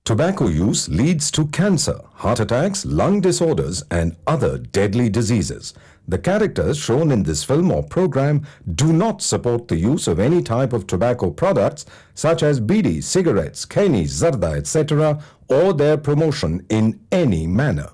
Tobacco use leads to cancer, heart attacks, lung disorders, and other deadly diseases. The characters shown in this film or program do not support the use of any type of tobacco products such as bidi, cigarettes, keni, zarda, etc., or their promotion in any manner.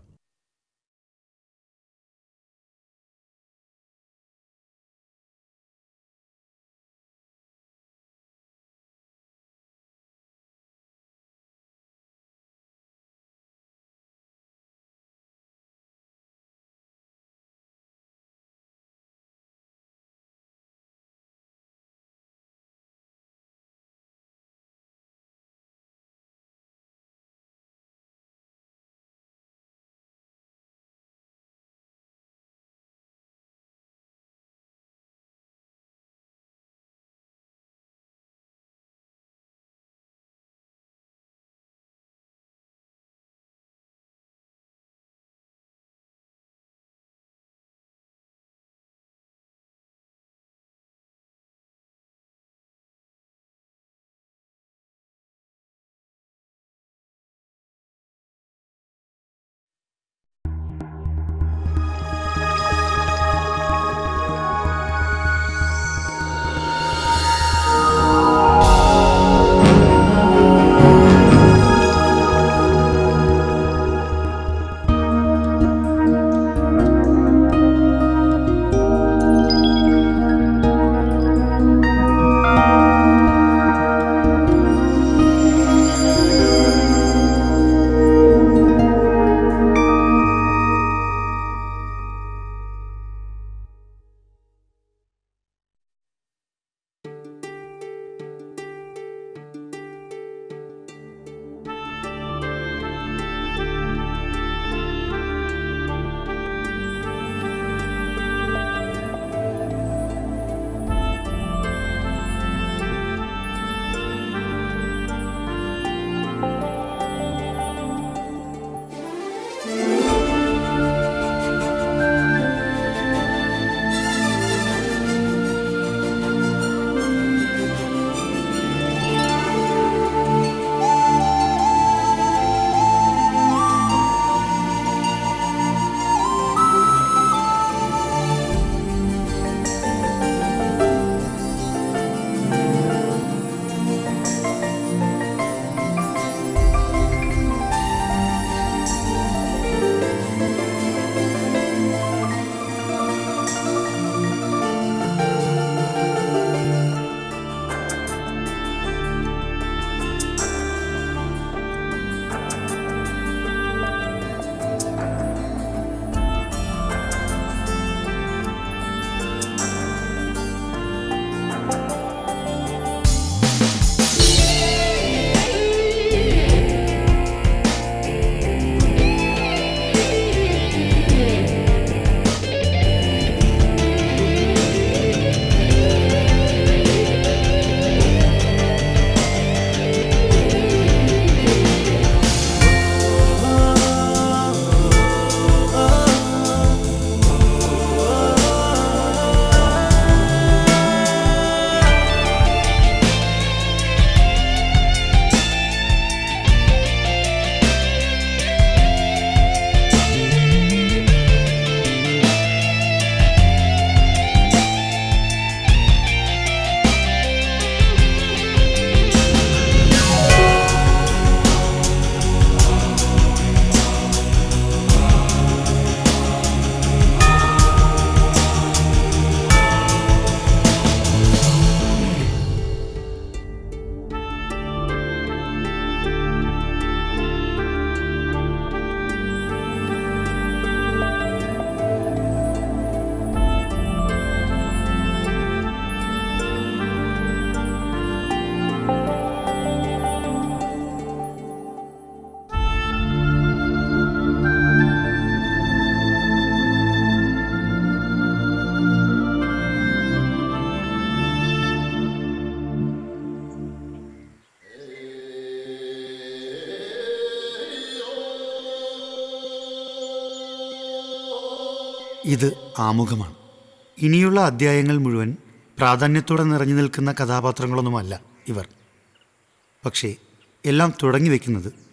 ഇത് ആമുഖമാണ് ഇനിയുള്ള അധ്യായങ്ങൾ മുഴുവൻ പ്രാധാന്യത്തോടെ നിറഞ്ഞു നിൽക്കുന്ന കഥാപാത്രങ്ങളൊന്നുമല്ല ഇവർ പക്ഷേ എല്ലാം തുടങ്ങി വയ്ക്കുന്നത്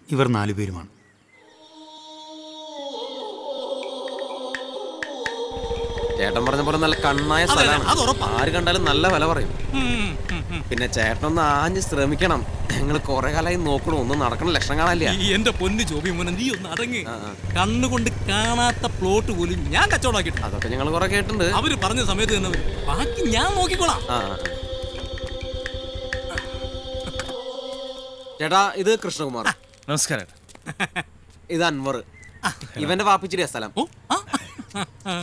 ഇവർ നാലുപേരുമാണ് ചേട്ടൻ പറഞ്ഞ പോലെ നല്ല കണ്ണായ അതെ, സ്ഥലമാണ് അത് ഉറപ്പാ. ആര് കണ്ടാലും നല്ല വില പറയും ഉം, ഉം, ഉം. പിന്നെ ചേട്ടനൊന്ന് ആഞ്ഞ് ശ്രമിക്കണം ഞങ്ങൾ കുറെ കാലമായി നോക്കണു ഒന്നും നടക്കണ ലക്ഷണം കാണാനില്ല ഈ എന്റെ പൊന്ന് ജോബി മോനെ നീ ഒന്ന് അടങ്ങ് ആ, ആ. കണ്ണുകൊണ്ട് കാണാത്ത പ്ലോട്ട് പോലും ഞാൻ കച്ചവടാക്കിയിട്ടുണ്ട് അതൊക്കെ ഞങ്ങൾ കുറെ കേട്ടിട്ടുണ്ട് അവര് പറഞ്ഞ സമയത്ത് തന്നെ വരും. ബാക്കി ഞാൻ നോക്കിക്കോളാം ആ ആ. ചേട്ടാ ഇത് കൃഷ്ണകുമാർ നമസ്കാരം ഇത് അൻവർ ഇവന്റെ വാപ്പിച്ചിരിയ സ്ഥലം ഓ ആ, ആ,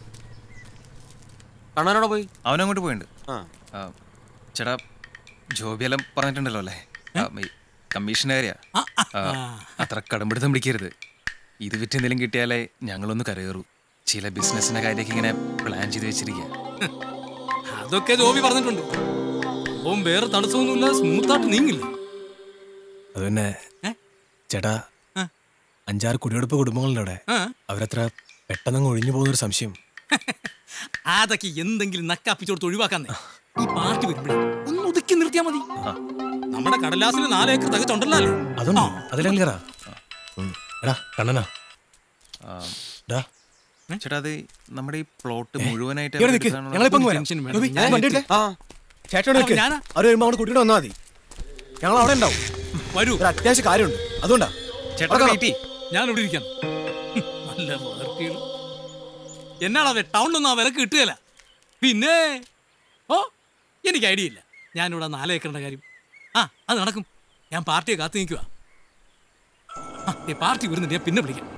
കണ്ണനോടെ പോയി അവനങ്ങോട്ട് പോയിട്ടുണ്ട് ആ ആ, ചേട്ടാ ജോബിയെല്ലാം പറഞ്ഞിട്ടുണ്ടല്ലോ അല്ലേ ആ, ഈ കമ്മീഷൻ്റെ കാര്യ ആ, അത്ര കടമ്പിടുത്തം പിടിക്കരുത് ഇത് വിറ്റ് എന്തെങ്കിലും കിട്ടിയാലേ ഞങ്ങളൊന്ന് കരകയറൂ ചില ബിസിനസ്സിന്റെ കാര്യമൊക്കെ ഇങ്ങനെ പ്ലാൻ ചെയ്ത് വെച്ചിരിക്കുക അതൊക്കെ ജോബി പറഞ്ഞിട്ടുണ്ട് അപ്പം വേറെ തടസ്സമൊന്നുമില്ല സ്മൂത്തായിട്ട് നീങ്ങില്ല അത് പിന്നെ ഏ? ചേട്ടാ ആ. അഞ്ചാറ് കുടിയെടുപ്പ് കുടുംബങ്ങളുണ്ട് അവിടെ ആ. അവരത്ര പെട്ടെന്ന് ഒഴിഞ്ഞു പോകുന്നൊരു സംശയം അതൊക്കെ എന്തെങ്കിലും നക്കാപ്പിച്ചോടുത്ത് ഒഴിവാക്കാന്നേ ഈ പാർട്ടി വരുമ്പോഴേ ഒന്ന് ഒതുക്കി നിർത്തിയാ മതി നമ്മുടെ കടലാസിന് നാല് ഏക്കർ തികച്ചുണ്ടല്ലോ അല്ലേ? അതുണ്ട് ആ. അതിലെ ക്ലിയറാ എടാ കണ്ണനാ ആ, ഡാ ചേട്ടാ അത് നമ്മുടെ ഈ പ്ലോട്ട് മുഴുവനായിട്ട് ഇവിടെ നിൽക്ക് എടുക്കാനുള്ള- ഞങ്ങളിപ്പോ അങ്ങ് വരാം ടെൻഷൻ വേണ്ട. ഗോപി, ഞാൻ വണ്ടി എടുത്തേ. ആ ചേട്ടനോട് നിൽക്ക് ഞാനാ? അവർ വരുമ്പോൾ അങ്ങോട്ട് കൂട്ടിയിട്ട് വന്നാൽ മതി ഞങ്ങൾ അവിടെ ഉണ്ടാവും വരൂ ഒരു അത്യാവശ്യ കാര്യമുണ്ട് അതുകൊണ്ടാ ചേട്ടാ അവിടെ വെയിറ്റ് ചെയ്യ്. ഞാൻ ഇവിടെ ഇരിക്കാം നല്ല വർക്കുകൾ എന്നാളാവേ ടൗണിലൊന്നും ആ വിലക്ക് കിട്ടുകയില്ല പിന്നെ ഓ എനിക്ക് ഐഡിയ ഇല്ല ഞാനിവിടെ നാല് ഏക്കറിന്റെ കാര്യം ആ അത് നടക്കും ഞാൻ പാർട്ടിയെ കാത്തു നിൽക്കുക ആ ഈ പാർട്ടി വരുന്നുണ്ട് ഞാൻ പിന്നെ വിളിക്കാം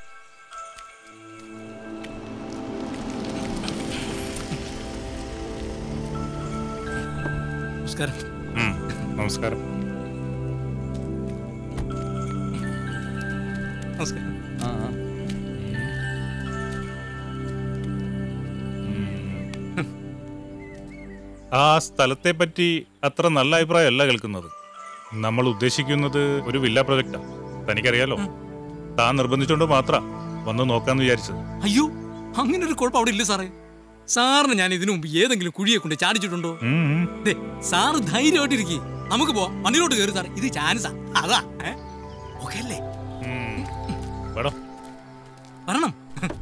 നമസ്കാരം നമസ്കാരം നമസ്കാരം ആ, ആ. ആ സ്ഥലത്തെ പറ്റി അത്ര നല്ല അഭിപ്രായമല്ല കേൾക്കുന്നത് നമ്മൾ ഉദ്ദേശിക്കുന്നത് ഒരു വില്ല പ്രൊജക്റ്റാ തനിക്കറിയാലോ താൻ നിർബന്ധിച്ചുകൊണ്ട് മാത്ര വന്ന് നോക്കാന്ന് വിചാരിച്ചത് അയ്യോ അങ്ങനെ ഒരു കുഴപ്പം അവിടെ ഇല്ല സാറേ സാറിന് ഞാൻ ഇതിനു മുമ്പ് ഏതെങ്കിലും കുഴിയെ കൊണ്ട് ചാടിച്ചിട്ടുണ്ടോ ഉം, ഉം. ദേ, സാറ് ധൈര്യമായിട്ടിരിക്കേ നമുക്ക് പോവാം വണ്ടിയിലോട്ട് കയറി സാറേ ഇത് ചാൻസാ അതാ ഓക്കെ അല്ലേ ഉം. വേടോ വരണം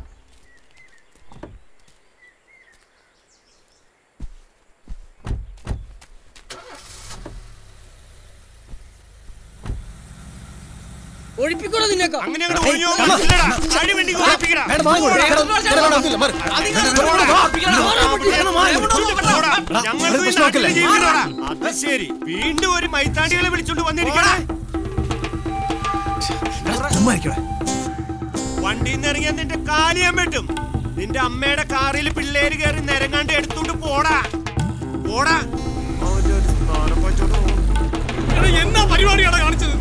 ഒഴിപ്പിക്കണോ നിന്നേക്കോ അത് ശരി വീണ്ടും ഒരു മൈത്താണ്ടികളെ വിളിച്ചോണ്ട് വന്നിരിക്കണേ വണ്ടിയിൽ നിന്ന് ഇറങ്ങിയാൽ നിന്റെ കാലിയാൻ പറ്റും നിന്റെ അമ്മയുടെ കാറിൽ പിള്ളേര് കയറി നിരങ്ങാണ്ട് എടുത്തോണ്ട് പോടാ പോടാ അവന്റെ ഒരു സ്നാനം പറ്റണോ? എടാ, എന്നാ പരിപാടിയാണ് കാണിച്ചത്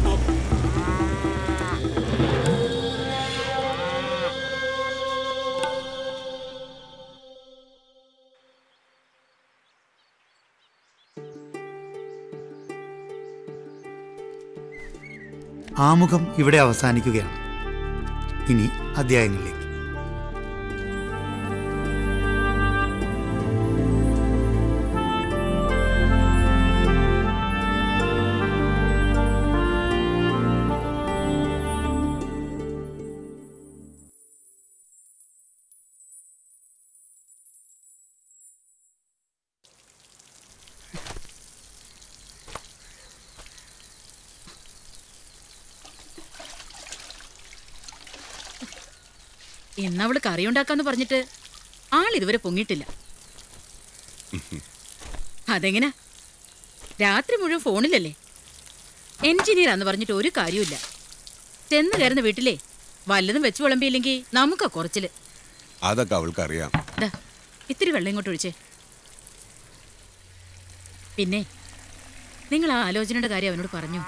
ആമുഖം ഇവിടെ അവസാനിക്കുകയാണ് ഇനി അധ്യായങ്ങളിലേക്ക് എന്നവള് കറി ഉണ്ടാക്കാന്ന് പറഞ്ഞിട്ട് ആൾ ഇതുവരെ പൊങ്ങിയിട്ടില്ല അതെങ്ങനാ രാത്രി മുഴുവൻ ഫോണിലല്ലേ എൻജിനീയർ ആന്ന് പറഞ്ഞിട്ട് ഒരു കാര്യമില്ല ചെന്ന് കയറുന്ന വീട്ടിലെ വല്ലതും വെച്ച് വിളമ്പിയില്ലെങ്കിൽ നമുക്കാ കുറച്ചില് അതൊക്കെ അവൾക്കറിയാം ദാ, ഇത്തിരി വെള്ളം ഇങ്ങോട്ട് ഒഴിച്ചേ പിന്നെ നിങ്ങൾ ആ ആലോചനയുടെ കാര്യം അവനോട് പറഞ്ഞു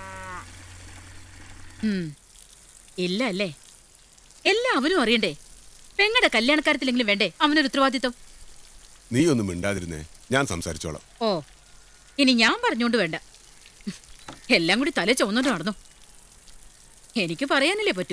ഉം. ഇല്ല അല്ലേ എല്ലാം അവനും അറിയണ്ടേ പെങ്ങടെ കല്യാണക്കാര്യത്തിലെങ്കിലും വേണ്ടേ അവനൊരു ഉത്തരവാദിത്വം നീ ഒന്നും മിണ്ടാതിരുന്നേ ഞാൻ സംസാരിച്ചോളാം ഓ ഇനി ഞാൻ പറഞ്ഞോണ്ട് വേണ്ട എല്ലാം കൂടി തല ചുവന്നോണ്ട് നടന്നു എനിക്ക് പറയാനല്ലേ പറ്റൂ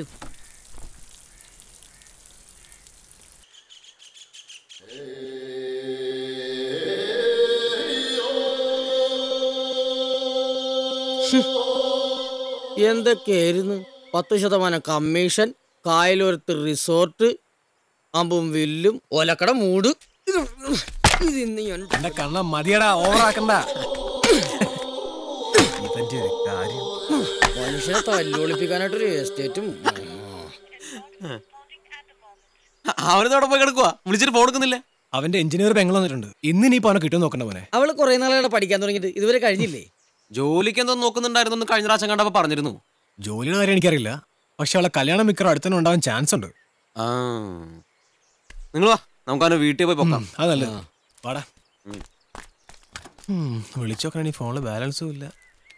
എന്തൊക്കെയായിരുന്നു പത്ത് ശതമാനം കമ്മീഷൻ കായലോരത്ത് റിസോർട്ട് അമ്പും വില്ലും ഒലക്കട മൂട് ഇത് ഇത് ഇന്ന് ഞാൻ എന്റെ കണ്ണ മതിയടാ ഓവറാക്കണ്ട ഇവന്റെ ഒരു കാര്യം മനുഷ്യനെ തല്ലുകൊളിപ്പിക്കാനായിട്ടൊരു എസ്റ്റേറ്റും അവനതോടെ പോയി കിടക്കുക വിളിച്ചിട്ട് ഫോൺ എടുക്കുന്നില്ല അവന്റെ എഞ്ചിനീയർ പെങ്ങൾ വന്നിട്ടുണ്ട് ഇന്ന് നീ അവനെ കിട്ടും നോക്കണ്ട പോലെ അവള് കുറെ നാളുകളെ പഠിക്കാൻ തുടങ്ങിയിട്ട് ഇതുവരെ കഴിഞ്ഞില്ലേ ജോലിക്ക് എന്തോ നോക്കുന്നുണ്ടായിരുന്നു എന്ന് കഴിഞ്ഞ പ്രാവശ്യം കണ്ടപ്പോ പറഞ്ഞിരുന്നു ജോലിയുടെ കാര്യം എനിക്കറിയില്ല പക്ഷെ അവളെ കല്യാണം മിക്കറും അടുത്തന്നെ ഉണ്ടാവാൻ ചാൻസ് ഉണ്ട് ആ നിങ്ങൾ വാ നമുക്ക് അവനെ വീട്ടിൽ പോയി പൊക്കാം അതല്ലേ വാടാ വിളിച്ചോക്കണ ഫോണിൽ ബാലൻസും ഇല്ല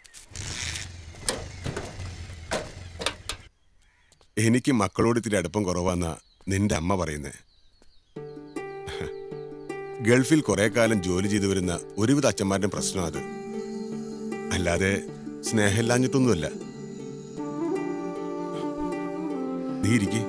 എനിക്ക് മക്കളോട് ഇത്തിരി അടുപ്പം കുറവാന്നാ നിന്റെ അമ്മ പറയുന്നേ ഗൾഫിൽ കുറെ കാലം ജോലി ചെയ്തു വരുന്ന ഒരുവിധ അച്ഛന്മാരുടെ പ്രശ്നം അത് അല്ലാതെ സ്നേഹമില്ലാഞ്ഞിട്ടൊന്നുമല്ല നീ ഇരിക്കേ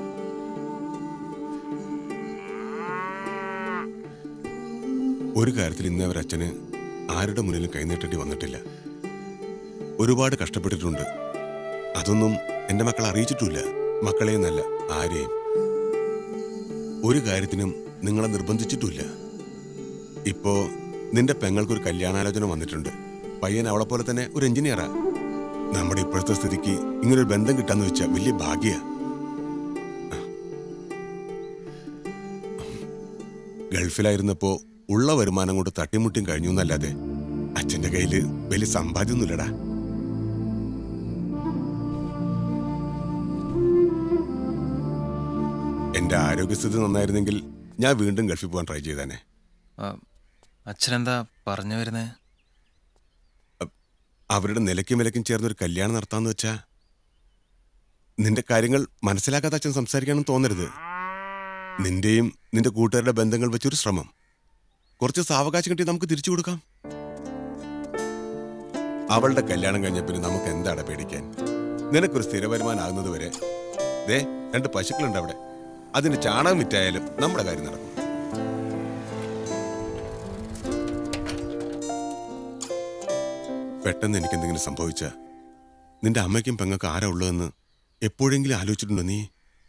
ഒരു കാര്യത്തിൽ ഇന്ന് അവർ അച്ഛന് ആരുടെ മുന്നിലും കൈനീട്ടേണ്ടി വന്നിട്ടില്ല ഒരുപാട് കഷ്ടപ്പെട്ടിട്ടുണ്ട് അതൊന്നും എൻ്റെ മക്കൾ അറിയിച്ചിട്ടില്ല മക്കളെ എന്നല്ല ആരെയും ഒരു കാര്യത്തിനും നിങ്ങളെ നിർബന്ധിച്ചിട്ടില്ല ഇപ്പോ നിന്റെ പെങ്ങൾക്കൊരു കല്യാണാലോചന വന്നിട്ടുണ്ട് പയ്യൻ അവളെ പോലെ തന്നെ ഒരു എഞ്ചിനീയറാ നമ്മുടെ ഇപ്പോഴത്തെ സ്ഥിതിക്ക് ഇങ്ങനൊരു ബന്ധം കിട്ടാന്ന് വെച്ചാൽ വലിയ ഭാഗ്യ ഗൾഫിലായിരുന്നപ്പോ ഉള്ള വരുമാനം കൊണ്ട് തട്ടിമുട്ടിയും കഴിഞ്ഞു എന്നല്ലാതെ അച്ഛന്റെ കയ്യില് വലിയ സമ്പാദ്യമൊന്നുമില്ലടാ എന്റെ ആരോഗ്യസ്ഥിതി നന്നായിരുന്നെങ്കിൽ ഞാൻ വീണ്ടും ഗൾഫിൽ പോകാൻ ട്രൈ ചെയ്തേനെ അച്ഛനെന്താ പറഞ്ഞു വരുന്നേ അവരുടെ നിലയ്ക്കും വിലയ്ക്കും ചേർന്ന് ഒരു കല്യാണം നടത്താന്ന് വെച്ചാ നിന്റെ കാര്യങ്ങൾ മനസ്സിലാക്കാത്ത അച്ഛൻ സംസാരിക്കാനും തോന്നരുത് നിന്റെയും നിന്റെ കൂട്ടുകാരുടെ ബന്ധങ്ങൾ വെച്ചൊരു ശ്രമം കുറച്ച് സാവകാശം കിട്ടി നമുക്ക് തിരിച്ചു കൊടുക്കാം അവളുടെ കല്യാണം കഴിഞ്ഞ പിന്നെ നമുക്ക് എന്താണ് പേടിക്കാൻ നിനക്കൊരു സ്ഥിര വരുമാനമാകുന്നത് വരെ ദേ രണ്ട് പശുക്കളുണ്ട് അവിടെ അതിന് ചാണകം വിറ്റായാലും നമ്മുടെ കാര്യം നടക്കും പെട്ടെന്ന് എനിക്ക് എന്തെങ്കിലും സംഭവിച്ച നിന്റെ അമ്മയ്ക്കും പെങ്ങൾക്കും ആരാ ഉള്ളതെന്ന് എപ്പോഴെങ്കിലും ആലോചിച്ചിട്ടുണ്ടോ നീ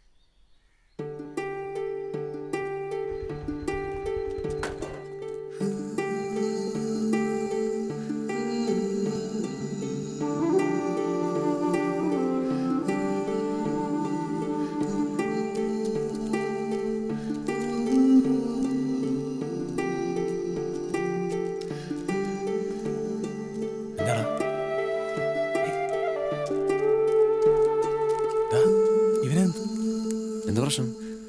എന്താടാ ഇവനെന്ത് എന്ത് പ്രശ്നം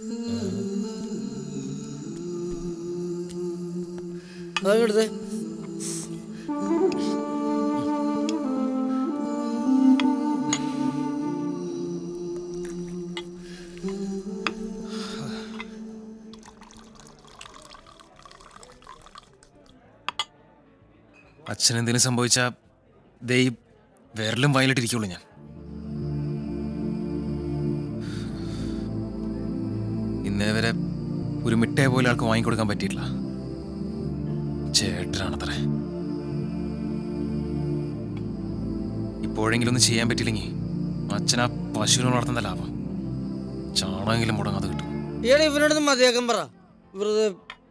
അതെടുത്തേ അച്ഛൻ എന്തെങ്കിലും സംഭവിച്ചാൽ ദേ ഈ വിരലും വയലിട്ടിരിക്കുള്ളൂ ഞാൻ ഇന്നേ വരെ ഒരു മിഠായി പോലെ ആൾക്ക് വാങ്ങിക്കൊടുക്കാൻ പറ്റിയിട്ടില്ല ചേട്ടനാണത്രേ ഇപ്പോഴെങ്കിലും ഒന്നും ചെയ്യാൻ പറ്റിയില്ലെങ്കിൽ അച്ഛൻ ആ പശുവിനെ വളർത്തുന്ന ലാഭം ചാണമെങ്കിലും മുടങ്ങാതെ കിട്ടും ഇയാൾ ഇവനോടൊന്ന് മതിയാക്കാൻ പറ വെറുതെ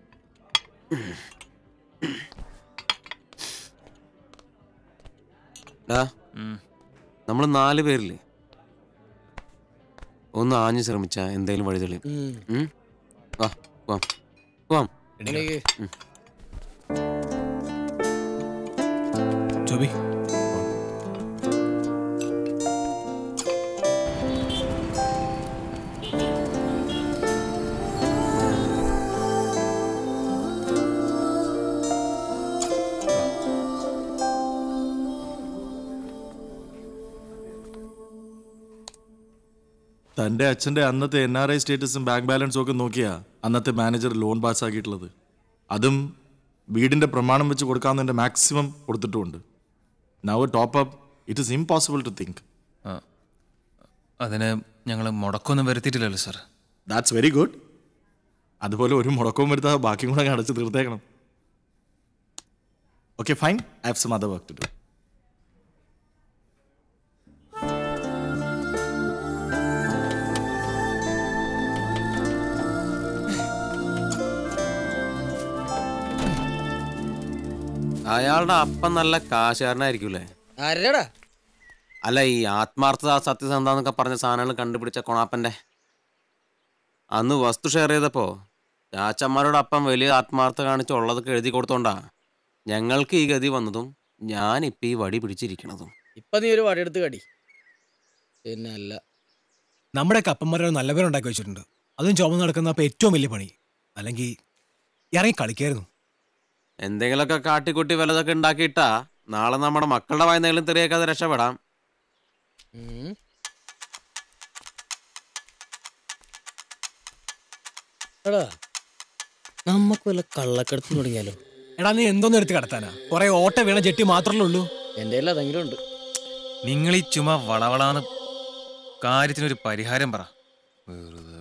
ഡാ നമ്മൾ നാല് പേരില്ലേ ഒന്ന് ആഞ്ഞു ശ്രമിച്ച എന്തേലും വഴി തെളിയും ഉം. ഉം? വാ പോവാം പോവാം എനിക്ക് ചോബി തന്റെ അച്ഛന്റെ അന്നത്തെ എൻ ആർ ഐ സ്റ്റേറ്റസും ബാങ്ക് ബാലൻസും ഒക്കെ നോക്കിയാ അന്നത്തെ മാനേജർ ലോൺ പാസ്സാക്കിയിട്ടുള്ളത് അതും വീടിന്റെ പ്രമാണം വെച്ച് കൊടുക്കാവുന്നതിന്റെ മാക്സിമം കൊടുത്തിട്ടുമുണ്ട് now top up it is impossible to think അതിന് ഞങ്ങൾ മുടക്കൊന്നും വരുത്തിയിട്ടില്ലല്ലോ സാർ ദാറ്റ്സ് വെരി ഗുഡ് അതുപോലെ ഒരു മുടക്കവും വരുത്താതെ ബാക്കിയും കൂടെ അങ്ങ് അടച്ച് തീർത്തേക്കണം okay fine I have some other work to do അയാളുടെ അപ്പം നല്ല കാശുകാരനായിരിക്കൂലേ ആരടാ അല്ല ഈ ആത്മാർത്ഥത സത്യസന്ധ എന്നൊക്കെ പറഞ്ഞ സാധനങ്ങൾ കണ്ടുപിടിച്ച കൊണാപ്പന്റെ അന്ന് വസ്തു ഷെയർ ചെയ്തപ്പോ ചാച്ചന്മാരുടെ അപ്പം വലിയ ആത്മാർത്ഥത കാണിച്ച് ഉള്ളതൊക്കെ എഴുതി കൊടുത്തോണ്ടാ ഞങ്ങൾക്ക് ഈ ഗതി വന്നതും ഞാനിപ്പോ ഈ വടി പിടിച്ചിരിക്കണതും ഇപ്പൊ നീ ഒരു വടിയെടുത്ത് കടി പിന്നെ അല്ല നമ്മുടെ കപ്പന്മാരെ നല്ല പേരുണ്ടാക്കി വെച്ചിട്ടുണ്ട് അതും ചുമന്ന് നടക്കുന്ന അപ്പൊ ഏറ്റവും വലിയ പണി അല്ലെങ്കിൽ ഇറങ്ങി കളിക്കായിരുന്നു എന്തെങ്കിലുമൊക്കെ കാട്ടിക്കുട്ടി വല്ലതൊക്കെ ഉണ്ടാക്കിയിട്ടാ നാളെ നമ്മുടെ മക്കളുടെ വായനകളും തെറിയേക്കാതെ രക്ഷപ്പെടാം ഉം. എടാ നമ്മക്ക് വല്ല കള്ളക്കടത്തിന് തുടങ്ങിയാലോ എടാ നീ എന്തോന്ന് എടുത്ത് കടത്താനാ കുറെ ഓട്ട വീണ ജെട്ടി മാത്രമല്ലേ ഉള്ളൂ എന്റെ കയ്യിൽ അതെങ്കിലും ഉണ്ട് നിങ്ങൾ ഈ ചുമ വളവളാന്ന് കാര്യത്തിനൊരു പരിഹാരം പറ വെറുതെ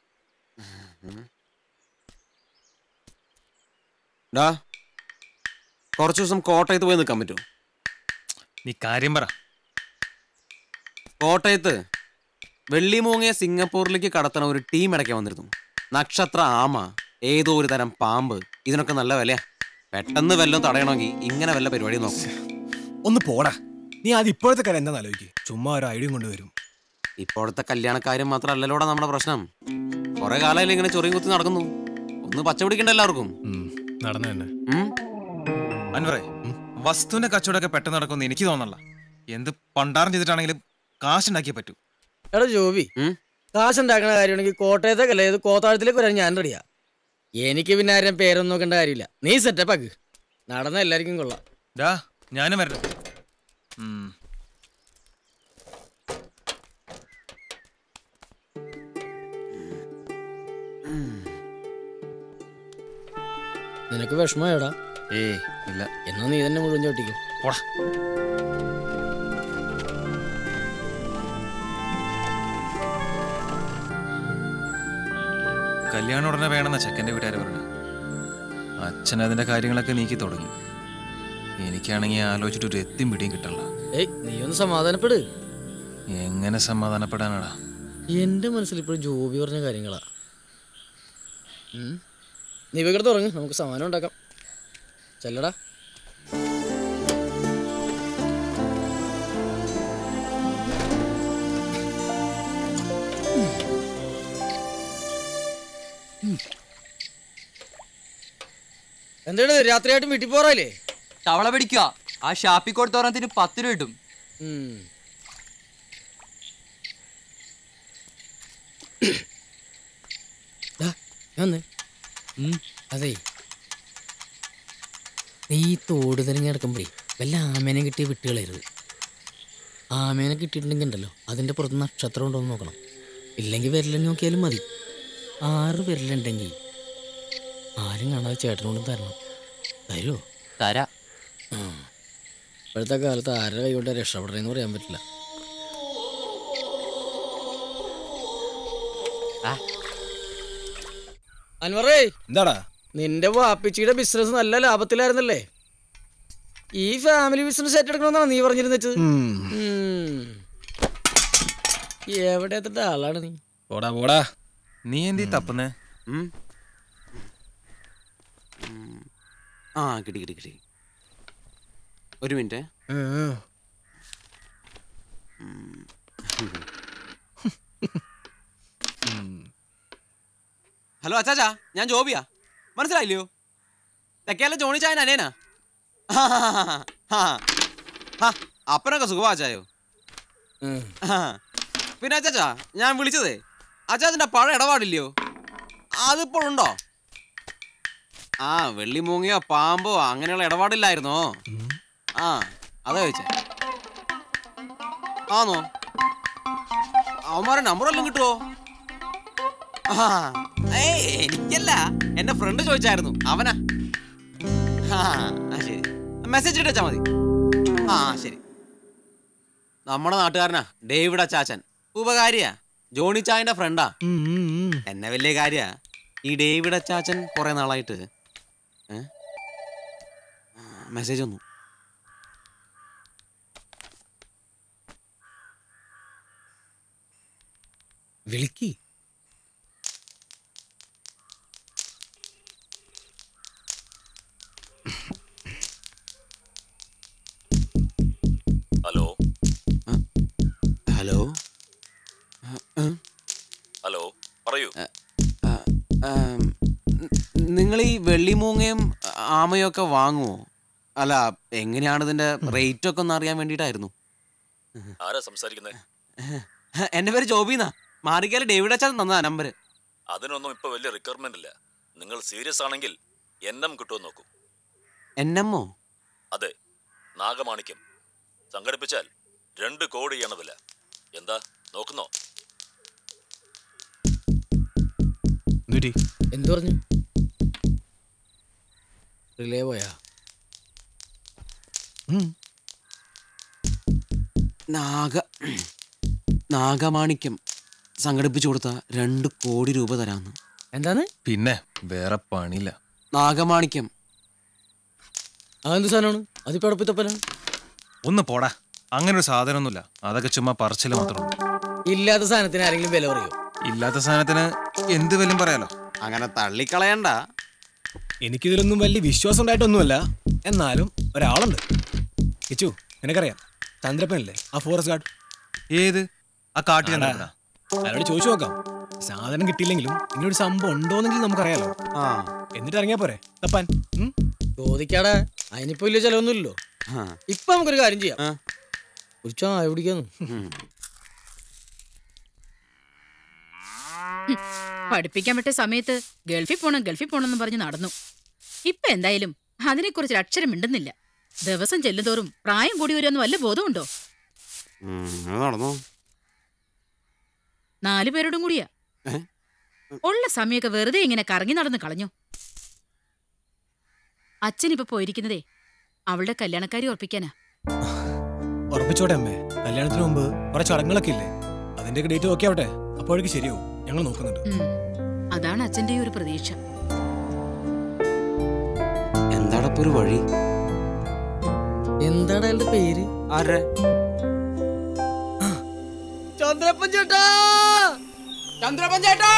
ഡാ കുറച്ച് ദിവസം കോട്ടയത്ത് പോയി നിൽക്കാൻ പറ്റുമോ നീ കാര്യം പറ കോട്ടയത്ത് വെള്ളിമൂങ്ങിയ സിംഗപ്പൂരിലേക്ക് കടത്തണ ഒരു ടീം ഇടയ്ക്ക് വന്നിരുന്നു നക്ഷത്ര ആമ ഏതോ ഒരു തരം പാമ്പ് ഇതിനൊക്കെ നല്ല വിലയാ പെട്ടെന്ന് വല്ലതും തടയണമെങ്കിൽ ഇങ്ങനെ വല്ല പരിപാടി നോക്കും ഒന്ന് പോടാ നീ അത് ഇപ്പോഴത്തെ കാര്യം എന്താ ആലോചിക്ക് ചുമ്മാ ഒരു ഐഡിയ കൊണ്ടുവരും ഇപ്പോഴത്തെ കല്യാണക്കാര്യം മാത്രമല്ലല്ലോടാ നമ്മുടെ പ്രശ്നം കുറെ കാലമായില്ലേ ഇങ്ങനെ ചൊറിയും കുത്തി നടക്കുന്നു ഒന്ന് പച്ച പിടിക്കണ്ട എല്ലാവർക്കും നടന്നു തന്നെ ഉം? അൻവറേ വസ്തുവിന്റെ കച്ചവടമൊക്കെ പെട്ടെന്ന് നടക്കുമെന്ന് എനിക്ക് തോന്നല്ല എന്ത് പണ്ടാരം ചെയ്തിട്ടാണെങ്കിലും കാശുണ്ടാക്കിയേ പറ്റൂ എടാ ജോബി കാശുണ്ടാക്കണ കാര്യമാണെങ്കിൽ കോട്ടയത്തേക്കല്ല ഇത് കോത്താഴത്തിലേക്ക് വരാൻ ഞാൻ റെഡിയാ എനിക്ക് പിന്നെ ആരും പേരൊന്നും നോക്കേണ്ട കാര്യമില്ല നീ സെറ്റപ്പ് ആക്ക് നടന്ന എല്ലാവർക്കും കൊള്ളാം ഡാ ഞാനും വരണം ഉം. നിനക്ക് വിഷമമായോടാ ഏയ് ഇല്ല എന്നാ നീ തന്നെ മുഴുവൻ ചോട്ടിക്കും പോടാ കല്യാണം ഉടനെ വേണമെന്ന ചെക്കൻ്റെ വീട്ടുകാർ പറഞ്ഞു അച്ഛൻ അതിന്റെ കാര്യങ്ങളൊക്കെ നീക്കി തുടങ്ങി എനിക്കാണെങ്കിൽ ആലോചിച്ചിട്ട് ഒരു എത്തിയും പിടിയും കിട്ടല്ല ഏയ് നീ ഒന്ന് സമാധാനപ്പെട് എങ്ങനെ സമാധാനപ്പെടാനാടാ എന്റെ മനസ്സിൽ ഇപ്പോഴും ജോബി പറഞ്ഞ കാര്യങ്ങളാ ഉം. നീ ഇവിടെ തുടങ്ങ് നമുക്ക് സമാനം ഉണ്ടാക്കാം ചെല്ലടാ എന്താണ് രാത്രിയായിട്ടും വീട്ടിൽ പോറായില്ലേ തവള പിടിക്കുക ആ ഷാപ്പിൽ കൊടുത്തോറത്തിന് പത്ത് രൂപ കിട്ടും ഉം. ദാ, ഞാൻ വന്നേ. അതേ നീ ഈ തോട് തിരഞ്ഞ് കിടക്കുമ്പോഴേ വല്ല ആമേനെ കിട്ടിയ വിട്ടുകളരുത് ആമേനെ കിട്ടിയിട്ടുണ്ടെങ്കിൽ ഉണ്ടല്ലോ അതിൻ്റെ പുറത്ത് നക്ഷത്രം ഉണ്ടോ എന്ന് നോക്കണം ഇല്ലെങ്കിൽ വിരലിൽ നോക്കിയാലും മതി ആറ് വിരലുണ്ടെങ്കിൽ ആരും കാണാതെ ചേട്ടനോടും തരണം തരുമോ തരാ ഇപ്പോഴത്തെ കാലത്ത് ആരുടെ കൈ കൊണ്ട് രക്ഷപ്പെടണമെന്ന് പറയാൻ പറ്റില്ല അൻവറേ എന്താടാ നിന്റെ വാപ്പിച്ചിയുടെ ബിസിനസ് നല്ല ലാഭത്തിലായിരുന്നല്ലേ ഈ ഫാമിലി ബിസിനസ് ഏറ്റെടുക്കണമെന്നാണ് നീ പറഞ്ഞിരുന്നത് എവിടെ എത്തേണ്ട ആളാണ് നീ പോടാ പോടാ നീ എന്തീ തപ്പുന്നേ ഉം. ഉം. ആ കിട്ടി കിട്ടി കിട്ടി ഒരു മിനിറ്റ് ഹലോ അച്ചാച്ചാ ഞാൻ ജോബിയാ മനസ്സിലായില്ലയോ തെക്കേലെ ജോണി ചായൻ അനേനാ അപ്പനൊക്കെ സുഖമാ അച്ചായോ ആ. പിന്നെ അച്ചാച്ചാ ഞാൻ വിളിച്ചതേ അച്ചാച്ചൻ്റെ പഴയ ഇടപാടില്ലയോ അതിപ്പോൾ ഉണ്ടോ ആ വെള്ളി മൂങ്ങിയോ പാമ്പോ അങ്ങനെയുള്ള ഇടപാടില്ലായിരുന്നോ ആ അതാ ചോദിച്ചേ ആന്നോ അവന്മാരെ നമ്പർ വല്ലതും കിട്ടുമോ ആ ഏയ് എനിക്കല്ല എന്റെ ഫ്രണ്ട് ചോദിച്ചായിരുന്നു അവനാ ആ ആ, ശരി മെസ്സേജ് ഇട്ടാ മതി ആ ശരി നമ്മുടെ നാട്ടുകാരനാ ഡേവിഡ് അച്ചാച്ചൻ ഉപകാരിയാ ജോണി ചായന്റെ ഫ്രണ്ടാ എന്നെ വലിയ കാര്യ ഈ ഡേവിഡ് അച്ചാച്ചൻ കുറെ നാളായിട്ട് മെസ്സേജ് വന്നു വിളിക്ക് പറയൂ നിങ്ങൾ ഈ വെള്ളിമൂങ്ങയും ആമയും ഒക്കെ വാങ്ങുമോ അല്ല എങ്ങനെയാണ് ഇതിന്റെ റേറ്റ് ഒക്കെ ഒന്ന് അറിയാൻ വേണ്ടിയിട്ടായിരുന്നു ആരാ സംസാരിക്കുന്നത് എന്റെ പേര് ജോബിന്നാ മാറിക്കാല് ഡേവിഡ് അച്ഛൻ തന്നതാ നമ്പർ അതിനൊന്നും ഇപ്പൊ വലിയ റിക്വയർമെന്റ് ഇല്ല നിങ്ങൾ സീരിയസ് ആണെങ്കിൽ എണ്ണം കിട്ടുമെന്ന് നോക്കൂ എന്നമ്മോ അതെ നാഗമാണിക്യം സംഘടിപ്പിച്ചാൽ രണ്ട് കോടിയാണ് വില എന്താ നോക്കുന്നോ എന്തു പറഞ്ഞു റിലേ പോയാ നാഗ നാഗമാണിക്യം സംഘടിപ്പിച്ചു കൊടുത്ത രണ്ട് കോടി രൂപ തരാന്ന് എന്താണ് പിന്നെ വേറെ പണിയില്ല നാഗമാണിക്യം അതെന്ത് സാധനമാണ് അതിപ്പോ അടുപ്പിത്തപ്പലാണ് ഒന്ന് പോടാ അങ്ങനെ ഒരു സാധനമൊന്നുമില്ല അതൊക്കെ ചുമ്മാ പറച്ചിൽ മാത്രമേ ഇല്ലാത്ത സാധനത്തിന് ആരെങ്കിലും വില പറയോ ഇല്ലാത്ത സാധനത്തിന് എന്ത് വിലയും പറയാലോ അങ്ങനെ തള്ളിക്കളയണ്ട എനിക്കിതിലൊന്നും വലിയ വിശ്വാസം ഉണ്ടായിട്ടൊന്നുമല്ല എന്നാലും ഒരാളുണ്ട് കിച്ചു നിനക്കറിയാം ചന്ദ്രപ്പനല്ലേ ആ ഫോറസ്റ്റ് ഗാർഡ് ഏത് ആ കാട്ടിൽ ആടാ. അയാളോട് ചോദിച്ചു നോക്കാം സാധനം കിട്ടിയില്ലെങ്കിലും ഇങ്ങനൊരു സംഭവം ഉണ്ടോന്നെങ്കിലും നമുക്കറിയാലോ എന്നിട്ട് ഇറങ്ങിയാ പോരെ തപ്പാൻ ഉം? ചോദിക്കാടാ അതിനിപ്പോ വലിയ ചെലവൊന്നുമില്ലല്ലോ ഇപ്പൊ നമുക്കൊരു കാര്യം ചെയ്യാം ഒരു ചായ കുടിക്കാന്ന് പഠിപ്പിക്കാൻ പറ്റിയ സമയത്ത് ഗൾഫിൽ പോണം ഗൾഫിൽ പോണം എന്ന് പറഞ്ഞ് നടന്നു ഇപ്പൊ എന്തായാലും അതിനെക്കുറിച്ച് ഒരു അക്ഷരം മിണ്ടുന്നില്ല ദിവസം ചെല്ലുന്തോറും പ്രായം കൂടി വരുമെന്ന് വല്ല ബോധമുണ്ടോ നടന്നോ നാലു പേരോടും കൂടിയാ ഏ? ഉള്ള സമയമൊക്കെ വെറുതെ ഇങ്ങനെ കറങ്ങി നടന്ന് കളഞ്ഞു അച്ഛനിപ്പോ പോയിരിക്കുന്നതേ അവളുടെ കല്യാണക്കാരി ഉറപ്പിക്കാനാ ഉറപ്പിച്ചോട്ടെ അമ്മേ കല്യാണത്തിന് മുമ്പ് കുറെ ചടങ്ങുകളൊക്കെ ഇല്ലേ അതിന്റെ ഡേറ്റ് ഓക്കെ ആവട്ടെ അപ്പോഴേക്ക് ശരിയാവും ഞങ്ങൾ നോക്കുന്നുണ്ട് ഉം. അതാണ് അച്ഛന്റെ ഒരു പ്രതീക്ഷ എന്താടപ്പൊ ഒരു വഴി എന്താണ് അയാളുടെ പേര് ആരെ ചന്ദ്രപ്പൻ ചേട്ടാ ചന്ദ്രപ്പൻ ചേട്ടാ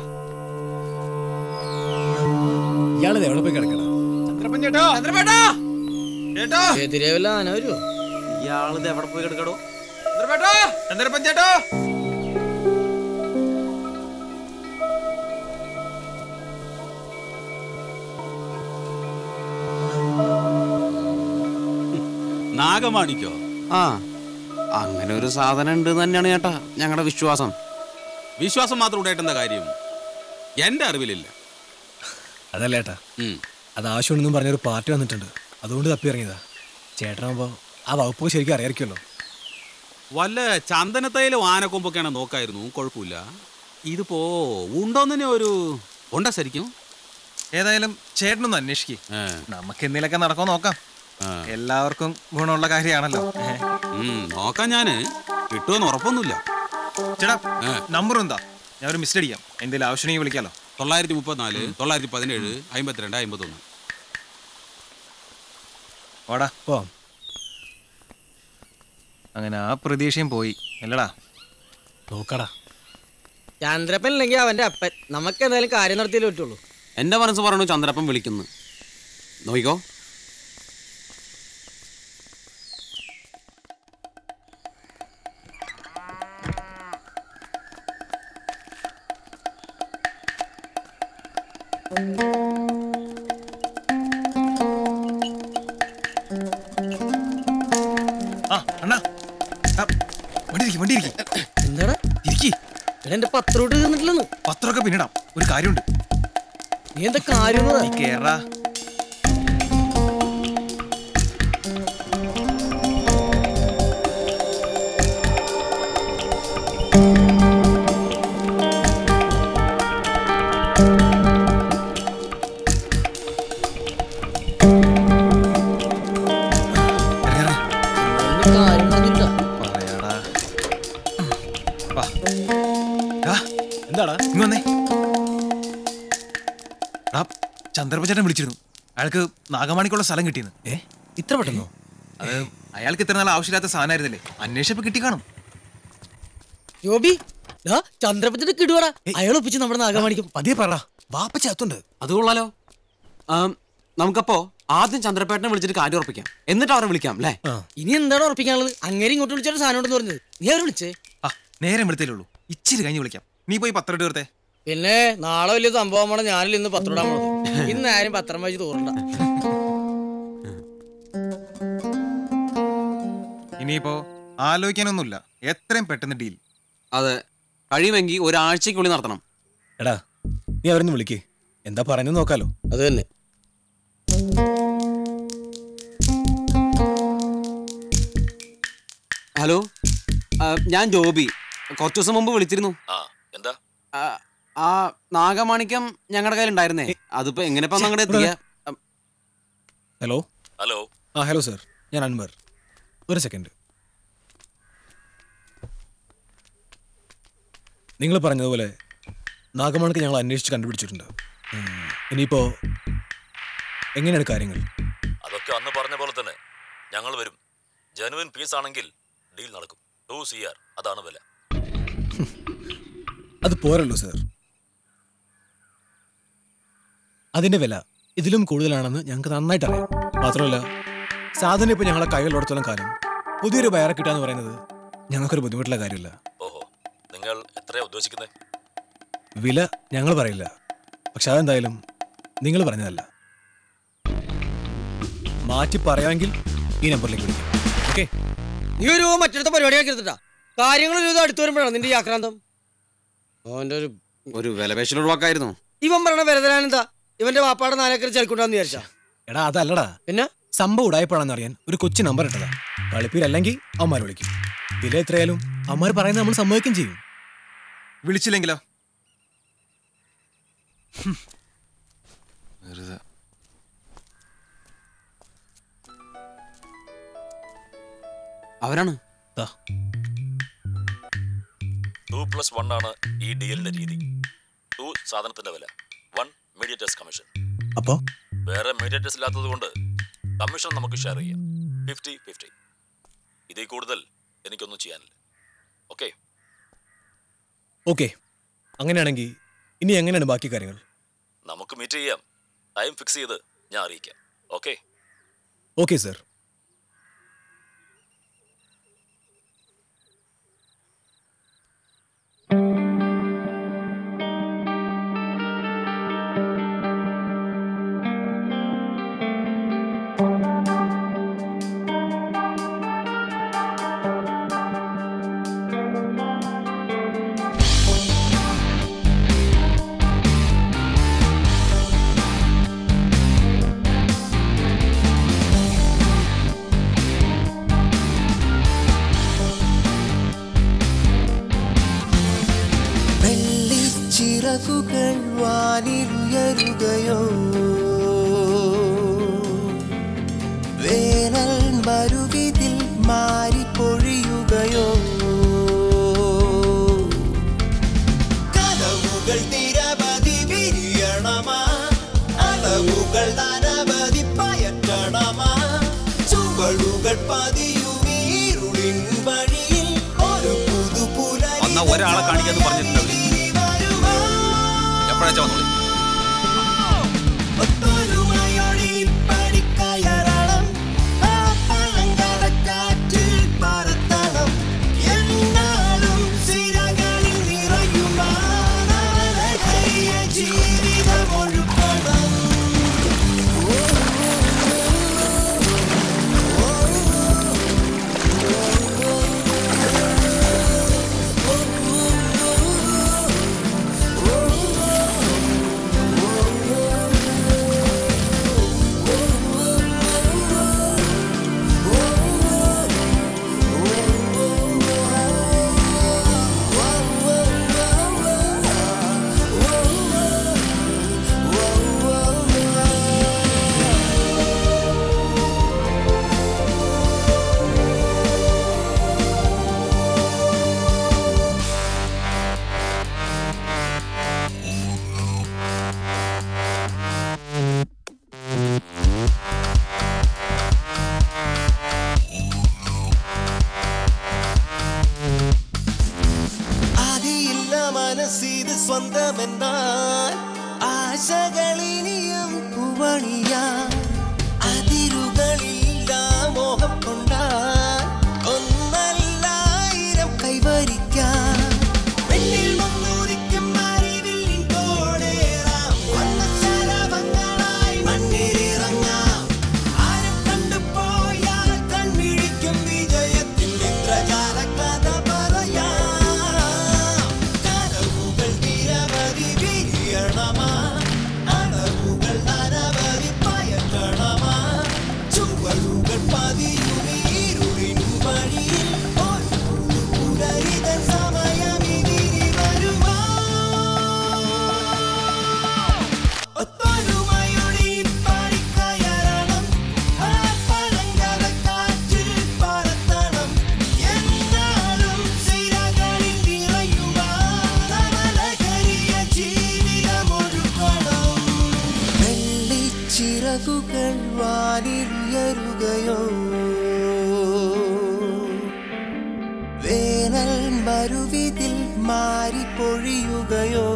ഇയാളിത് എവിടെ പോയി കിടക്കണം ചന്ദ്രപ്പൻ ചേട്ടാ ചന്ദ്രപേട്ടാ ചേട്ടാ എതിരെ വല്ല ആന വരുമോ ഇയാളിത് എവിടെ പോയി കിടക്കടോ ചന്ദ്രപേട്ടാ ചന്ദ്രപ്പൻ ചേട്ടാ നാഗമാണിക്കോ ആ അങ്ങനെ ഒരു സാധനം ഉണ്ട് തന്നെയാണ് ചേട്ടാ ഞങ്ങളുടെ വിശ്വാസം വിശ്വാസം മാത്രം ഉണ്ടായിട്ട് എന്താ കാര്യം എന്റെ അറിവിലില്ല അതല്ല ഏട്ടാ അത് ആവശ്യമുണ്ടെന്നും പറഞ്ഞൊരു പാർട്ടി വന്നിട്ടുണ്ട് അതുകൊണ്ട് തപ്പി ഇറങ്ങിയതാ ചേട്ടനാകുമ്പോ ആ വകുപ്പൊക്കെ ശരിക്കും അറിയാമായിരിക്കുമല്ലോ വല്ല ചന്ദനത്തൈലും ആനക്കൊമ്പൊക്കെയാണ് നോക്കായിരുന്നു കുഴപ്പമില്ല ഇതിപ്പോ ഉണ്ടോന്നെ ഒരു ഉണ്ട ശരിക്കും ഏതായാലും ചേട്ടനൊന്ന് അന്വേഷിക്കേ നമുക്ക് എന്തെങ്കിലുമൊക്കെ നടക്കോ നോക്കാം എല്ലാവർക്കും ഗുണമുള്ള കാര്യമാണല്ലോ ഉം, നോക്കാം ഞാന് കിട്ടുമെന്ന് ഉറപ്പൊന്നുമില്ല ചേട്ടാ നമ്പർ എന്താ ഞാൻ ഒരു മിസ്ഡ് അടിക്കാം എന്തെങ്കിലും ആവശ്യമെങ്കിൽ വിളിക്കാലോ തൊള്ളായിരത്തി മുപ്പത്തിനാല് തൊള്ളായിരത്തി പതിനേഴ് അമ്പത്തിരണ്ട് അമ്പത്തൊന്ന് ഓടാ പോവാം അങ്ങനെ ആ പ്രതീക്ഷയും പോയി അല്ലടാ നോക്കടാ ചന്ദ്രപ്പൻ ഇല്ലെങ്കിൽ അവന്റെ അപ്പൻ നമുക്ക് എന്തായാലും കാര്യം നടത്തിയാലേ പറ്റുള്ളൂ എന്റെ മനസ്സ് പറഞ്ഞു ചന്ദ്രപ്പൻ വിളിക്കുന്നു നോക്കിക്കോ ആ അണ്ണാ ആ, വണ്ടി ഇരിക്കും വണ്ടി ഇരിക്കും എന്താടാ ഇരിക്കി എടാ എന്റെ പത്രോട്ട് തീർന്നിട്ടില്ലെന്ന് പത്രമൊക്കെ പിന്നിടാം ഒരു കാര്യമുണ്ട് നീ എന്താ കാര്യം നീ കേറാ കാര്യം പറഞ്ഞിട്ടാ പറയാടാ വാ. ഡാ, എന്താടാ ഇങ്ങ് വന്നേ ആ ചന്ദ്രപചേട്ടൻ വിളിച്ചിരുന്നു അയാൾക്ക് നാഗമാണിക്കുള്ള സ്ഥലം കിട്ടിയെന്ന് ഏ ഇത്ര പെട്ടെന്നോ അത് അയാൾക്ക് ഇത്ര നാൾ ആവശ്യമില്ലാത്ത സാധനമായിരുന്നില്ലേ അന്വേഷിച്ചപ്പോ കിട്ടി കാണും ജോബി ഡാ ചന്ദ്രപ്പത്തിന്റെ കിടുവാടാ അയാൾ ഒപ്പിച്ച് നമ്മുടെ നാഗമാണിക്കും പതിയെ പറ വാപ്പച്ച അത്തുണ്ട് അത് കൊള്ളാലോ ആം, നമുക്കപ്പോ ആദ്യം ചന്ദ്രപ്പേട്ടനെ വിളിച്ചിട്ട് കാര്യം ഉറപ്പിക്കാം എന്നിട്ട് അവരെ വിളിക്കാം അല്ലേ ഇനി എന്താണ് ഉറപ്പിക്കാനുള്ളത് അങ്ങനെ ഇങ്ങോട്ട് വിളിച്ചൊരു സാധനം ഉണ്ടെന്ന് പറഞ്ഞത് നീ അവരെ വിളിച്ചേ ആ നേരം എടുത്തേലുള്ളൂ ഇച്ചിരി കഴിഞ്ഞ് വിളിക്കാം നീ പോയി പത്രം എടുത്ത് തീർത്തേ പിന്നെ നാളെ വലിയ സംഭവമാണ് ഞാനിൽ ഇന്ന് പത്രം ഇടാൻ പോണത് ഇന്ന് ആരും പത്രം വായിച്ച് തോറണ്ട ഇനിയിപ്പോ ആലോചിക്കാനൊന്നുമില്ല എത്രയും പെട്ടെന്ന് ഡീൽ അതെ കഴിയുമെങ്കിൽ ഒരാഴ്ചക്കുള്ളിൽ നടത്തണം എടാ നീ അവരൊന്ന് വിളിക്കേ എന്താ പറയുന്നത് നോക്കാലോ അത് തന്നെ ഹലോ ആ, ഞാൻ ജോബി കുറച്ചു ദിവസം മുമ്പ് വിളിച്ചിരുന്നു ആ എന്താ ആ, ആ നാഗമാണിക്യം ഞങ്ങളുടെ കയ്യിൽ ഉണ്ടായിരുന്നേ അതിപ്പോ എങ്ങനെ ഇപ്പൊ അങ്ങോട്ട് എത്തിയ ഹലോ ഹലോ ആ ഹലോ സർ ഞാൻ അൻവർ ഒരു സെക്കൻഡ് നിങ്ങൾ പറഞ്ഞതുപോലെ നാഗമണക്ക് ഞങ്ങൾ അന്വേഷിച്ച് കണ്ടുപിടിച്ചിട്ടുണ്ട് ഉം, ഇനിയിപ്പോ എങ്ങനെയാണ് കാര്യങ്ങൾ അതൊക്കെ അന്ന് പറഞ്ഞ പോലെ തന്നെ ഞങ്ങൾ വരും ജനുവിൻ പീസ് ആണെങ്കിൽ ഡീൽ നടക്കും ടു സി ആർ അതാണ് വില അത് പോരല്ലോ സർ അതിന്റെ വില ഇതിലും കൂടുതലാണെന്ന് ഞങ്ങൾക്ക് നന്നായിട്ട് അറിയാം മാത്രമല്ല സാധനം ഇപ്പൊ ഞങ്ങളെ കൈകളിലോടത്തോളം കാലം പുതിയൊരു ബയറെ കിട്ടാന്ന് പറയുന്നത് ഞങ്ങൾക്കൊരു ബുദ്ധിമുട്ടുള്ള കാര്യമില്ല ഓഹോ നിങ്ങൾ എത്രയാ ഉദ്ദേശിക്കുന്നത് വില ഞങ്ങൾ പറയില്ല പക്ഷെ അതെന്തായാലും നിങ്ങൾ പറഞ്ഞതല്ല മാറ്റി പറയാമെങ്കിൽ ഈ നമ്പറിലേക്ക് വിളിക്കാം ഓക്കെ നീ ഒരു മറ്റടുത്ത പരിപാടിയാക്കി എടുത്തിട്ടാ കാര്യങ്ങൾ ഒരു ഇത് അടുത്ത് വരുമ്പോഴാണ് നിന്റെ ഈ ആക്രാന്തം ഓന്റെ ഒരു ഒരു വിലപേശൽ ഒഴിവാക്കായിരുന്നു ഇവൻ പറഞ്ഞ വെറുതെന്താ ഇവന്റെ വാപ്പാടെ നാലേക്കർ ചെലക്കുണ്ടാന്ന് വിചാരിച്ചാ എടാ അതല്ലടാ പിന്നെ സംഭവം ഉടായപ്പോഴാണെന്ന് അറിയാൻ ഒരു കൊച്ചു നമ്പർ ഇട്ടതാ കളിപ്പീരല്ലെങ്കിൽ അവന്മാർ വിളിക്കും വില എത്രയായാലും അവന്മാർ പറയുന്നത് നമ്മൾ സമ്മതിക്കും ചെയ്യും വിളിച്ചില്ലെങ്കിലോ ഹും. വെറുതെ അവരാണ് ടു പ്ലസ് വൺ ആണ് ഈ ഡീലിന്റെ രീതി ടു സാധനത്തിന്റെ വില വൺ മീഡിയേറ്റേഴ്സ് കമ്മീഷൻ അപ്പോ വേറെ മീഡിയേറ്റേഴ്സ് ഇല്ലാത്തത് കൊണ്ട് കമ്മീഷൻ നമുക്ക് ഷെയർ ചെയ്യാം ഫിഫ്റ്റി ഫിഫ്റ്റി ഇതിൽ കൂടുതൽ എനിക്കൊന്നും ചെയ്യാനില്ല ഓക്കെ ഓക്കെ അങ്ങനെയാണെങ്കിൽ ഇനി എങ്ങനെയാണ് ബാക്കി കാര്യങ്ങൾ നമുക്ക് മീറ്റ് ചെയ്യാം ടൈം ഫിക്സ് ചെയ്ത് ഞാൻ അറിയിക്കാം ഓക്കെ ഓക്കെ സർ വെള്ളിച്ചിറകുകൾ വാനിലുയരുകയോ വേനൽ മരുവിതിൽ മാറിപ്പൊഴിയുകയോ കനവുകൾ നിരവധി വിരിയണമാ അളവുകൾ അനവധി പയറ്റണമാ ചുവടുകൾ പതിയുമീരുളിൻ വഴിയിൽ ഒരു പുതുപുലരി വന്ന ഒരാളെ കാണിക്കാന്ന് പറഞ്ഞിട്ടുണ്ട് അവര് എപ്പോഴാ വന്നോളി ഒത്തൊരുമയോടെ പടിക്കയറണം ആ പഴങ്കടക്കാറ്റിൽ പറത്തണം എന്നാലും സിരകളിൽ നിറയുമാനവരകയ ജീവിതമൊഴുക്കണം ആദിയില്ല മനസ്സിത് സ്വന്തമെന്നാൽ ആശകളിനിയും പൂവണിയാൻ അതിരുകളില്ല മോഹം കൊണ്ടാൽ ഒന്നല്ലായിരം കൈവരിക്കാൻ പെണ്ണിൽ വന്നുദിക്കും അറിവിൽ മരുവിതിൽ മാറിപ്പൊഴിയുകയോ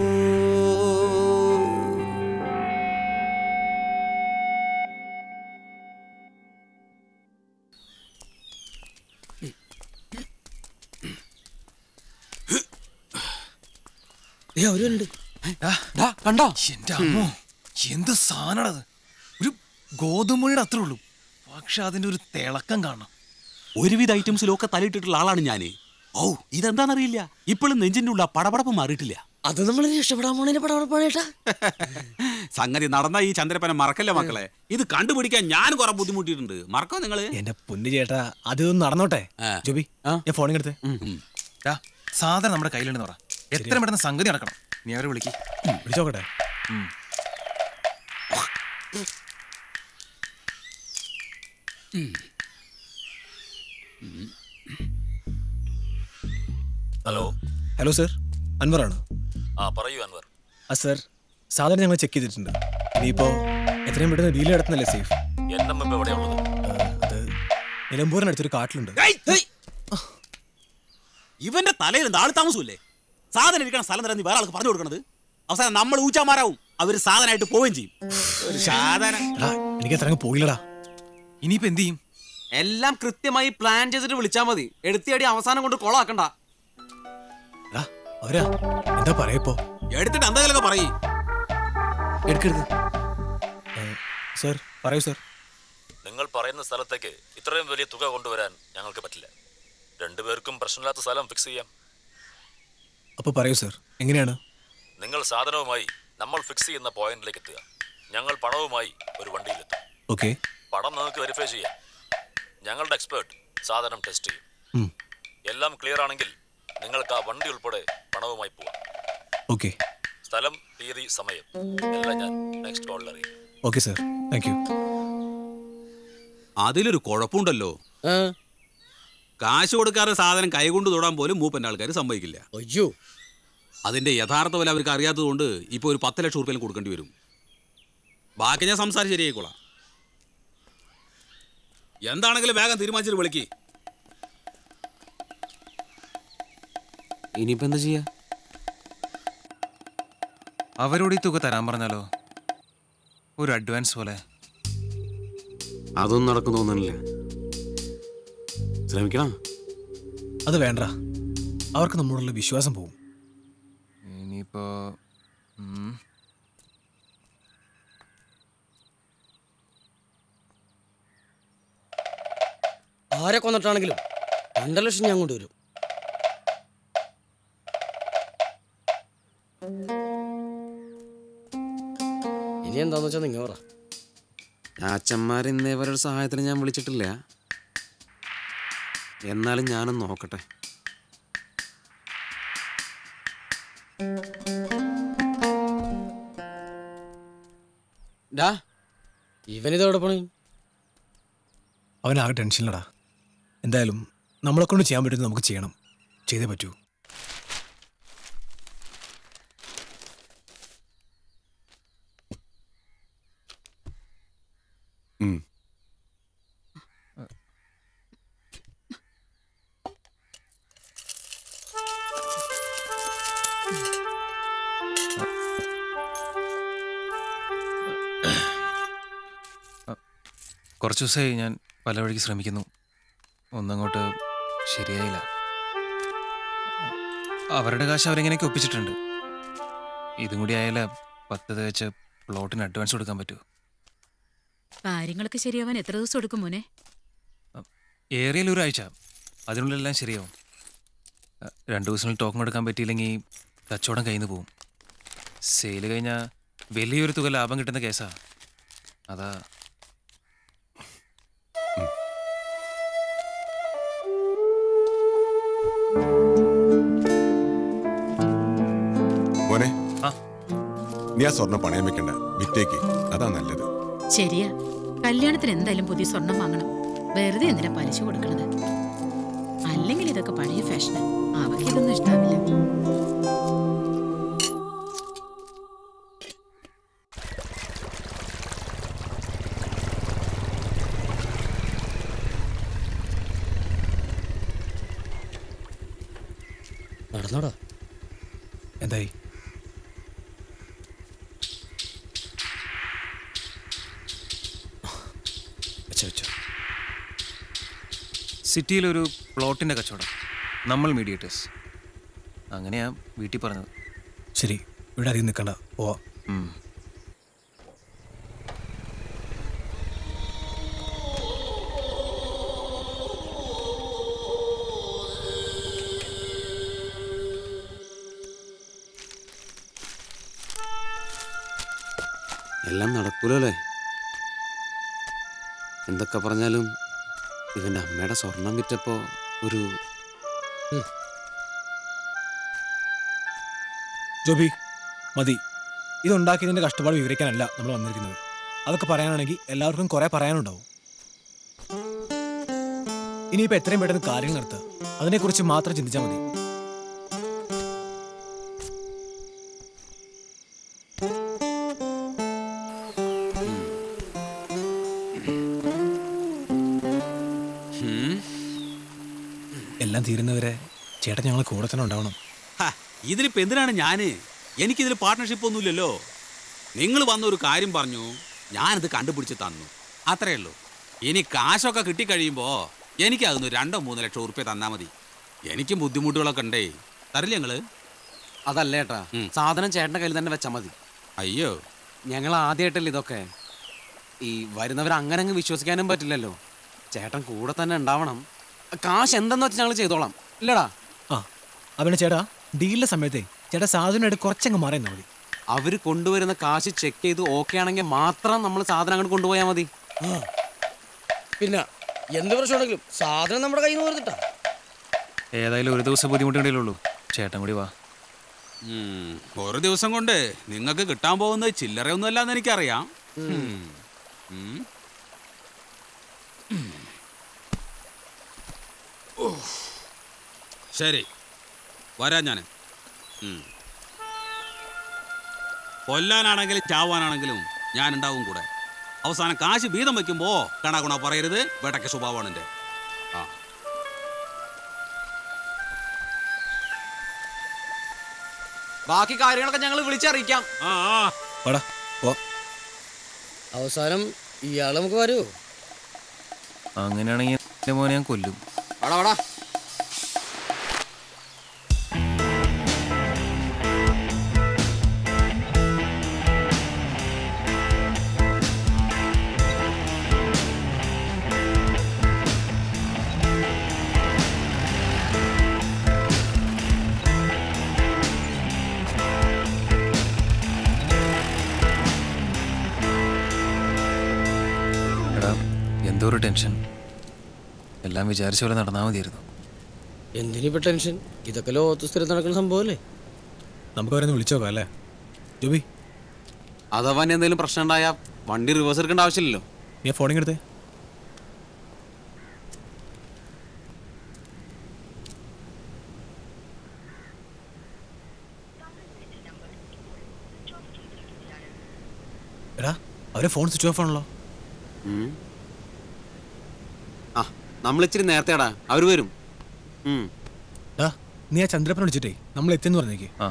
കണ്ടോ എന്റെ അമ്മോ എന്ത് സാധനത് ഒരു ഗോതമ്പുഴിയുടെ അത്രേ ഉള്ളൂ പക്ഷെ അതിന്റെ ഒരു തിളക്കം കാണണം ഒരുവിധ ഐറ്റംസിലൊക്കെ തലയിട്ടിട്ടുള്ള ആളാണ് ഞാൻ ഓ ഇതെന്താണെന്നറിയില്ല ഇപ്പോഴും നെഞ്ചിന്റെ ഉള്ള പടപടപ്പ് മാറിയിട്ടില്ല അത് നമ്മൾ രക്ഷപ്പെടാൻ പോണേനെ പടപടപ്പാണേട്ടാ സംഗതി നടന്ന ഈ ചന്ദ്രപ്പന മറക്കല്ലേ മക്കളെ ഇത് കണ്ടുപിടിക്കാൻ ഞാൻ കുറെ ബുദ്ധിമുട്ടിയിട്ടുണ്ട് മറക്കോ നിങ്ങള് എന്റെ പൊന്നു ചേട്ടാ അതൊന്നും നടന്നോട്ടെ ജോബി ഞാൻ ഫോണിങ് എടുത്തേ ദാ, സാധനം നമ്മുടെ കയ്യിലുണ്ടെന്ന് പറ എത്ര പെട്ടെന്ന് സംഗതി നടക്കണം നീ അവരെ വിളിക്ക് വിളിച്ചോക്കട്ടെ ഹലോ ഹലോ സർ അൻവറാണ് ആ പറയൂ അൻവർ ആ സർ സാധനം ഞങ്ങൾ ചെക്ക് ചെയ്തിട്ടുണ്ട് ഇനിയിപ്പോ എത്രയും പെട്ടെന്ന് ഡീൽ നടത്തുന്നല്ലേ സേഫ് എൻ എം ഇപ്പൊ എവിടെയുള്ളത് അത് നിലമ്പൂരിനടുത്തൊരു കാട്ടിലുണ്ട് ഇവന്റെ തലയിൽ എന്താ ആള് താമസമില്ലേ സാധനം ഇരിക്കണ സ്ഥലം തരാൻ നീ വേറെ ആൾക്ക് പറഞ്ഞു കൊടുക്കണത് അവസാനം നമ്മൾ ഊച്ചാമാരാവും അവര് സാധനമായിട്ട് പോവുകയും ചെയ്യും ഒരു സാധനം എടാ, എനിക്ക് അത്ര പോയില്ലടാ ഇനിയിപ്പോ എന്ത് ചെയ്യും എല്ലാം കൃത്യമായി പ്ലാൻ ചെയ്തിട്ട് വിളിച്ചാ മതി എടുത്തിയടി അവസാനം കൊണ്ട് കൊളാക്കണ്ട എടാ, അവരാ എന്താ പറയപ്പോ എടുത്തിട്ട് എന്തെങ്കിലുമൊക്കെ പറയും എടുക്കരുത് സർ പറയൂ സർ നിങ്ങൾ പറയുന്ന സ്ഥലത്തേക്ക് ഇത്രയും വലിയ തുക കൊണ്ടുവരാൻ ഞങ്ങൾക്ക് പറ്റില്ല രണ്ടുപേർക്കും പ്രശ്നമില്ലാത്ത സ്ഥലം ഫിക്സ് ചെയ്യാം അപ്പൊ പറയൂ സർ എങ്ങനെയാണ് നിങ്ങൾ സാധനവുമായി നമ്മൾ ഫിക്സ് ചെയ്യുന്ന പോയിന്റിലേക്ക് എത്തുക ഞങ്ങൾ പണവുമായി ഒരു വണ്ടിയിലെത്തും ഓക്കെ പണം നിങ്ങൾക്ക് വെരിഫൈ ചെയ്യാം ഞങ്ങളുടെ എക്സ്പേർട്ട് സാധനം ടെസ്റ്റ് ചെയ്യും ഉം. എല്ലാം ക്ലിയർ ആണെങ്കിൽ നിങ്ങൾക്ക് ആ വണ്ടി ഉൾപ്പെടെ പണവുമായി പോവാം ഓക്കെ സ്ഥലം തീയതി സമയം എല്ലാം ഞാൻ നെക്സ്റ്റ് കോളിൽ അറിയിക്കും ഓക്കെ സർ താങ്ക് യു അതിലൊരു കുഴപ്പമുണ്ടല്ലോ കാശ് കൊടുക്കാതെ സാധനം കൈകൊണ്ട് തൊടാൻ പോലും മൂപ്പൻ്റെ ആൾക്കാർ സമ്മതിക്കില്ല അയ്യോ അതിന്റെ യഥാർത്ഥ വില അവർക്ക് അറിയാത്തതുകൊണ്ട് ഇപ്പോൾ ഒരു പത്ത് ലക്ഷം റുപ്യയിൽ കൊടുക്കേണ്ടി വരും ബാക്കി ഞാൻ സംസാരം ശരിയായിക്കോളാം എന്താണെങ്കിലും വേഗം തീരുമാനിച്ചിട്ട് വിളിക്ക് ഇനിയിപ്പോ എന്താ ചെയ്യാ അവരോട് ഈ തുക തരാൻ പറഞ്ഞാലോ ഒരു അഡ്വാൻസ് പോലെ അതൊന്നും നടക്കും തോന്നുന്നില്ല ശ്രമിക്കണം അത് വേണ്ട അവർക്ക് നമ്മളോടുള്ള വിശ്വാസം പോവും ഇനിയിപ്പോ ഉം. ആരെ കൊന്നിട്ടാണെങ്കിലും രണ്ടര ലക്ഷം ഞാൻ കൊണ്ടുവരും ഇനി എന്താന്ന് വെച്ചാൽ നിങ്ങൾ പറ അച്ഛന്മാർ ഇന്നേ വരെ ഒരു സഹായത്തിന് ഞാൻ വിളിച്ചിട്ടില്ല എന്നാലും ഞാനൊന്ന് നോക്കട്ടെ ഡാ ഇവനിത് എവിടെ പോണേ അവനാകെ ടെൻഷനിലടാ എന്തായാലും നമ്മളെ കൊണ്ട് ചെയ്യാൻ പറ്റുന്നത് നമുക്ക് ചെയ്യണം ചെയ്തേ പറ്റൂ ഉം. കുറച്ച് ദിവസമായി ഞാൻ പല വഴിക്ക് ശ്രമിക്കുന്നു ഒന്നങ്ങോട്ട് ശരിയായില്ല അവരുടെ കാശ് അവരെങ്ങനെയൊക്കെ ഒപ്പിച്ചിട്ടുണ്ട് ഇതും കൂടി ആയാലേ പത്ത് തേച്ച് പ്ലോട്ടിന് അഡ്വാൻസ് കൊടുക്കാൻ പറ്റൂ കാര്യങ്ങളൊക്കെ ശരിയാവാൻ എത്ര ദിവസം എടുക്കും മോനെ ഏറിയൽ ഒരാഴ്ച അതിനുള്ളിലെല്ലാം ശരിയാവും അ, രണ്ടു ദിവസങ്ങളിൽ ടോക്കൺ എടുക്കാൻ പറ്റിയില്ലെങ്കിൽ കച്ചവടം കയ്യിൽ നിന്ന് പോവും സെയിൽ കഴിഞ്ഞാൽ വലിയൊരു തുക ലാഭം കിട്ടുന്ന കേസാ അതാ മോനെ നീ ആ സ്വർണം പണയം വെക്കണ്ട വിറ്റേക്ക് അതാ നല്ലത് ശരിയാ കല്യാണത്തിന് എന്തായാലും പുതിയ സ്വർണം വാങ്ങണം വെറുതെ എന്തിനാ പലിശ കൊടുക്കണത് അല്ലെങ്കിൽ ഇതൊക്കെ പഴയ ഫാഷന് അവർക്ക് ഇതൊന്നും ഇഷ്ടാവില്ല നടന്നോടാ എന്തായി വെച്ചോ വെച്ചോ സിറ്റിയിലൊരു പ്ലോട്ടിൻ്റെ കച്ചവടം നമ്മൾ മീഡിയേറ്റേഴ്സ് അങ്ങനെയാ വീട്ടിൽ പറഞ്ഞത് ശരി ഇവിടെ അധികം നിൽക്കണ്ട പോവാ ഉം. എല്ലാം നടക്കൂലോ അല്ലേ എന്തൊക്കെ പറഞ്ഞാലും ഇവന്റെ അമ്മയുടെ സ്വർണം വിറ്റപ്പോ ഒരു ജോബി മതി ഇതുണ്ടാക്കിയതിന്റെ കഷ്ടപ്പാട് വിവരിക്കാനല്ല നമ്മൾ വന്നിരിക്കുന്നത് അതൊക്കെ പറയാനാണെങ്കിൽ എല്ലാവർക്കും കുറെ പറയാനുണ്ടാവും ഇനിയിപ്പോ എത്രയും പെട്ടെന്ന് കാര്യങ്ങൾ നടത്തുക അതിനെക്കുറിച്ച് മാത്രം ചിന്തിച്ചാൽ മതി എല്ലാം തീരുന്നവരെ ചേട്ടൻ ഞങ്ങൾ കൂടെ തന്നെ ഉണ്ടാവണം ഹ, ഇതിലിപ്പോ എന്തിനാണ് ഞാന് എനിക്കിതിൽ പാർട്ട്ണർഷിപ്പ് ഒന്നുമില്ലല്ലോ നിങ്ങൾ വന്ന ഒരു കാര്യം പറഞ്ഞു ഞാനിത് കണ്ടുപിടിച്ച് തന്നു അത്രേ ഉള്ളൂ ഇനി കാശൊക്കെ കിട്ടിക്കഴിയുമ്പോ എനിക്ക് അതൊന്ന് രണ്ടോ മൂന്നോ ലക്ഷം ഉറുപ്പ്യ തന്നാ മതി എനിക്കും ബുദ്ധിമുട്ടുകളൊക്കെ ഉണ്ടേ തരില്ല ഞങ്ങള് അതല്ലേട്ടാ സാധനം ചേട്ടന്റെ കയ്യിൽ തന്നെ വെച്ചാൽ മതി അയ്യോ ഞങ്ങൾ ആദ്യമായിട്ടല്ലേ ഇതൊക്കെ ഈ വരുന്നവർ അങ്ങനെ അങ്ങ് വിശ്വസിക്കാനും പറ്റില്ലല്ലോ ചേട്ടൻ കൂടെ തന്നെ ഉണ്ടാവണം കാശ് എന്തെന്ന് വെച്ചാൽ ഞങ്ങൾ ചെയ്തോളാം ഇല്ലടാ ആ അവനെ ചേട്ടാ ഡീലിന്റെ സമയത്തെ ചേട്ടാ സാധനം എടുത്ത് കുറച്ചങ്ങ് മാറി നിന്നാ മതി അവര് കൊണ്ടുവരുന്ന കാശ് ചെക്ക് ചെയ്ത് ഓക്കെ ആണെങ്കിൽ മാത്രം നമ്മൾ സാധനം അങ്ങോട്ട് കൊണ്ടുപോയാൽ മതി പിന്നെ എന്ത് പ്രശ്നമുണ്ടെങ്കിലും സാധനം നമ്മുടെ കയ്യിൽ നിന്ന് വരുന്നിട്ടാ ഏതായാലും ഒരു ദിവസം ബുദ്ധിമുട്ടുണ്ടെങ്കിലുള്ളൂ ചേട്ടൻ കൂടി വാ ഉം, ഒരു ദിവസം കൊണ്ട് നിങ്ങൾക്ക് കിട്ടാൻ പോകുന്നത് ചില്ലറയൊന്നും അല്ലാന്ന് എനിക്കറിയാം ഉം. ഉം. ഉം. ഓ. ശരി വരാം ഞാൻ കൊല്ലാനാണെങ്കിലും ചാവാനാണെങ്കിലും ഞാൻ ഉണ്ടാവും കൂടെ അവസാനം കാശ് വീതം വെക്കുമ്പോ കണാകുണ പറയരുത് വേട്ടയ്ക്ക് സ്വഭാവമാണ് എൻ്റെ ആ ബാക്കി കാര്യങ്ങളൊക്കെ ഞങ്ങൾ വിളിച്ചറിയിക്കാം ആ ആ വാടാ പോ അവസാനം ഇയാൾ നമുക്ക് വരുമോ അങ്ങനെയാണെങ്കിൽ എൻ്റെ മോനെ ഞാൻ കൊല്ലും വാടാ വാടാ എടാ എന്തോ ഒരു ടെൻഷൻ എല്ലാം വിചാരിച്ച പോലെ നടന്നാൽ മതിയായിരുന്നു എന്തിനിപ്പോ ടെൻഷൻ ഇതൊക്കെ ലോകത്ത് സ്ഥിരം നടക്കുന്ന സംഭവമല്ലേ നമുക്ക് അവരെ വിളിച്ചു നോക്കാം അല്ലേ ജോബി അഥവാ ഇനി എന്തെങ്കിലും പ്രശ്നം ഉണ്ടായാ വണ്ടി റിവേഴ്സ് എടുക്കേണ്ട ആവശ്യമില്ലല്ലോ നീ ഫോണിങ് എടുത്തേ എടാ അവരെ ഫോൺ സ്വിച്ച് ഓഫ് ആണല്ലോ ഉം. ആ നമ്മൾ ഇച്ചിരി നേരത്തെടാ അവര് വരും ഉം. ഡാ നീ ആ ചന്ദ്രപ്പനെ വിളിച്ചിട്ടേ നമ്മൾ എത്തിയെന്ന് പറഞ്ഞേക്ക് ആ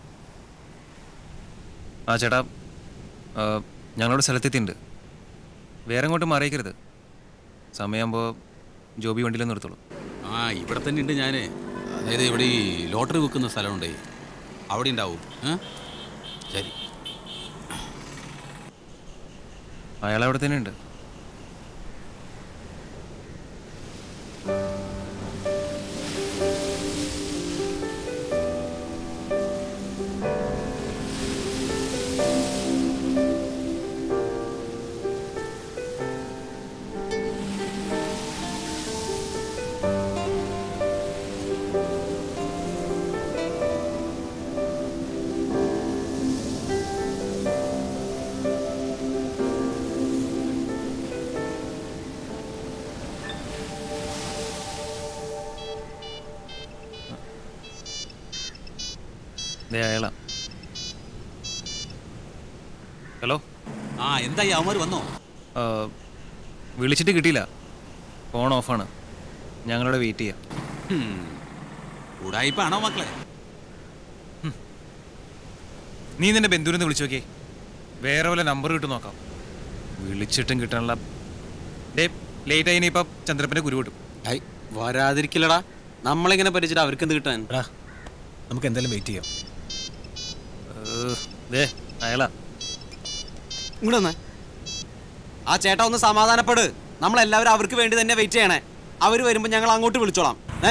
ആ ചേട്ടാ ആ, ഞങ്ങളോട് സ്ഥലത്തെത്തിയിട്ടുണ്ട് വേറെ അങ്ങോട്ട് മാറിയേക്കരുത് സമയമാകുമ്പോൾ ജോബി വണ്ടിയിൽ നിർത്തുള്ളൂ ആ ഇവിടെ തന്നെ ഉണ്ട് ഞാൻ അതായത് ഇവിടെ ഈ ലോട്ടറി വിൽക്കുന്ന സ്ഥലമുണ്ടേ അവിടെ ഉണ്ടാവും ഏ? ശരി അയാൾ അവിടെ തന്നെ ഉണ്ട് ദേ അയാളാ ഹലോ ആ എന്തായി അവന്മാർ വന്നോ ആ, വിളിച്ചിട്ട് കിട്ടിയില്ല ഫോൺ ഓഫാണ് ഞങ്ങളിവിടെ വെയിറ്റ് ചെയ്യാം ഹും. ഉടായിപ്പാണോ മക്കളെ നീ നിന്റെ ബന്ധുവിനെ വിളിച്ചു നോക്കിയേ വേറെ വല്ല നമ്പർ കിട്ടും നോക്കാം വിളിച്ചിട്ടും കിട്ടാനുള്ള ഡേ ലേറ്റ് ആയി ഇനിയിപ്പം ചന്ദ്രപ്പന്റെ കുരു കിട്ടും ഐ വരാതിരിക്കില്ലടാ നമ്മളിങ്ങനെ പരിചയം അവർക്ക് എന്ത് കിട്ടാൻ നമുക്ക് എന്തായാലും വെയിറ്റ് ചെയ്യാം ദേ അയാളാ ഇങ്ങോട്ട് വന്നേ ആ ചേട്ടാ ഒന്ന് സമാധാനപ്പെട് നമ്മളെല്ലാവരും അവർക്ക് വേണ്ടി തന്നെ വെയിറ്റ് ചെയ്യണേ അവർ വരുമ്പോൾ ഞങ്ങൾ അങ്ങോട്ട് വിളിച്ചോളാം ഏ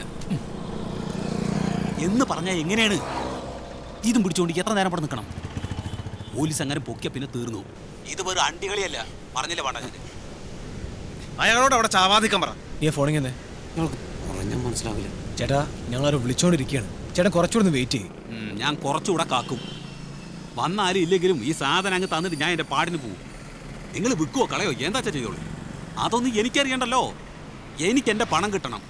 എന്ന് പറഞ്ഞാൽ എങ്ങനെയാണ് ഇതും പിടിച്ചുകൊണ്ട് എത്ര നേരം ഇവിടെ നിൽക്കണം പോലീസ് അങ്ങനെ പൊക്കിയ പിന്നെ തീർന്നു ഇത് വെറും അണ്ടികളിയല്ല പറഞ്ഞില്ലേ വേണ്ട ഞാൻ അയാളോട് അവിടെ ചാവാതിക്കാൻ പറ നീ ഫോണിൽ തന്നെ പറഞ്ഞാൽ മനസ്സിലാവില്ല ചേട്ടാ ഞങ്ങൾ ആരോ വിളിച്ചോണ്ടിരിക്കുകയാണ് ചേട്ടൻ കുറച്ചുകൂടെ ഒന്ന് വെയിറ്റ് ചെയ്യും ഉം, ഞാൻ കുറച്ചുകൂടെ കാക്കും വന്നാലും ഇല്ലെങ്കിലും ഈ സാധനം അങ്ങ് തന്നിട്ട് ഞാൻ എൻ്റെ പാടിന് പോവും നിങ്ങൾ വിൽക്കുവോ കളയോ എന്താ ചെയ്തോളൂ അതൊന്നും എനിക്കറിയണ്ടല്ലോ എനിക്ക് എൻ്റെ പണം കിട്ടണം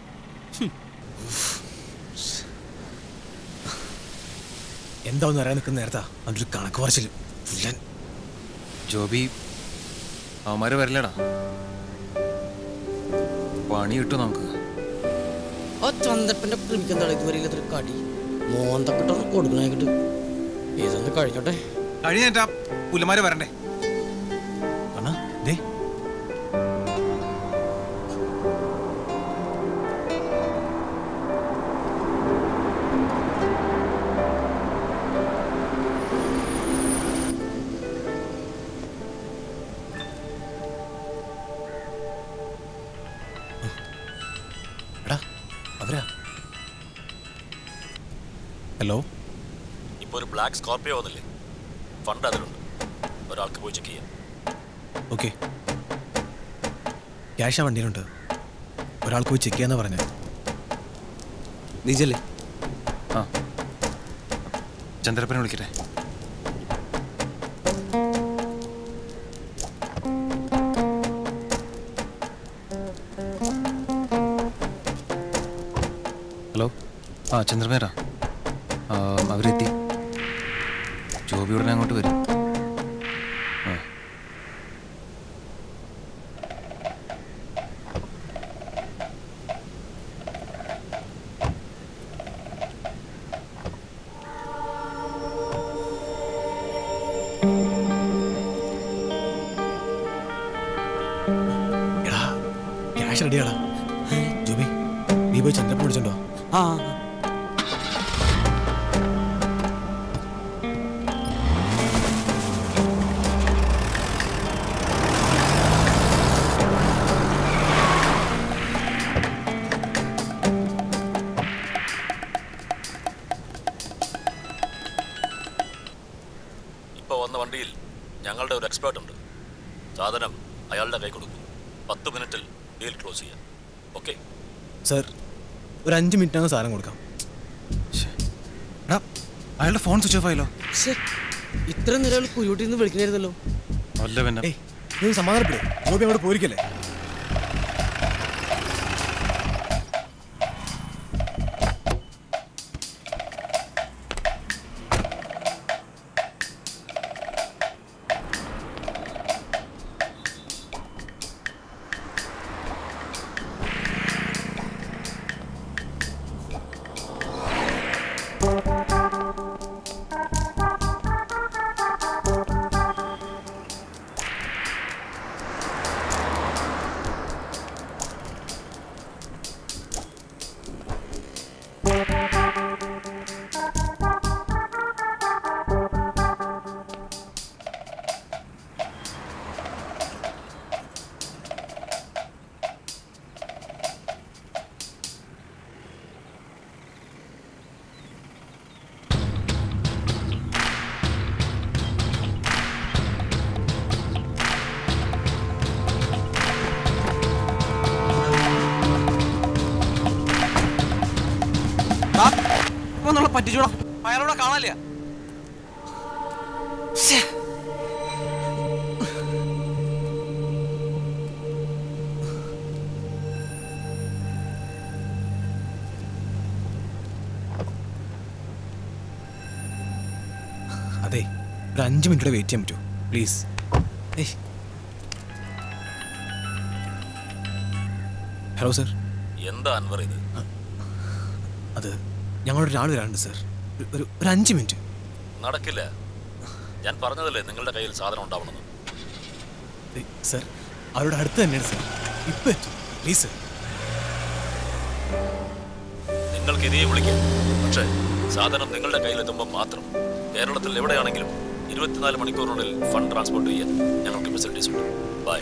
എന്താ ഒന്ന് അറിയാൻ നിൽക്കുന്ന നേരത്താ അവൻ്റെ കണക്ക് പറച്ചിൽ ഫുല്ലൻ ജോബി അവന്മാര് വരില്ലടാ പണി കിട്ടും നമുക്ക് ആ ചന്തപ്പന്റെ പ്രിമിക്കെന്താണ് ഇതുവരെ ഇല്ലാത്തൊരു കടി മോന്തക്കിട്ടോ കൊടുക്കണായിട്ട് ഇതൊന്ന് കഴിഞ്ഞോട്ടെ കഴിഞ്ഞേറ്റാ പുല്ലമാര് വരണ്ടേ അണ്ണാ ദേ എടാ അവരാ ഹലോ ഇപ്പോൾ ഒരു ബ്ലാക്ക് സ്കോർപ്പിയോ വന്നില്ലേ ഫണ്ട് അതിലുണ്ട് ഒരാൾക്ക് പോയി ചെക്ക് ചെയ്യാം ഓക്കെ ക്യാഷ് ആ വണ്ടിയിലുണ്ട് ഒരാൾക്ക് പോയി ചെക്ക് ചെയ്യാന്നാ പറഞ്ഞത് നീജല്ലേ ആ ചന്ദ്രപ്പനെ വിളിക്കട്ടെ ഹലോ ആ ചന്ദ്രമേരാ ആ, അവരെത്തി ജോബി ഉടനെ അങ്ങോട്ട് വരും ആ എടാ ക്യാഷ് റെഡിയാടാ ജോബി നീ പോയി ചന്ദ്രപ്പൻ വിളിച്ചോണ്ടോ ആ ഇപ്പോൾ വന്ന വണ്ടിയിൽ ഞങ്ങളുടെ ഒരു എക്സ്പേർട്ട് ഉണ്ട് സാധനം അയാളുടെ കൈ കൊടുക്കും പത്ത് മിനിറ്റിൽ ഡീൽ ക്ലോസ് ചെയ്യാം ഓക്കെ സർ ഒരു അഞ്ച് മിനിറ്റിനകം സാധനം കൊടുക്കാം എടാ അയാളുടെ ഫോൺ സ്വിച്ച് ഓഫ് ആയല്ലോ ഇത്ര നേരം കുരുട്ടിൽ നിന്ന് വിളിക്കണായിരുന്നല്ലോ അല്ല പിന്നെ നീ സമാധാനപ്പെടും ജോബി അങ്ങോട്ട് പോയിരിക്കല്ലേ ഒന്നുള്ള പറ്റിച്ചോടാ അയാളോടെ കാണാനില്ല അതെ ഒരു അഞ്ച് മിനിറ്റ് വെയിറ്റ് ചെയ്യാൻ പറ്റുമോ പ്ലീസ് ഹലോ സർ എന്താ അൻവർ ഇത് അത് ഞങ്ങളുടെ ഒരാൾ വരാനുണ്ട് സാർ ഒരു- ഒരു ഒരു അഞ്ച് മിനിറ്റ് നടക്കില്ല ഞാൻ പറഞ്ഞതല്ലേ നിങ്ങളുടെ കയ്യിൽ സാധനം ഉണ്ടാവണമെന്ന് ഏയ്, സാർ അവരുടെ അടുത്ത് തന്നെയാണ് സാർ ഇപ്പം എത്തും പ്ലീസ് സാർ നിങ്ങൾക്ക് ഇനിയും വിളിക്കാം പക്ഷേ സാധനം നിങ്ങളുടെ കയ്യിലെത്തുമ്പോൾ മാത്രം കേരളത്തിൽ എവിടെയാണെങ്കിലും ഇരുപത്തിനാല് മണിക്കൂറിനുള്ളിൽ ഫണ്ട് ട്രാൻസ്പോർട്ട് ചെയ്യാൻ ഞങ്ങൾക്ക് ഫെസിലിറ്റീസ് ഉണ്ട് ബൈ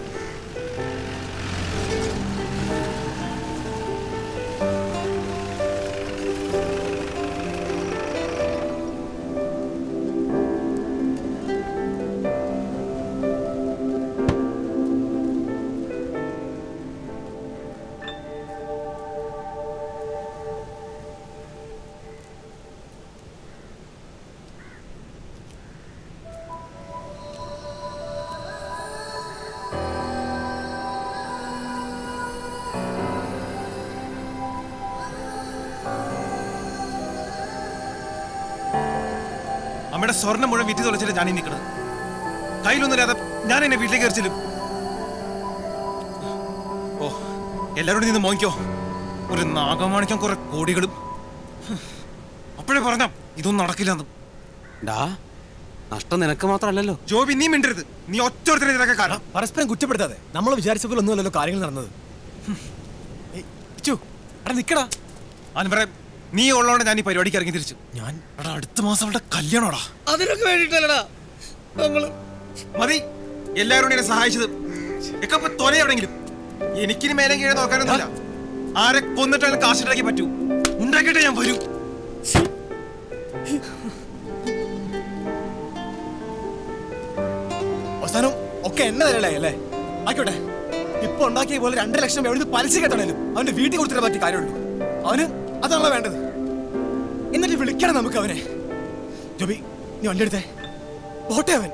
അമ്മയുടെ സ്വർണ്ണം മുഴുവൻ വിറ്റ് തുളച്ചിട്ട് ഞാൻ ഈ നിൽക്കണം കയ്യിലൊന്നുമില്ലാതെ ഞാൻ എന്നെ വീട്ടിലേക്ക് എറിച്ചിലും ഓ എല്ലാവരോടും നിന്ന് മോങ്ങിക്കോ ഒരു നാഗമാണിക്കാൻ കുറെ കോടികളും അപ്പോഴേ പറഞ്ഞ ഇതൊന്നും നടക്കില്ലെന്ന് ഡാ നഷ്ടം നിനക്ക് മാത്രമല്ലല്ലോ ജോബി നീ മിണ്ടരുത് നീ ഒറ്റൊരുത്തരെ ഇതിനൊക്കെ കാരണം പരസ്പരം കുറ്റപ്പെടുത്താതെ നമ്മൾ വിചാരിച്ച പോലെ ഒന്നുമല്ലല്ലോ കാര്യങ്ങൾ നടന്നത് ഹും. ഏയ്, ഇച്ചു, എടാ നിക്കടാ അവൻ പറയാം നീ ഉള്ളതുകൊണ്ട് ഞാൻ ഈ പരിപാടിക്ക് ഇറങ്ങി തിരിച്ചു ഞാൻ എടാ അടുത്ത മാസം അവളുടെ കല്യാണോടാ അതിനൊക്കെ വേണ്ടിട്ടല്ലടാ നമ്മള് മതി എല്ലാവരും എന്നെ സഹായിച്ചത് ഒക്കെ ഇപ്പൊ തൊല എവിടെങ്കിലും എനിക്കിനി മേലെ കീഴെ നോക്കാനൊന്നുമില്ല ആരെ കൊന്നിട്ടാലും കാശുണ്ടാക്കി പറ്റൂ ഉണ്ടാക്കിയിട്ടേ ഞാൻ വരൂ അവസാനം ഒക്കെ എണ്ണ തരല്ലേ അല്ലേ ആയിക്കോട്ടെ ഇപ്പൊ ഉണ്ടാക്കിയ പോലെ രണ്ടര ലക്ഷം എവിടെ പലിശ കെട്ടണേലും അവന്റെ വീട്ടിൽ കൊടുത്തിട്ട് പറ്റിയ കാര്യമുള്ളൂ അവന് അതാണല്ലോ വേണ്ടത് എന്നിട്ട് വിളിക്കണം നമുക്ക് അവനെ ജോബി നീ വണ്ടി എടുത്തേ പോട്ടെ അവൻ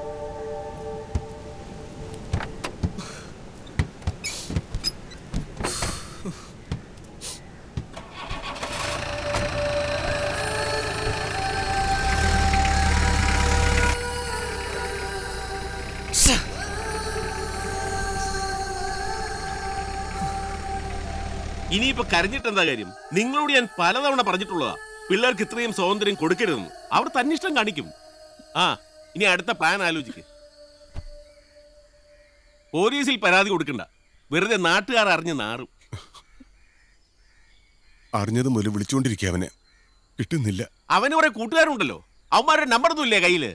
ഇനിയിപ്പോ കരഞ്ഞിട്ട് എന്താ കാര്യം നിങ്ങളോട് ഞാൻ പലതവണ പറഞ്ഞിട്ടുള്ളതാ പിള്ളേർക്ക് ഇത്രയും സ്വാതന്ത്ര്യം കൊടുക്കരുതെന്ന് അവർ തന്നിഷ്ടം കാണിക്കും ആ ഇനി അടുത്ത പ്ലാൻ ആലോചിക്ക് പോലീസിൽ പരാതി കൊടുക്കണ്ട വെറുതെ നാട്ടുകാർ അറിഞ്ഞ് നാറും അറിഞ്ഞത് മുതൽ വിളിച്ചുകൊണ്ടിരിക്കുക അവനെ കിട്ടുന്നില്ല അവന് കുറെ കൂട്ടുകാരുണ്ടല്ലോ അവന്മാരുടെ നമ്പർ ഒന്നും ഇല്ലേ കയ്യില്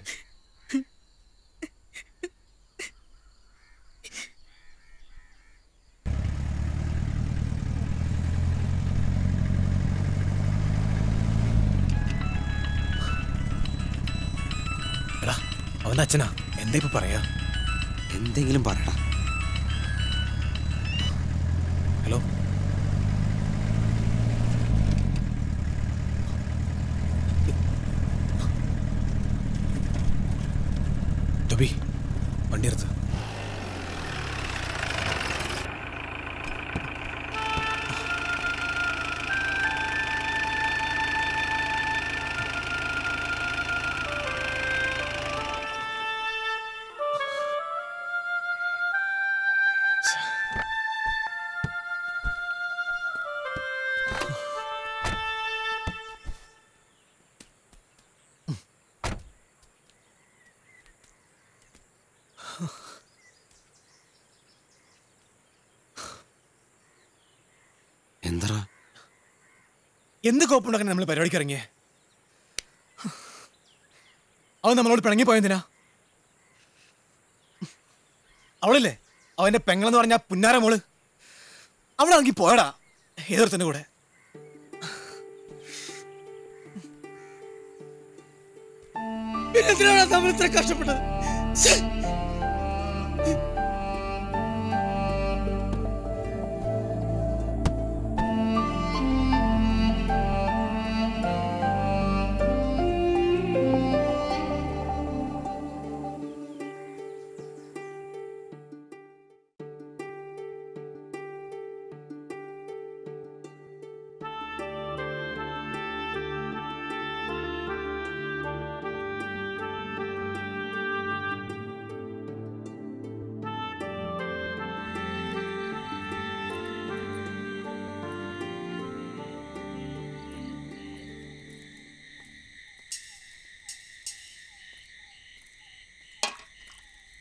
എടാ അവന്റെ അച്ഛനാ എന്താ ഇപ്പൊ പറയാ എന്തെങ്കിലും പറയടാ ഹലോ ടോബി വണ്ടി എടുത്ത് എന്താ എന്ത് കോപ്പുണ്ടാക്കാൻ നമ്മൾ പരിപാടിക്ക് ഇറങ്ങിയേ അവൻ നമ്മളോട് പിണങ്ങി പോയെന്തിനാ അവളില്ലേ അവന്റെ പെങ്ങളെന്ന് പറഞ്ഞ പുന്നാര മോള് അവളാണെങ്കിൽ പോയടാ ഏതൊരുത്തന്റെ കൂടെ പിന്നെ എന്തിനാണ് നമ്മൾ ഇത്ര കഷ്ടപ്പെട്ടത് ശ്ശേ.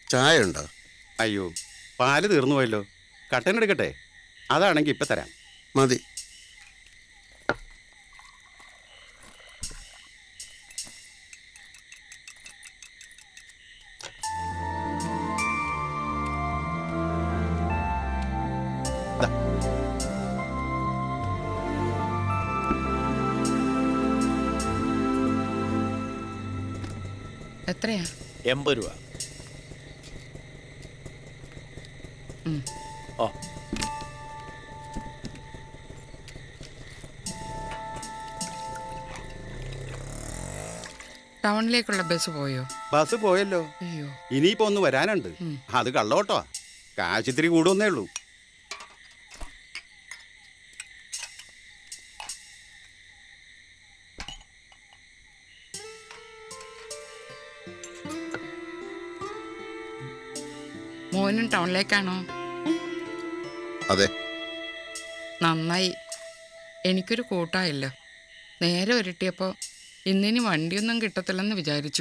ചായ ഉണ്ടോ അയ്യോ പാല് തീർന്നു പോയല്ലോ കട്ടൻ എടുക്കട്ടെ അതാണെങ്കിൽ ഇപ്പൊ തരാം മതി എത്രയാ എൺപത് രൂപ ഉം. ഓ ടൗണിലേക്കുള്ള ബസ് പോയോ ബസ് പോയല്ലോ അയ്യോ ഇനിയിപ്പോ ഒന്ന് വരാനുണ്ട് അത് കള്ളോട്ടോ കാശ് ഇത്തിരി കൂടുന്നേ ഉള്ളൂ മോനും ടൗണിലേക്കാണോ അതെ നന്നായി എനിക്കൊരു കൂട്ടായല്ലോ നേരെ ഉരുട്ടിയപ്പോൾ ഇന്നിനി വണ്ടിയൊന്നും കിട്ടത്തില്ലെന്ന് വിചാരിച്ചു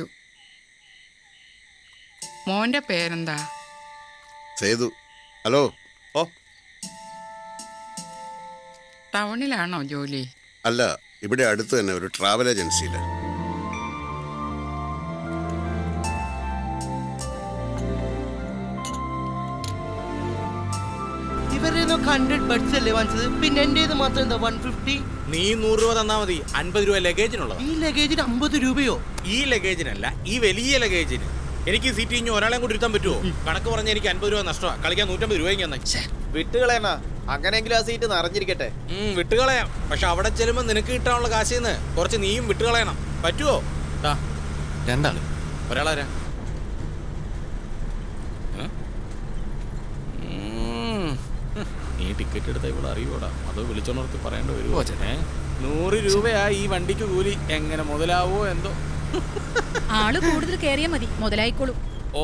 മോന്റെ പേരെന്താ സേതു ഹലോ ഓ ടൗണിലാണോ ജോലി അല്ല ഇവിടെ അടുത്ത് തന്നെ ഒരു ട്രാവൽ ഏജൻസിയില് ഇവരുടെ ഹൺഡ്രഡ് ബഡ്സ് അല്ലേ വാങ്ങിച്ചത് പിന്നെ എന്റേത് മാത്രം എന്താ വൺ ഫിഫ്റ്റി നീ നൂറ് രൂപ തന്നാ മതി അൻപത് രൂപ ലഗേജിനുള്ളത് ഈ ലഗേജിന് അമ്പത് രൂപയോ ഈ ലഗേജിനല്ല ഈ വലിയ ലഗേജിന് എനിക്ക് സീറ്റ് കഴിഞ്ഞ് ഒരാളെ കൂടി ഇരുത്താൻ പറ്റുമോ കണക്ക് പറഞ്ഞ എനിക്ക് അൻപത് രൂപ നഷ്ടമാണ് കളിക്കാൻ നൂറ്റമ്പത് രൂപയ്ക്ക് തന്നെ വിട്ടുകളയണ അങ്ങനെയെങ്കിലും ആ സീറ്റ് നിറഞ്ഞിരിക്കട്ടെ ഉം, വിട്ടുകളയാം പക്ഷെ അവിടെ ചെല്ലുമ്പോൾ നിനക്ക് കിട്ടാനുള്ള കാശിൽ നിന്ന് കുറച്ച് നീയും വിട്ടുകളയണം പറ്റുമോ ദാ, രണ്ടാള് ഒരാളാരാ ഏ? ഉം. നീ ടിക്കറ്റ് എടുത്ത ഇവിടെ അറിയൂടാ അത് വിളിച്ചോണർത്തി പറയേണ്ടി വരുമോ ചേട്ടേ നൂറ് രൂപയാ ഈ വണ്ടിക്ക് കൂലി എങ്ങനെ മുതലാവോ എന്തോ ആള് കൂടുതൽ കയറിയാ മതി മുതലായിക്കോളും ഓ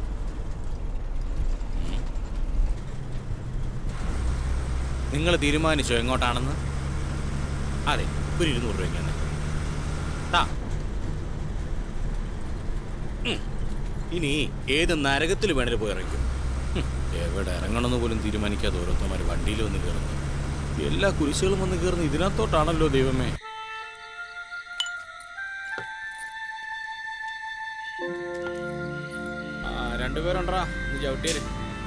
നിങ്ങൾ തീരുമാനിച്ചോ എങ്ങോട്ടാണെന്ന് അതെ ഒരു ഇരുന്നൂറ് രൂപയ്ക്ക് തന്നെ താ ഉം. ഇനി ഏത് നരകത്തിൽ വേണേലും പോയി ഇറങ്ങിക്കും ഹും, എവിടെ ഇറങ്ങണമെന്ന് പോലും തീരുമാനിക്കാതെ ഓരോരുത്തന്മാർ വണ്ടിയിൽ വന്ന് കയറുന്നു എല്ലാ കുരിശുകളും വന്ന് കയറുന്ന ഇതിനകത്തോട്ടാണല്ലോ ദൈവമേ ആ രണ്ടുപേരുണ്ടാ നീ ചവിട്ടിയല്ലേ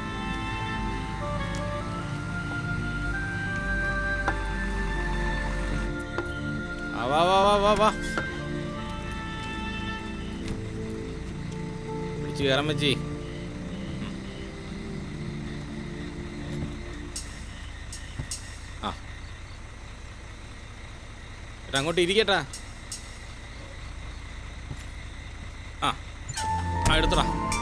ആ, വാ വാ വാ വാ വാ പിടിച്ച് കയറാൻ വെച്ചി ആ ചേട്ടാ അങ്ങോട്ട് ഇരിക്കട്ടാ ആ ആ എടുത്തടാ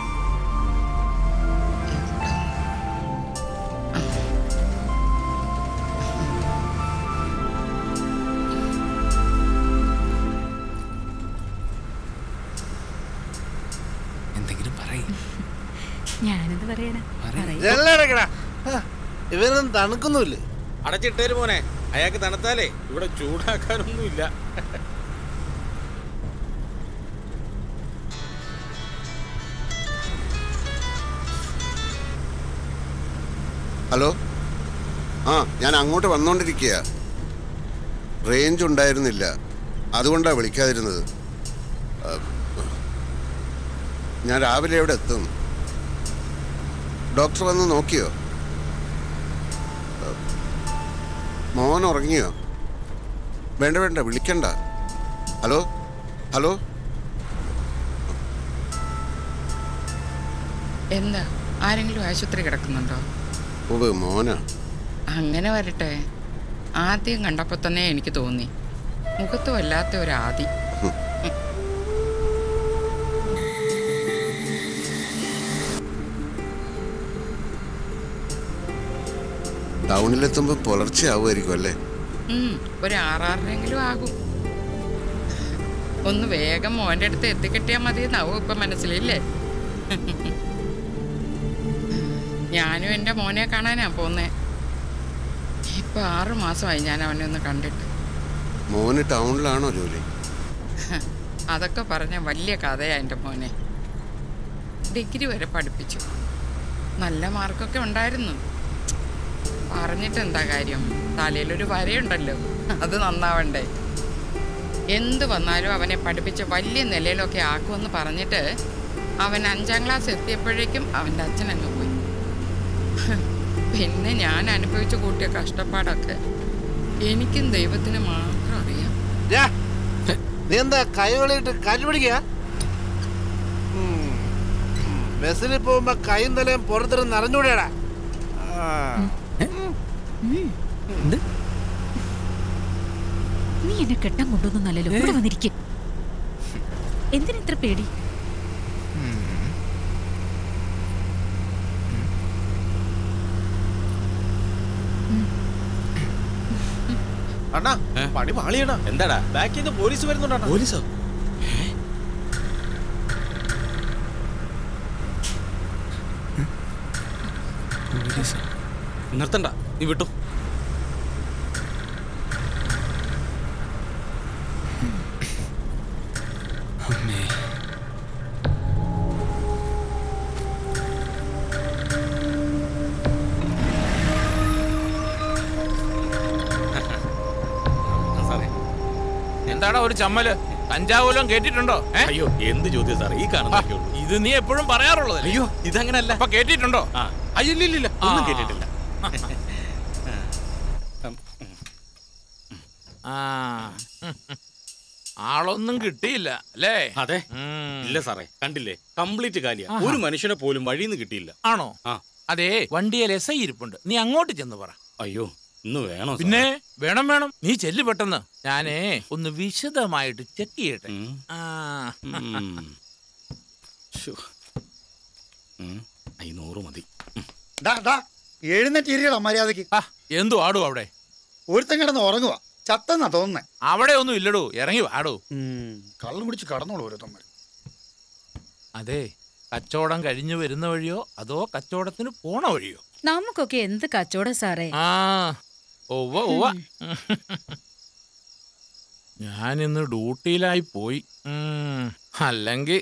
എന്തെങ്കിലും പറയും ഞാനെന്ത് പറയാനാ ഇവരൊന്നും തണുക്കൊന്നുമില്ല അടച്ചിട്ടേര് മോനെ അയാൾക്ക് തണുത്താലേ ഇവിടെ ചൂടാക്കാനൊന്നുമില്ല ഹലോ ആ ഞാൻ അങ്ങോട്ട് വന്നുകൊണ്ടിരിക്കുക റേഞ്ച് ഉണ്ടായിരുന്നില്ല അതുകൊണ്ടാണ് വിളിക്കാതിരുന്നത് ആ, ഞാൻ രാവിലെ എവിടെ എത്തും ഡോക്ടർ വന്ന് നോക്കിയോ ആ, മോൻ ഉറങ്ങിയോ വേണ്ട വേണ്ട വിളിക്കണ്ട ഹലോ ഹലോ എന്താ ആരെങ്കിലും ആശുപത്രി കിടക്കുന്നുണ്ടോ ഉവ് മോനാ അങ്ങനെ വരട്ടെ ആദ്യം കണ്ടപ്പോൾ തന്നെ എനിക്ക് തോന്നി മുഖത്ത് വല്ലാത്ത ഒരു ആദി ടൗണിലെത്തുമ്പോൾ പുലർച്ചെ ആവുമായിരിക്കും അല്ലേ ഉം, ഒരു ആറാറിനെങ്കിലും ആകും ഒന്ന് വേഗം മോൻ്റെ അടുത്ത് എത്തിക്കിട്ടിയാൽ മതി എന്നാവും ഇപ്പം മനസ്സിലില്ലേ ഞാനും എൻ്റെ മോനെ കാണാനാ പോന്നേ ഇപ്പൊ ആറു മാസമായി ഞാൻ അവനെ ഒന്ന് കണ്ടിട്ട് മോന് ടൗണിലാണോ ജോലി അതൊക്കെ പറഞ്ഞ വലിയ കഥയാ എൻ്റെ മോനെ ഡിഗ്രി വരെ പഠിപ്പിച്ചു നല്ല മാർക്കൊക്കെ ഉണ്ടായിരുന്നു പറഞ്ഞിട്ട് എന്താ കാര്യം തലയിലൊരു വരയുണ്ടല്ലോ അത് നന്നാവണ്ടേ എന്ത് വന്നാലും അവനെ പഠിപ്പിച്ച് വലിയ നിലയിലൊക്കെ ആക്കുമെന്ന് പറഞ്ഞിട്ട് അവൻ അഞ്ചാം ക്ലാസ് എത്തിയപ്പോഴേക്കും അവൻ്റെ അച്ഛൻ അങ്ങ് പോയി പിന്നെ ഞാൻ അനുഭവിച്ചു കൂട്ടിയ കഷ്ടപ്പാടൊക്കെ എനിക്കും ദൈവത്തിന് മാത്രം അറിയാം നീ എന്താ കൈകളിട്ട് കല്ലുപിടിക്കുക ബസ്സിൽ പോകുമ്പോ കൈയും തലയും പുറത്തിരുന്ന് നിറഞ്ഞൂടെയാടാ നീ എന്നെ കെട്ടാൻ കൊണ്ടുവന്നല്ലോ ഇവിടെ വന്നിരിക്കെ എന്തിനിത്ര പേടി അണ്ണാ പണി പാളിയണ എന്താടാ ബാക്കിൽ നിന്ന് പോലീസ് വരുന്നുണ്ടോ പോലീസോ നിർത്തണ്ട നീ വിട്ടു എന്താടാ ഒരു ചമ്മല് കഞ്ചാവൂലം കേട്ടിട്ടുണ്ടോ ഏ? അയ്യോ എന്ത് ചോദ്യം സാറേ ഈ കാണുന്നതൊക്കെ ഉള്ളൂ ഇത് നീ എപ്പോഴും പറയാറുള്ളത് അയ്യോ ഇതങ്ങനല്ല അപ്പൊ കേട്ടിട്ടുണ്ടോ അയ്യോ ഇല്ല ഇല്ല ഒന്നും ആ. കേട്ടിട്ടില്ല ആ ആളൊന്നും കിട്ടിയില്ല അല്ലേ അതെ ഇല്ല സാറേ കണ്ടില്ലേ കംപ്ലീറ്റ് കാലിയാ ഒരു മനുഷ്യനെ പോലും വഴിന്ന് കിട്ടിയില്ല ആണോ ആ അതെ വണ്ടിയിൽ എസ് ഐ ഇരിപ്പുണ്ട് നീ അങ്ങോട്ട് ചെന്ന് പറ അയ്യോ ഇന്ന് വേണോ സാറേ? പിന്നെ വേണം വേണം നീ ചെല്ല് പെട്ടെന്ന് ഞാനേ ഒന്ന് വിശദമായിട്ട് ചെക്ക് ചെയ്യട്ടെ ആ ഉം. ശ്ശോ. ഉം. ഐ, നൂറ് മതി എഴുന്നേറ്റ് ഇരിയടാ മര്യാദക്ക് എന്തു ആടു അവിടെ ഒരുത്തൻ കിടന്ന് ഉറങ്ങുക ചത്തെന്നാ തോന്നുന്നേ അവിടെ ഒന്നും ഇല്ലടോ ഇറങ്ങി വാടോ കള്ളും കുടിച്ച് കടന്നോളൂ ഓരോരുത്തന്മാർ അതെ കച്ചവടം കഴിഞ്ഞു വരുന്ന വഴിയോ അതോ കച്ചവടത്തിന് പോണ വഴിയോ നമുക്കൊക്കെ എന്ത് കച്ചവടം സാറേ ആ ഒവ്വ ഒവ്വ ഞാനിന്ന് ഡ്യൂട്ടിയിലായി പോയി ഉം, അല്ലെങ്കിൽ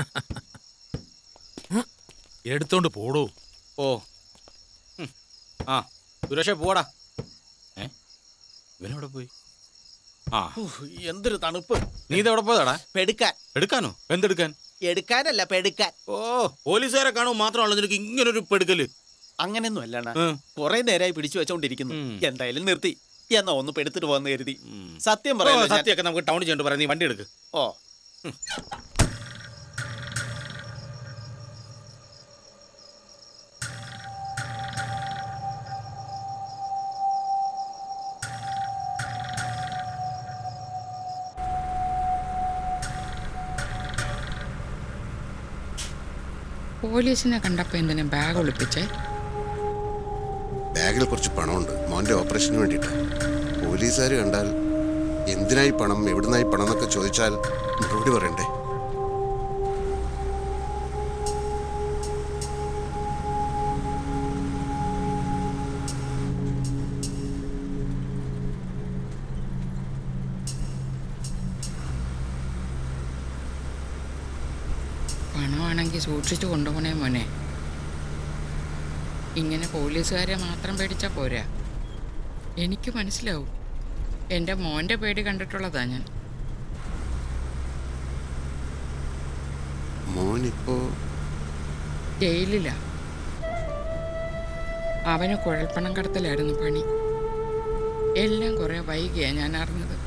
എടുത്തോണ്ട് പോടൂ ഓ ഉം. ആ സുരേഷ പോടാ ഏ ഇവനെവിടെ പോയി ആ എന്തൊരു തണുപ്പ് നീ ഇതെവിടെ പോയതാടാ പെടുക്കാൻ എടുക്കാനോ എന്തെടുക്കാൻ എടുക്കാനല്ല പെടുക്കാൻ ഓ പോലീസുകാരെ കാണുമ്പോൾ മാത്രമല്ല നിനക്ക് ഇങ്ങനൊരു പെടുക്കല് അങ്ങനെയൊന്നും അല്ലണ കുറെ നേരമായി പിടിച്ചു വെച്ചോണ്ടിരിക്കുന്നു എന്തായാലും നിർത്തി എന്നാ ഒന്ന് പെടുത്തിട്ട് പോന്ന് കരുതി സത്യം ഓ, പറയാം സത്യമൊക്കെ നമുക്ക് ടൗണിൽ ചെന്നിട്ട് പറയാം നീ വണ്ടി എടുക്ക് ഓ പോലീസിനെ കണ്ടപ്പോ എന്തിനാ ബാഗ് ഒളിപ്പിച്ചേ ബാഗിൽ കുറച്ച് പണമുണ്ട് മോന്റെ ഓപ്പറേഷന് വേണ്ടിയിട്ട് പോലീസുകാർ കണ്ടാൽ എന്തിനായി പണം എവിടുന്നായി പണം എന്നൊക്കെ ചോദിച്ചാൽ മറുപടി പറയണ്ടേ പണമാണെങ്കിൽ സൂക്ഷിച്ചു കൊണ്ടുപോണേ മോനെ ഇങ്ങനെ പോലീസുകാരെ മാത്രം പേടിച്ചാ പോരാ എനിക്ക് മനസ്സിലാവും എൻ്റെ മോൻ്റെ പേടി കണ്ടിട്ടുള്ളതാ ഞാൻ മോനിപ്പോ ജയിലിലാ അവന് കുഴൽപ്പണം കടത്തലായിരുന്നു പണി എല്ലാം കുറെ വൈകിയാ ഞാൻ അറിഞ്ഞത്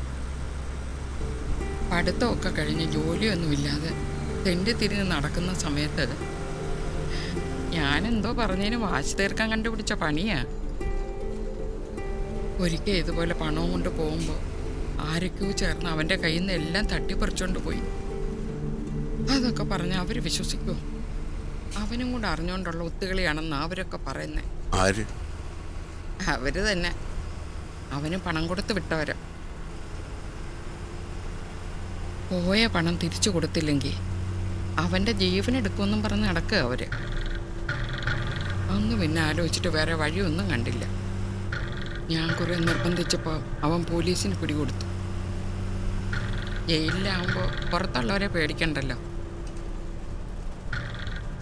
പഠിത്തമൊക്കെ കഴിഞ്ഞ് ജോലിയൊന്നുമില്ലാതെ തെണ്ടി തിരിഞ്ഞ് നടക്കുന്ന സമയത്ത് ഞാനെന്തോ പറഞ്ഞതിന് വാശി തീർക്കാൻ കണ്ടുപിടിച്ച പണിയാ ഒരിക്കൽ ഇതുപോലെ പണവും കൊണ്ട് പോകുമ്പോൾ ആരൊക്കെയോ ചേർന്ന് അവൻ്റെ കയ്യിൽ നിന്ന് എല്ലാം തട്ടിപ്പറിച്ചോണ്ട് പോയി അതൊക്കെ പറഞ്ഞ് അവർ വിശ്വസിക്കുമോ അവനും കൂടെ അറിഞ്ഞുകൊണ്ടുള്ള ഒത്തുകളിയാണെന്ന് അവരൊക്കെ പറയുന്നേ ആര് അവര് തന്നെ അവന് പണം കൊടുത്ത് വിട്ടവരാ പോയ പണം തിരിച്ചു കൊടുത്തില്ലെങ്കിൽ അവന്റെ ജീവൻ എടുക്കുമെന്നും പറഞ്ഞ് നടക്കുക അവര് അന്ന് പിന്നെ ആലോചിച്ചിട്ട് വേറെ വഴിയൊന്നും കണ്ടില്ല ഞാൻ കുറെ നിർബന്ധിച്ചപ്പോൾ അവൻ പോലീസിന് പിടികൊടുത്തു ജയിലിലാവുമ്പോൾ പുറത്തുള്ളവരെ പേടിക്കണ്ടല്ലോ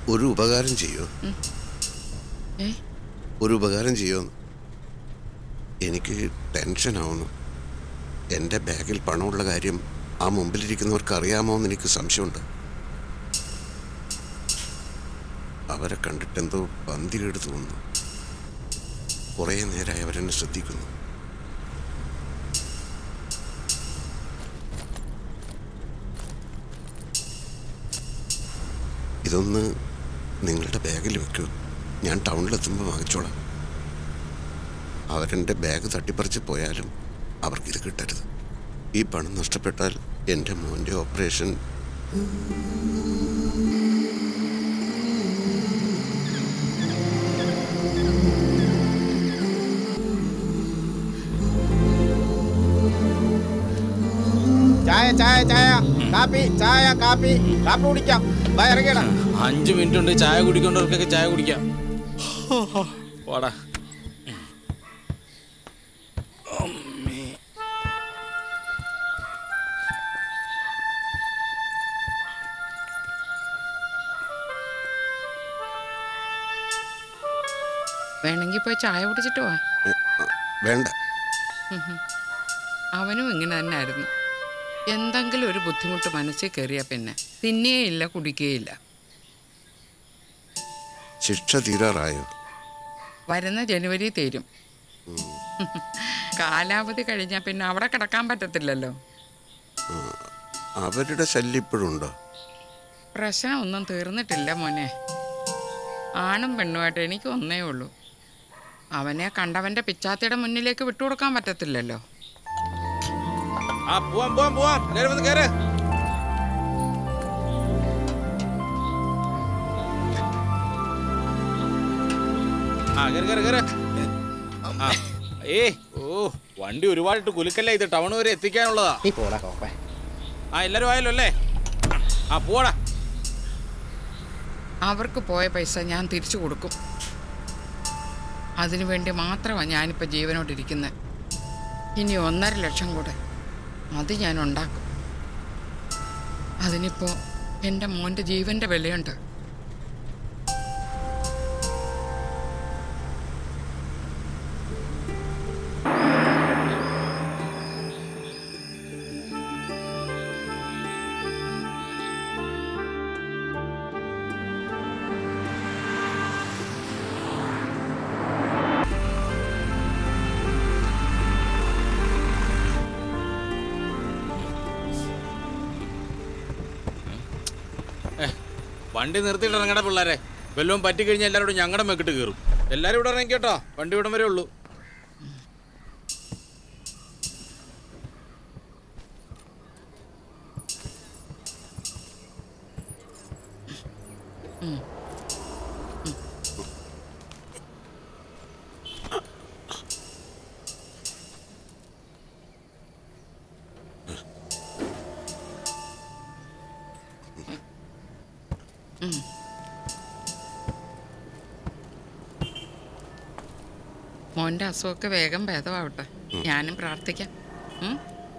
ഒരു ഉപകാരം ചെയ്യോ ഏ ഒരു ഉപകാരം ചെയ്യുമെന്ന് എനിക്ക് ടെൻഷൻ ആവുന്നു എൻ്റെ ബാഗിൽ പണമുള്ള കാര്യം ആ മുമ്പിലിരിക്കുന്നവർക്ക് അറിയാമോ എന്ന് എനിക്ക് സംശയമുണ്ട് അവരെ കണ്ടിട്ടെന്തോ പന്തികേട് തോന്നുന്നു കുറേ നേരമായി അവരെന്നെ ശ്രദ്ധിക്കുന്നു ഇതൊന്ന് നിങ്ങളുടെ ബാഗിൽ വെക്കൂ ഞാൻ ടൗണിലെത്തുമ്പോൾ വാങ്ങിച്ചോളാം അവരെൻ്റെ ബാഗ് തട്ടിപ്പറിച്ച് പോയാലും അവർക്കിത് കിട്ടരുത് ഈ പണം നഷ്ടപ്പെട്ടാൽ എൻ്റെ മോൻ്റെ ഓപ്പറേഷൻ ചായ ചായ ചായ കാപ്പി ചായ കാപ്പി കാപ്പി കുടിക്കാം വാ ഇറങ്ങിയടാ അഞ്ചു മിനിറ്റ് ഉണ്ട് ചായ കുടിക്കേണ്ടവർക്കൊക്കെ ചായ കുടിക്കാം വാടാ വേണമെങ്കിൽ പോയി ചായ കുടിച്ചിട്ട് വാ വേണ്ട ഉം ഉം. അവനും ഇങ്ങനെ തന്നെ ആയിരുന്നു എന്തെങ്കിലും ഒരു ബുദ്ധിമുട്ട് മനസ്സിൽ കയറിയ പിന്നെ തിന്നുകയില്ല കുടിക്കുകയില്ല ശിക്ഷ തീരാറായോ വരുന്ന ജനുവരി തീരും കാലാവധി കഴിഞ്ഞാൽ പിന്നെ അവിടെ കിടക്കാൻ പറ്റത്തില്ലല്ലോ ആ, അവരുടെ ശല്യം ഇപ്പോഴുണ്ടോ പ്രശ്നം ഒന്നും തീർന്നിട്ടില്ല മോനെ ആണും പെണ്ണുമായിട്ട് എനിക്ക് ഒന്നേ ഉള്ളൂ അവനെ കണ്ടവന്റെ പിച്ചാത്തിയുടെ മുന്നിലേക്ക് വിട്ടുകൊടുക്കാൻ പറ്റത്തില്ലല്ലോ ആ പോവാം പോവാം പോവാം എല്ലാരും വന്ന് കയറ് ആ കയറി കയറി കയറി ആ ഏ ഓ വണ്ടി ഒരുപാടിട്ട് കുലുക്കല്ല ഇത് ടൗൺ വരെ എത്തിക്കാനുള്ളതാ ആ എല്ലാരും ആയല്ലോ അല്ലേ ആ പോടാ അവർക്ക് പോയ പൈസ ഞാൻ തിരിച്ചു കൊടുക്കും അതിനു വേണ്ടി മാത്രമാണ് ഞാനിപ്പോൾ ജീവനോടിരിക്കുന്നത് ഇനി ഒന്നര ലക്ഷം കൂടെ അത് ഞാൻ ഉണ്ടാക്കും അതിനിപ്പോൾ എൻ്റെ മോൻ്റെ ജീവൻ്റെ വിലയുണ്ട് ഏ, വണ്ടി നിർത്തിയിട്ട് ഇറങ്ങട പിള്ളേരെ വല്ലതും പറ്റിക്കഴിഞ്ഞാൽ എല്ലാവരോടും ഞങ്ങളുടെ മെക്കിട്ട് കയറും എല്ലാവരും ഇവിടെ ഇറങ്ങി കേട്ടോ വണ്ടി ഇവിടം വരെ ഉള്ളൂ ഉം. മോൻ്റെ അസുഖമൊക്കെ വേഗം ഭേദമാവട്ടെ ഞാനും പ്രാർത്ഥിക്കാം ഉം?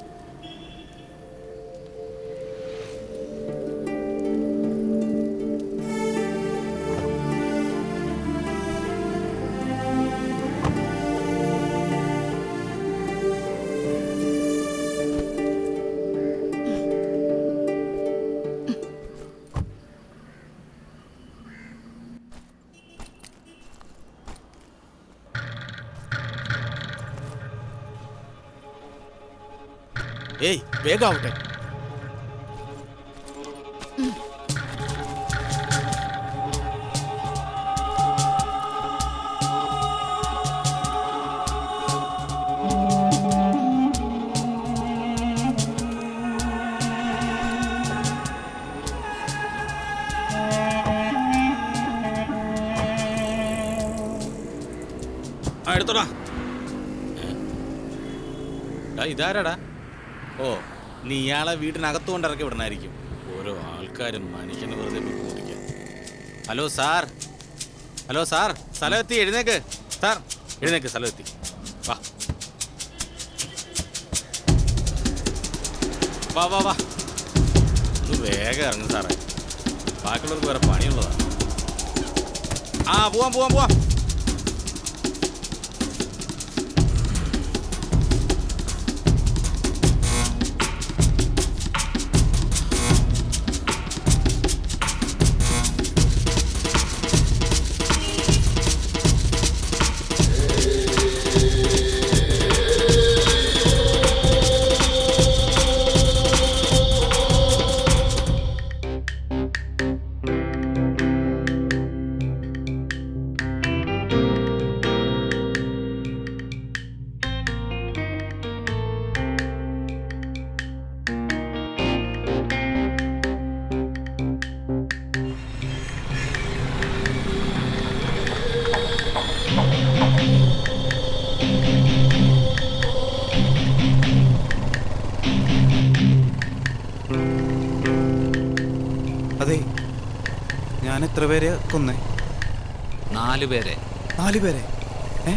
ഏയ് വേഗം ആവട്ടെ ആ എടുത്തോടാ ഏ? ഡാ, ഇതാരാടാ ഓ നീ ഇയാളെ വീട്ടിനകത്ത് കൊണ്ട് ഇറക്കി വിടണായിരിക്കും ഓരോ ആൾക്കാരും മനുഷ്യനെ വെറുതെ ബുദ്ധിമുട്ടിക്കാൻ ഹലോ സാർ ഹലോ സാർ സ്ഥലം എത്തി എഴുന്നേക്ക് സാർ എഴുന്നേക്ക് സ്ഥലം എത്തി വാ വാ വാ വാ ഒന്ന് വേഗം ഇറങ്ങും സാറേ ബാക്കിയുള്ളവർക്ക് വേറെ പണിയുള്ളതാ ആ പോവാം പോവാം പോവാം അതെ ഞാൻ എത്ര പേരെ കൊന്നേ നാല് പേരെ നാല് പേരെ ഏ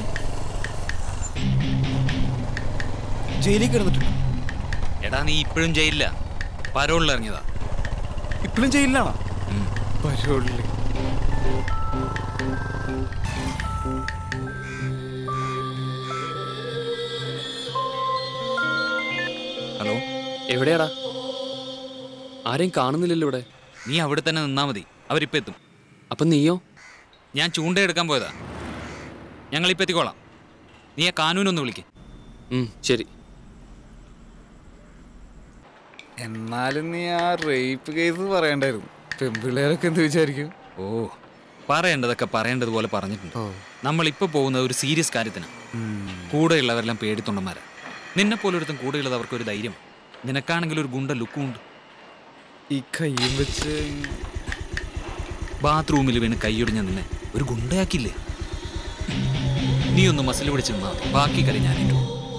ജയിലിൽ കിടന്നിട്ടുണ്ട് എടാ നീ ഇപ്പോഴും ജയിലില്ല പരോളിൽ ഇറങ്ങിയതാ ഇപ്പോഴും ജയിലിലാണോ പരോളില് ഹലോ എവിടെയാടാ ആരെയും കാണുന്നില്ലല്ലോ ഇവിടെ നീ അവിടെ തന്നെ നിന്നാ മതി അവരിപ്പോ എത്തും അപ്പൊ നീയോ ഞാൻ ചൂണ്ടയെടുക്കാൻ പോയതാ ഞങ്ങളിപ്പോ എത്തിക്കോളാം നീ ആ കാനൂനൊന്ന് വിളിക്ക് ഉം, ശരി എന്നാലും നീ ആ റേപ്പ് കേസ് പറയണ്ടായിരുന്നു പെൺപിള്ളേരൊക്കെ എന്ത് വിചാരിക്കും ഓ പറയേണ്ടതൊക്കെ പറയേണ്ടതുപോലെ പറഞ്ഞിട്ടുണ്ട് നമ്മളിപ്പോ പോകുന്നത് ഒരു സീരിയസ് കാര്യത്തിന് കൂടെയുള്ളവരെല്ലാം പേടിത്തൊണ്ടന്മാരാ നിന്നെ പോലൊരുത്തും കൂടെയുള്ളത് അവർക്ക് ഒരു ധൈര്യം നിനക്കാണെങ്കിൽ ഒരു ഗുണ്ട ലുക്കും ഉണ്ട് ഈ കയ്യും വെച്ച് ബാത്റൂമിൽ വീണ് കൈയൊടിഞ്ഞ നിന്നെ ഒരു ഗുണ്ടയാക്കില്ലേ നീ ഒന്ന് മസിൽ പിടിച്ച് നിന്നാ മതി. ബാക്കി കാര്യം ഞാനിട്ടു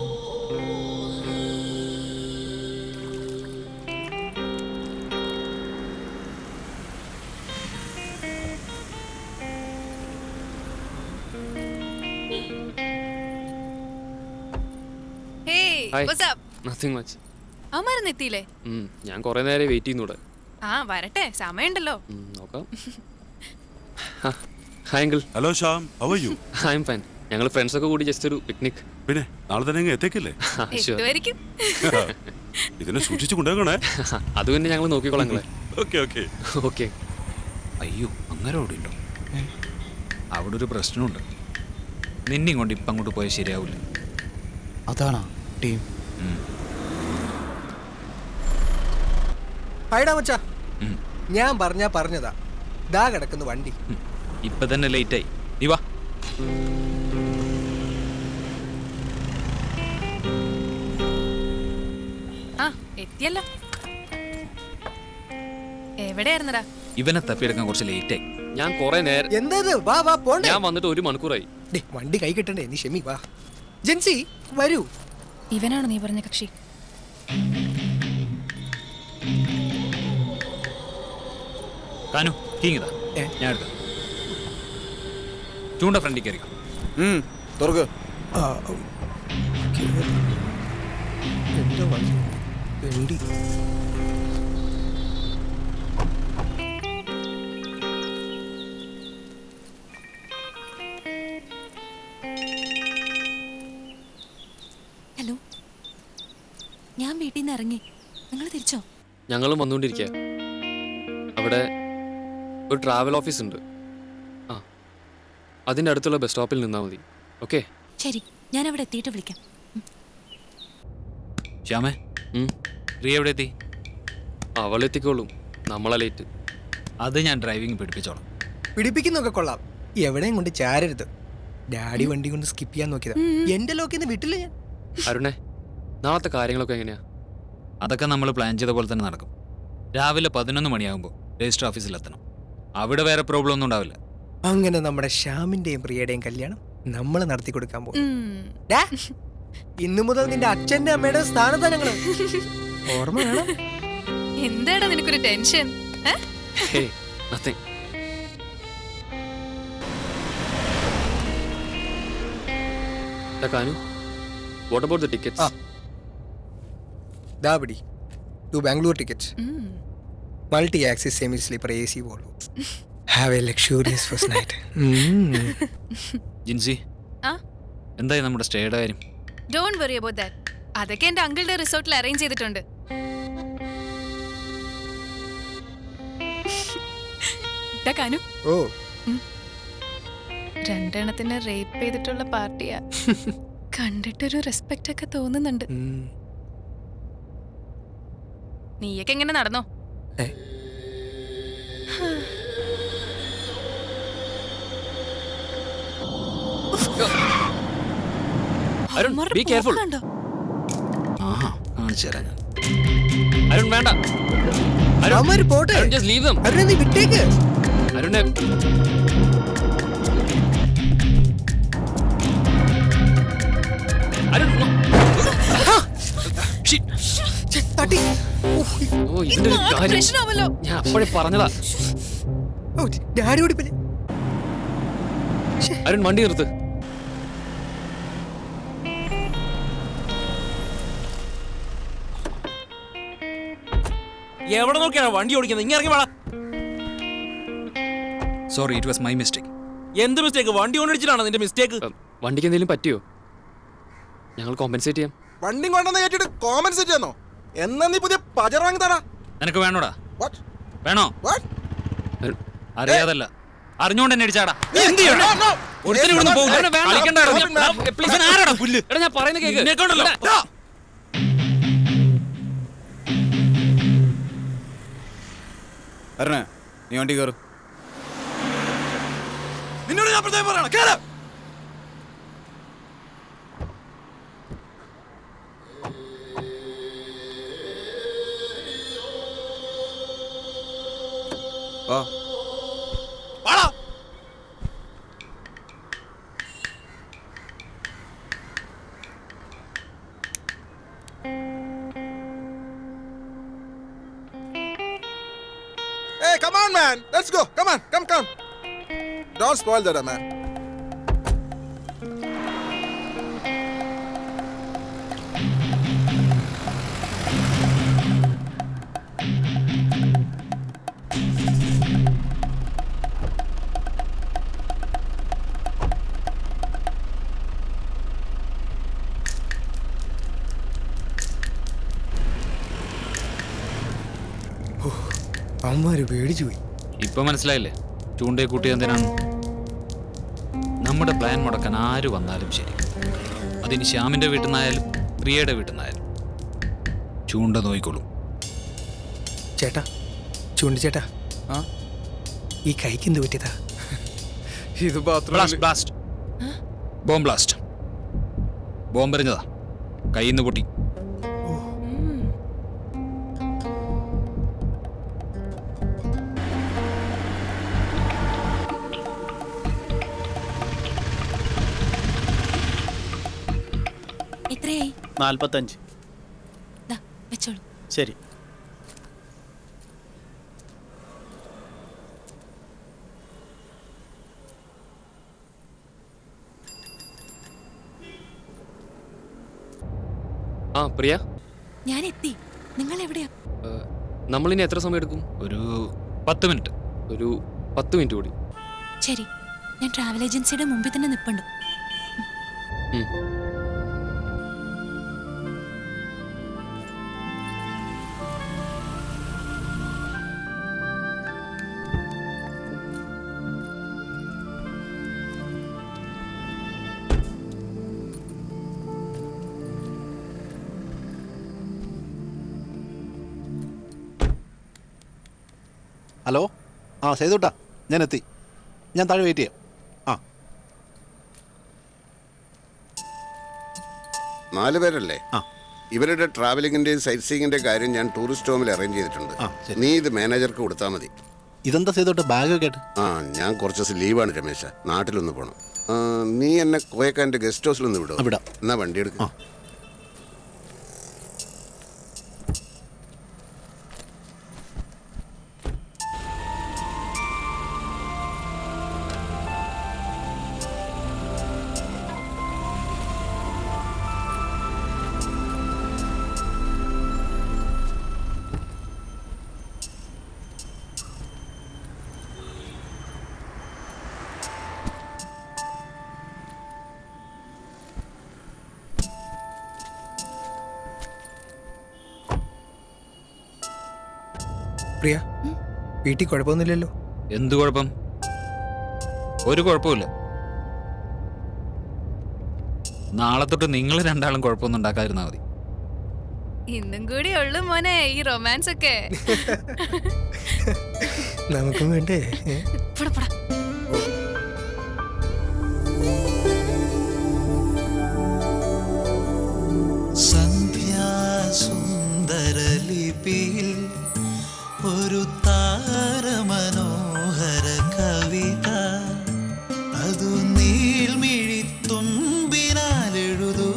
hi what's up? Nothing much അവന്മാരൊന്നും എത്തിയില്ലേ ഞാൻ കുറേ നേരം വെയിറ്റ് ചെയ്യുന്നൂടെ ആ വരട്ടെ സമയമുണ്ടല്ലോ നോക്കാം hi uncle hello Shyam how are you I'm fine ഞങ്ങൾ ഫ്രണ്ട്സൊക്കെ കൂടി ജസ്റ്റ് ഒരു പിക്നിക് പിന്നെ നാളെ തന്നെ അങ്ങ് എത്തേക്കില്ലേ എത്തുമായിരിക്കും ഇതിനെ സൂക്ഷിച്ചു കൊണ്ടുപോകണേ അത് പിന്നെ ഞങ്ങൾ നോക്കിക്കോളാം നിങ്ങളെ ഓക്കെ ഓക്കെ ഓക്കെ അയ്യോ അങ്ങനെ അവിടെ ഉണ്ടോ അവിടെ ഒരു പ്രശ്നമുണ്ട് നിന്നെയും കൊണ്ട് ഇപ്പം അങ്ങോട്ട് പോയാൽ ശരിയാവില്ല അതാണോ ടീം ഹൈഡാ മച്ചാ ഞാൻ പറഞ്ഞാ പറഞ്ഞതാ ദാ കിടക്കുന്നു വണ്ടി ഇപ്പൊ തന്നെ ലേറ്റായി നീ വാ ആ എത്തിയല്ലോ എവിടെയായിരുന്നടാ ഇവനെ തപ്പിയെടുക്കാൻ കുറച്ച് ലേറ്റായി ഞാൻ കുറെ നേരം എന്താ ഇത്? വാ വാ പോണ്ടേ ഞാൻ വന്നിട്ട് ഒരു മണിക്കൂറായി ഡേ വണ്ടി കൈ കിട്ടണ്ടേ നീ ക്ഷമി വാ ജെൻസി വരൂ ഇവനാണോ നീ പറഞ്ഞ കക്ഷി കാനു കീങ്ങിതാ ഞാൻ എടുക്കാം ചൂണ്ട ഫ്രണ്ടിൽ കയറി തുറക്ക് എന്താ വണ്ടി വണ്ടി ഹലോ ഞാൻ വീട്ടിൽ നിന്ന് ഇറങ്ങി നിങ്ങൾ തിരിച്ചോ ഞങ്ങളും വന്നുകൊണ്ടിരിക്കുക അവിടെ ഒരു ട്രാവൽ ഓഫീസ് ഉണ്ട് ആ അതിൻ്റെ അടുത്തുള്ള ബസ് സ്റ്റോപ്പിൽ നിന്നാൽ മതി ഓക്കെ ശരി ഞാൻ അവിടെ എത്തിയിട്ട് വിളിക്കാം ശ്യാമേ റിയ എവിടെ എത്തി അവൾ എത്തിക്കോളും നമ്മളെ ലേറ്റ് അത് ഞാൻ ഡ്രൈവിംഗ് പഠിപ്പിച്ചോളാം പിടിപ്പിക്കുന്നൊക്കെ കൊള്ളാം എവിടെയും കൊണ്ട് ചാരരുത് ഡാഡി വണ്ടി കൊണ്ട് സ്കിപ്പ് ചെയ്യാൻ നോക്കിയതാ എന്റെ ലോക്കിന്ന് വിട്ടില്ല ഞാൻ അരുണേ നാളത്തെ കാര്യങ്ങളൊക്കെ എങ്ങനെയാ അതൊക്കെ നമ്മൾ പ്ലാൻ ചെയ്ത പോലെ തന്നെ നടക്കും രാവിലെ പതിനൊന്ന് മണിയാകുമ്പോൾ രജിസ്റ്റർ ഓഫീസിൽ എത്തണം അവിടെ വേറെ പ്രോബ്ലം ഒന്നും ഉണ്ടാവില്ല അങ്ങനെ നമ്മുടെ ശ്യാമിന്റെയും പ്രിയയുടെയും കല്യാണം നമ്മൾ നടത്തി കൊടുക്കാൻ പോകും ഡാ, ഇന്നു മുതൽ നിന്റെ അച്ഛന്റെ അമ്മയുടെ സ്ഥാനത്താണ് ഞങ്ങള് ഓർമ്മ വേണം എന്താടാ നിനക്കൊരു ടെൻഷൻ ഏ? ഹേ നത്തിങ് കാനു വാട്ട് അബൌട്ട് ദ ടിക്കറ്റ്സ് ദാ പിടി to Bangalore ticket multi axis semi sleeper A C Volvo have a luxurious first night Jincy ആ എന്തായി നമ്മുടെ സ്റ്റേയുടെ കാര്യം ഡോണ്ട് വറി അബൌട്ട് ദാറ്റ് അതൊക്കെ എന്റെ അങ്കിളുടെ റിസോർട്ടിൽ അറേഞ്ച് ചെയ്തിട്ടുണ്ട് ഇതാ കാനു ഓ രണ്ടെണ്ണത്തിനെ റേപ്പ് ചെയ്തിട്ടുള്ള പാർട്ടിയാ കണ്ടിട്ടൊരു റെസ്പെക്റ്റ് ഒക്കെ തോന്നുന്നുണ്ട് നീയൊക്കെ എങ്ങനെ നടന്നോ ഏ. അരുൺ ബി കെയർഫുൾ കണ്ടോ ആഹാ കാണിച്ചു തരാം ഞാൻ അരുൺ വേണ്ട അവന്മാര് പോട്ടെ അരുൺ ജസ്റ്റ് ലീവ് ദം അരുണെ നീ വിട്ടേക്ക് അരുണെ അരുൺ no. Shit. തട്ടി ഓ ഇതിന്റെ ഒരു കാര്യം പ്രശ്നമാവല്ലോ ഞാൻ അപ്പോഴേ പറഞ്ഞതാ ഓ ഡാഡി ഓടിപ്പല്ലേ അരുൺ വണ്ടി നിർത്ത് എവിടെ നോക്കിയാണ് വണ്ടി ഓടിക്കുന്നത് ഇങ്ങനെ ഇറങ്ങി വേണം sorry it was my mistake എന്ത് മിസ്റ്റേക്ക് വണ്ടി ഓടിച്ചിട്ടാണ് നിന്റെ മിസ്റ്റേക്ക് വണ്ടിക്ക് എന്തെങ്കിലും പറ്റിയോ ഞങ്ങൾ കോമ്പൻസേറ്റ് ചെയ്യാം വണ്ടി കൊണ്ടെന്ന് കേട്ടിട്ട് കോമ്പൻസേറ്റ് ചെയ്യുന്നോ എന്നാ നീ പുതിയ പജർ വാങ്ങി തടാ നിനക്ക് വേണോടാ What? വേണോ What? അറിയാതല്ല അറിഞ്ഞോണ്ട് എന്നെ അടിച്ചാടാ നീ എന്ത് ചെയ്യണം? No, no. ഒരുത്തനും ഇവിടുന്ന് പോകില്ല. അരുൺ, വേണ്ട. കളിക്കണ്ടായിരുന്നു. Stop it, man. ഞാൻ- please, ഞാൻ ആരാടാ പുല്ല്? എടാ ഞാൻ പറയുന്ന കേക്ക് നിന്നെ കൊണ്ടല്ലോ. ഡാ. അരുണേ നീ വണ്ടി കയറും നിന്നോട് ഞാൻ പ്രത്യേകം പറയണം കേറ് വാ വാടാ Hey, come on, man. Let's go. Come on. Come, come. Don't spoil that, man. അവന്മാര് പേടിച്ചു പോയി ഇപ്പൊ മനസ്സിലായില്ലേ ചൂണ്ടയെ കൂട്ടിയ എന്തിനാണ് നമ്മുടെ പ്ലാൻ മുടക്കാൻ ആര് വന്നാലും ശരി അതിന് ശ്യാമിന്റെ വീട്ടിൽ നിന്നായാലും പ്രിയയുടെ വീട്ടിൽ നിന്നായാലും ചൂണ്ട നോയിക്കോളും ചേട്ടാ ചൂണ്ടി ചേട്ടാ ഈ കൈക്ക് എന്ത് പറ്റിയതാ ഇത് blast blast bomb blast bomb എറിഞ്ഞതാ കയ്യിൽ നിന്ന് പൊട്ടി എത്രയായി നാൽപ്പത്തഞ്ച് ദാ വെച്ചോളൂ ശരി ആ പ്രിയ ഞാൻ എത്തി നിങ്ങൾ എവിടെയാ നമ്മളിനി എത്ര സമയം എടുക്കും ഒരു പത്ത് മിനിറ്റ് ഒരു പത്ത് മിനിറ്റ് കൂടി ശരി ഞാൻ ട്രാവൽ ഏജൻസിയുടെ മുമ്പിൽ തന്നെ നിൽപ്പുണ്ട് ഉം. ഹലോ ആ സേതുട്ടാ ഞാൻ എത്തി ഞാൻ താഴെ വെയിറ്റ് ചെയ്യാം ആ നാല് പേരല്ലേ ഇവരുടെ ട്രാവലിങ്ങിന്റെയും സൈറ്റ് സീയിങ്ങിന്റെ കാര്യം ഞാൻ ടൂറിസ്റ്റ് ഹോമിൽ അറേഞ്ച് ചെയ്തിട്ടുണ്ട് നീ ഇത് മാനേജർക്ക് കൊടുത്താൽ മതി ഇതെന്താ സേതുട്ട ബാഗൊക്കെ ആയിട്ട് ആ ഞാൻ കുറച്ച് ദിവസം ലീവാണ് രമേശ നാട്ടിലൊന്ന് പോണം ആ, നീ എന്നെ കോയക്കാൻ്റെ ഗസ്റ്റ് ഹൗസിലൊന്ന് വിടും വിടാം. എന്നാ വണ്ടി എടുക്കാം പ്രിയ വീട്ടിൽ കുഴപ്പമൊന്നുമില്ലല്ലോ എന്തു കുഴപ്പം ഒരു കുഴപ്പമില്ല നാളെ തൊട്ട് നിങ്ങൾ രണ്ടാളും കുഴപ്പമൊന്നും ഉണ്ടാക്കാതിരുന്നാൽ മതി ഇന്നും കൂടി ഉള്ളു മോനെ ഈ റൊമാൻസ് ഒക്കെ നമുക്കും വേണ്ടേ ഏ? പോടാ, പോടാ. സന്ധ്യാസുന്ദരലിപിയിൽ ഒരു താരമനോഹര കവിത അതു നീൾമിഴിത്തുമ്പിനാലെഴുതൂ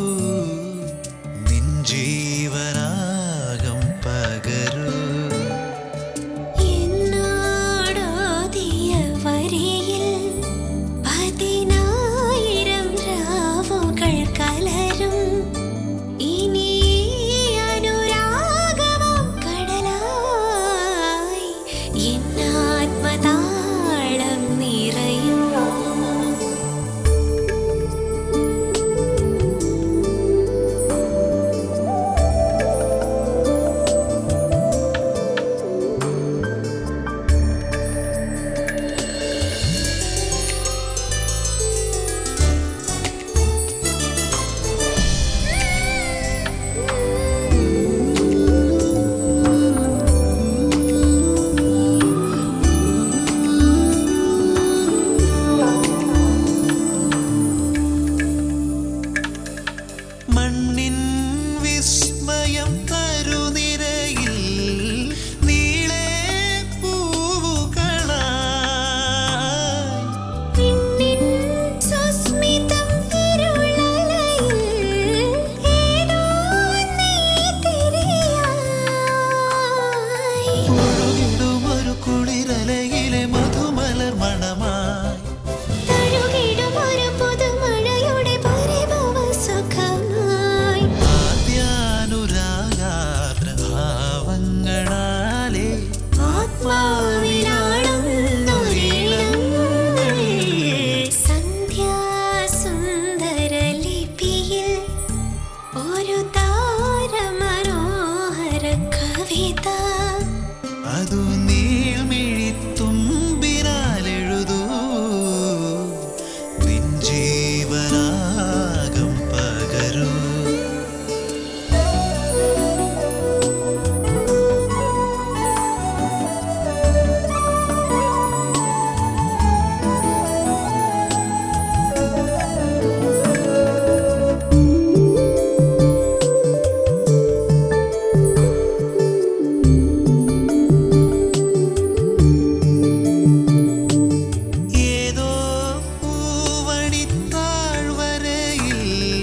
നിൻ ജീവനാകം പകരൂ എന്നോടോതിയ വരിയിൽ പതിനായിരം രാവുകൾ കലരും ഇനി അനുരാഗമം കടലായി എന്നാത്മതാളം നിറയും മണ്ണിൻ വിസ്മയം തരുനിരയിൽ നീളെ പൂവുകളായി പിന്നിൻ സുസ്മിതം ഇരുളലയിൽ ഏതോ നീതിരിയായി ഒഴുകിടും ഒരു കുളിരലയിലെ മധുമലർ മണമായി തഴുകിടും ഒരു പുതുമഴയുടെ പരിഭവ സുഖമായി ആദ്യാനുരാഗാർദ്ര ഭാവങ്ങളാലേ ആത്മാവിലാണെന്നൊരീണങ്ങൾ സന്ധ്യാസുന്ദരലിപിയിൽ ഒരു താരമനോഹര കവിത അതു നീൾമിഴിത്തുമ്പിനാലെഴുതൂ നിൻ ജീവനാകം പകരൂ ഏതോ പൂവണിത്താഴ്വരയിൽ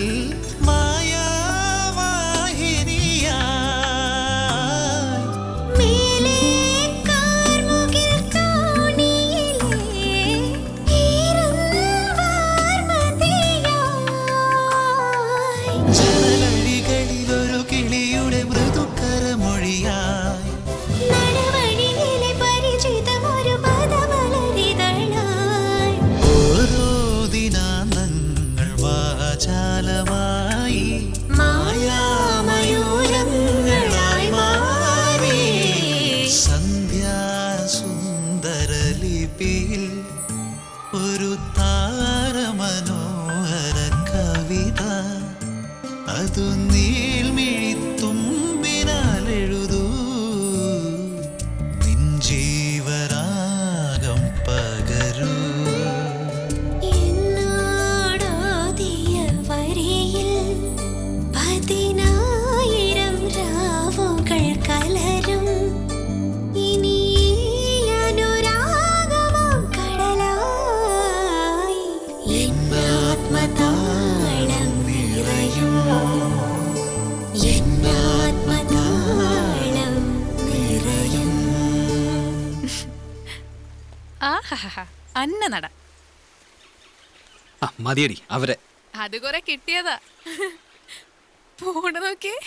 മായാവാഹിനിയായി മേലെ കാർമുകിൽ കാണിയിലെ ഈരവാർമതിയായി ജനലഴികളിലൊരു കിളിയുടെ മൃദുക്കരമൊഴിയായി നടവഴിയിലെ പരിചിതമൊരു പദമലരിതളായി ഓരോ ദിനാന്തങ്ങൾ വാചാലമായി മായാമയൂരങ്ങളായി മാറി സന്ധ്യാസുന്ദരലിപിയിൽ ഒരു താരമനോഹര കവിത അതു നീൾമിഴിത്തുമ്പിനാലെഴുതൂ നിൻ ജീവരാഗം പകരൂ എന്നോടോതിയ വരിയിൽ പതിനായിരം രാവുകൾ കലരും ഇനി അനുരാഗമം കടലായി എന്നാത്മതാളം നിറയും എന്നാത്മതാളം നിറയും ആഹാ അന്ന നട ആ മതിയടി അവരെ അത് കുറെ കിട്ടിയതാ പോണ നോക്കേ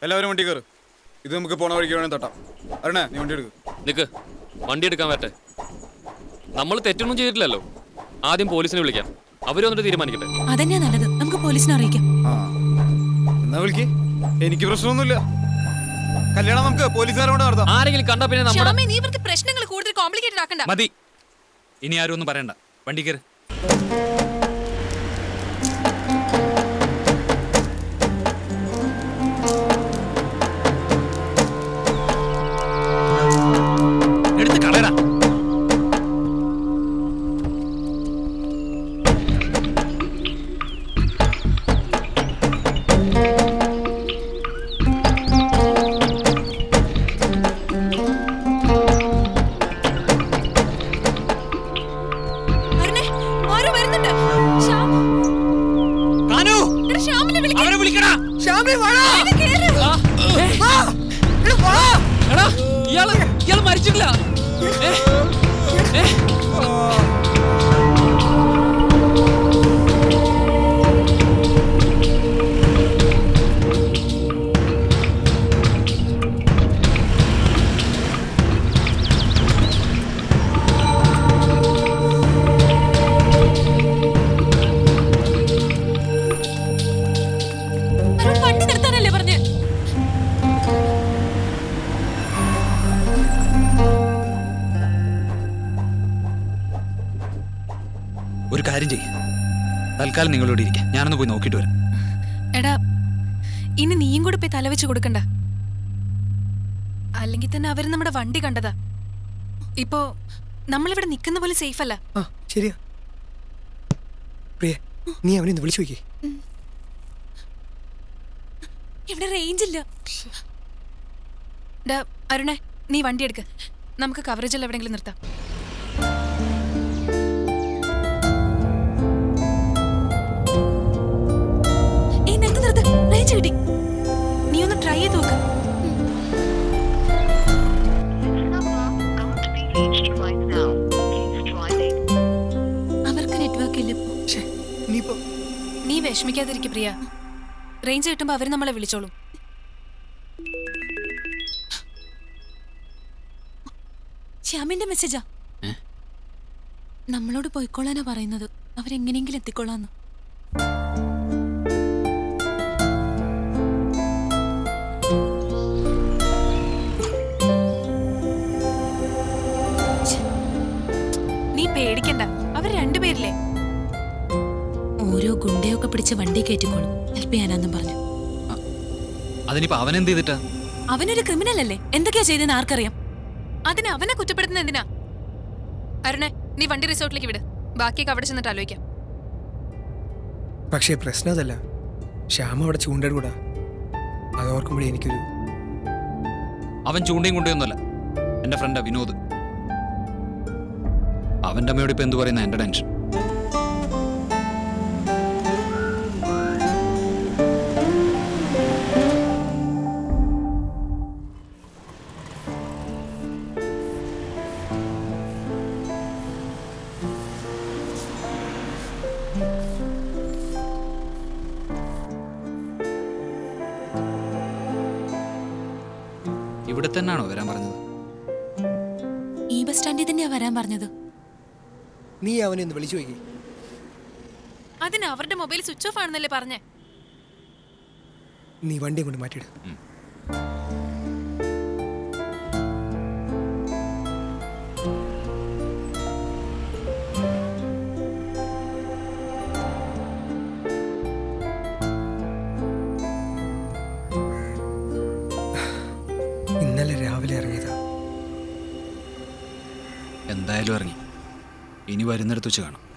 എല്ലാവരും വണ്ടി കയറ് ഇത് നമുക്ക് പോണ വഴിക്ക് വേണമെങ്കിൽ തട്ടാം അരുണേ നീ വണ്ടി എടുക്ക് നിക്ക് വണ്ടി എടുക്കാൻ പറ്റേ നമ്മൾ തെറ്റൊന്നും ചെയ്തിട്ടില്ലല്ലോ ആദ്യം പോലീസിനെ വിളിക്കാം അവര് വന്നിട്ട് തീരുമാനിക്കട്ടെ അതന്നെയാ നല്ലത് നമുക്ക് പോലീസിനെ അറിയിക്കാം എന്നാ വിളിക്ക് എനിക്ക് പ്രശ്നമൊന്നുമില്ല കല്യാണം നമുക്ക് പോലീസുകാരോട് നടത്താം ആരെങ്കിലും കണ്ടാ പിന്നെ നമ്മുടെ ശ്യാമേ നീ ഇവർക്ക് പ്രശ്നങ്ങൾ കൂടുതൽ കോംപ്ലിക്കേറ്റഡ് ആക്കണ്ട മതി ഇനി ആരും ഒന്നും പറയണ്ട വണ്ടി കയറി എടുത്ത് കളയടാ അരുണേ ആരോ വരുന്നുണ്ട് ശ്യാം കാനു എടാ ശ്യാമിനെ വിളിക്ക് അവരെ വിളിക്കടാ ശ്യാമേ വാടാ ഇത് കേറ് വാ എടാ വാ എടാ ഇയാള് ഇയാള് മരിച്ചിട്ടില്ല ഏ? ഏ? അരുൺ വണ്ടി നിർത്താനല്ലേ പറഞ്ഞ് ഒരു കാര്യം ചെയ്യ് തൽക്കാലം നിങ്ങളോട് ഇരിക്കാം ഞാനൊന്ന് പോയി നോക്കിയിട്ട് വരാം എടാ ഇനി നീയും കൂടെ പോയി തലവെച്ച് കൊടുക്കണ്ട അല്ലെങ്കിൽ തന്നെ അവര് നമ്മുടെ വണ്ടി കണ്ടതാ ഇപ്പോ നമ്മളിവിടെ നിൽക്കുന്ന പോലെ സേഫ് അല്ല ആ ശരിയാ പ്രിയ നീ അവനെ ഒന്ന് വിളിച്ചു നോക്കിയേ ഇവിടെ റേഞ്ച് ഇല്ല ഡാ അരുണേ നീ വണ്ടി എടുക്ക് നമുക്ക് കവറേജിൽ എവിടെയെങ്കിലും നിർത്താം ഏയ് നിർത്ത് നിർത്ത് റേഞ്ച് കിട്ടി നീ ഒന്ന് ട്രൈ ചെയ്ത് നോക്ക് അവർക്ക് നെറ്റ്വർക്ക് ഇല്ല ഇപ്പോ നീപ്പോ നീ വിഷമിക്കാതിരിക്കും പ്രിയ റേഞ്ച് കിട്ടുമ്പോ അവര് നമ്മളെ വിളിച്ചോളും ശ്യാമിന്റെ മെസ്സേജാ ഏ? നമ്മളോട് പോയിക്കൊള്ളാനാ പറയുന്നത് അവരെങ്ങനെയെങ്കിലും എത്തിക്കൊള്ളാന്ന് നീ പേടിക്കണ്ട അവർ രണ്ടുപേരില്ലേ ഓരോ ഗുണ്ടയൊക്കെ പിടിച്ച് വണ്ടി കയറ്റിക്കോളും ഹെൽപ്പ് ചെയ്യാനാന്നും പറഞ്ഞു അതിനിപ്പോ അവൻ എന്ത് ചെയ്തിട്ടാ അവനൊരു ക്രിമിനൽ അല്ലേ എന്തൊക്കെയാ ചെയ്തെന്ന് ആർക്കറിയാം അതിന് അവനെ കുറ്റപ്പെടുത്തുന്ന എന്തിനാ അരുണേ നീ വണ്ടി റിസോർട്ടിലേക്ക് വിട് ബാക്കിയൊക്കെ അവിടെ ചെന്നിട്ട് ആലോചിക്കാം പക്ഷേ പ്രശ്നം അതല്ല ശ്യാമ അവിടെ ചൂണ്ടയിടൂടാ അത് ഓർക്കുമ്പോഴേ എനിക്കൊരു അവൻ ചൂണ്ടയും കൊണ്ടൊന്നുമല്ല എന്റെ ഫ്രണ്ടാ വിനോദ് അവന്റെ അമ്മയോട് ഇപ്പൊ എന്ത് പറയുന്ന എന്റെ ടെൻഷൻ ഇവിടെ തന്നെയാണോ വരാൻ പറഞ്ഞത് ഈ ബസ് സ്റ്റാൻഡിൽ തന്നെയാ വരാൻ പറഞ്ഞത് നീ അവനെ ഒന്ന് വിളിച്ചു നോക്കി അതിന് അവരുടെ മൊബൈൽ സ്വിച്ച് ഓഫ് ആണെന്നല്ലേ പറഞ്ഞേ നീ വണ്ടി കൊണ്ട് മാറ്റിയിട് ഇന്നലെ രാവിലെ ഇറങ്ങിയതാ എന്തായാലും ഇറങ്ങി ഇനി വരുന്നിടത്ത് വെച്ച് കാണാം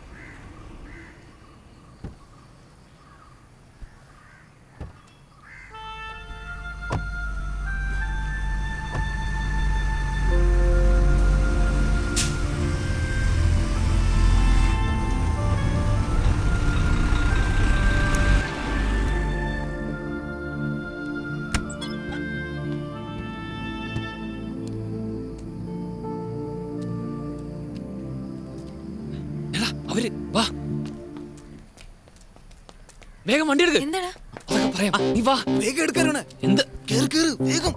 എടാ അവര് വാ വേഗം വണ്ടി എടുക്ക് എന്താടാ അതൊക്കെ പറയാം നീ വാ വേഗം എടുക്കാനാണ് എന്ത് കേറ് കേറ് വേഗം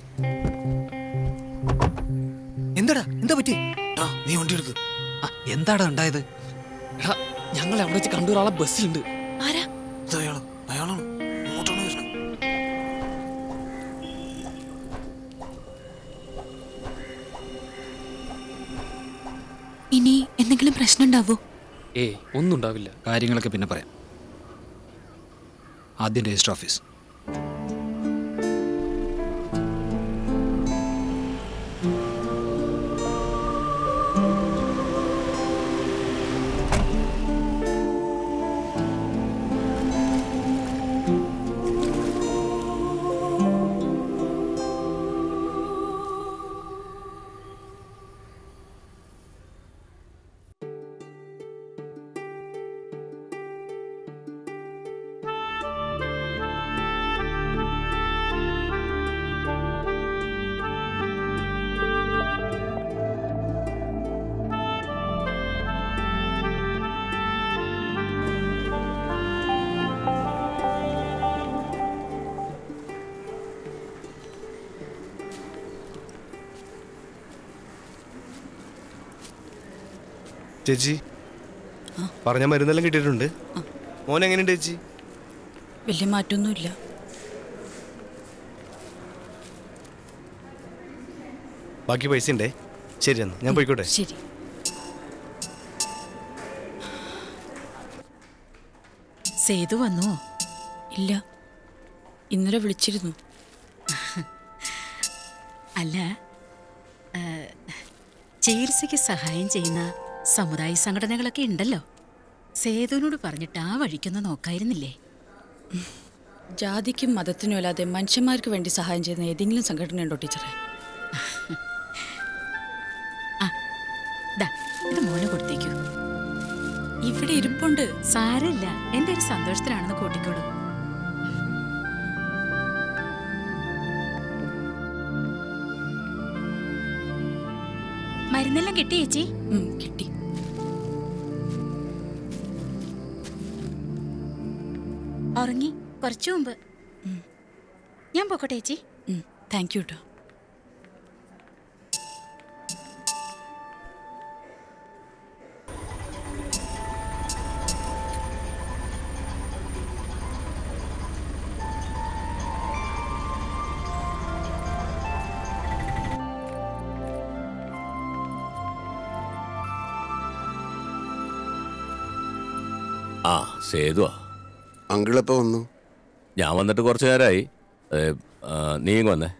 എന്താടാ എന്താ പറ്റി നീ വണ്ടി എടുക്ക് എന്താടാ ഉണ്ടായത് എടാ ഞങ്ങൾ അവിടെ വെച്ച് കണ്ട ഒരാളെ ബസ്സിലുണ്ട് ആരാ അയാള് അയാളാണ് ഇങ്ങോട്ടാണ് വരുന്നത് ഇനി എന്തെങ്കിലും പ്രശ്നം ഉണ്ടാവോ ഏയ് ഒന്നും ഉണ്ടാവില്ല കാര്യങ്ങളൊക്കെ പിന്നെ പറയാം ആദ്യം രജിസ്റ്റർ ഓഫീസ് ചേച്ചി പറഞ്ഞ മരുന്നെല്ലാം കിട്ടിയിട്ടുണ്ട് മോൻ എങ്ങനെയുണ്ട് ചേച്ചി വലിയ മാറ്റമൊന്നുമില്ല ബാക്കി പൈസ ഉണ്ടേ ശരി എന്നാ ഞാൻ പോയിക്കോട്ടെ ശരി സേതു വന്നുവോ ഇല്ല ഇന്നലെ വിളിച്ചിരുന്നു അല്ല ആ, ചികിത്സയ്ക്ക് സഹായം ചെയ്യുന്ന സമുദായ സംഘടനകളൊക്കെ ഉണ്ടല്ലോ സേതുവിനോട് പറഞ്ഞിട്ട് ആ വഴിക്കൊന്ന് നോക്കായിരുന്നില്ലേ ജാതിക്കും മതത്തിനും അല്ലാതെ മനുഷ്യന്മാർക്ക് വേണ്ടി സഹായം ചെയ്യുന്ന ഏതെങ്കിലും സംഘടന ഉണ്ടോ ടീച്ചറെ ദാ, ഇത് മോന് കൊടുത്തേക്കൂ ഇവിടെ ഇരിപ്പുണ്ട് സാരമില്ല എന്റെ ഒരു സന്തോഷത്തിലാണെന്ന് കൂട്ടിക്കോളൂ മരുന്നെല്ലാം കിട്ടി ചേച്ചി കിട്ടി ഉറങ്ങി കുറച്ചു മുമ്പ് ഞാൻ പോക്കട്ടെ ചേച്ചി താങ്ക് യു കേട്ടോ ആ സേതുവാ അങ്കിളെപ്പോ വന്നു ഞാൻ വന്നിട്ട് കുറച്ച് നേരമായി ഏ, ആ, നീ ഇങ്ങ് വന്നേ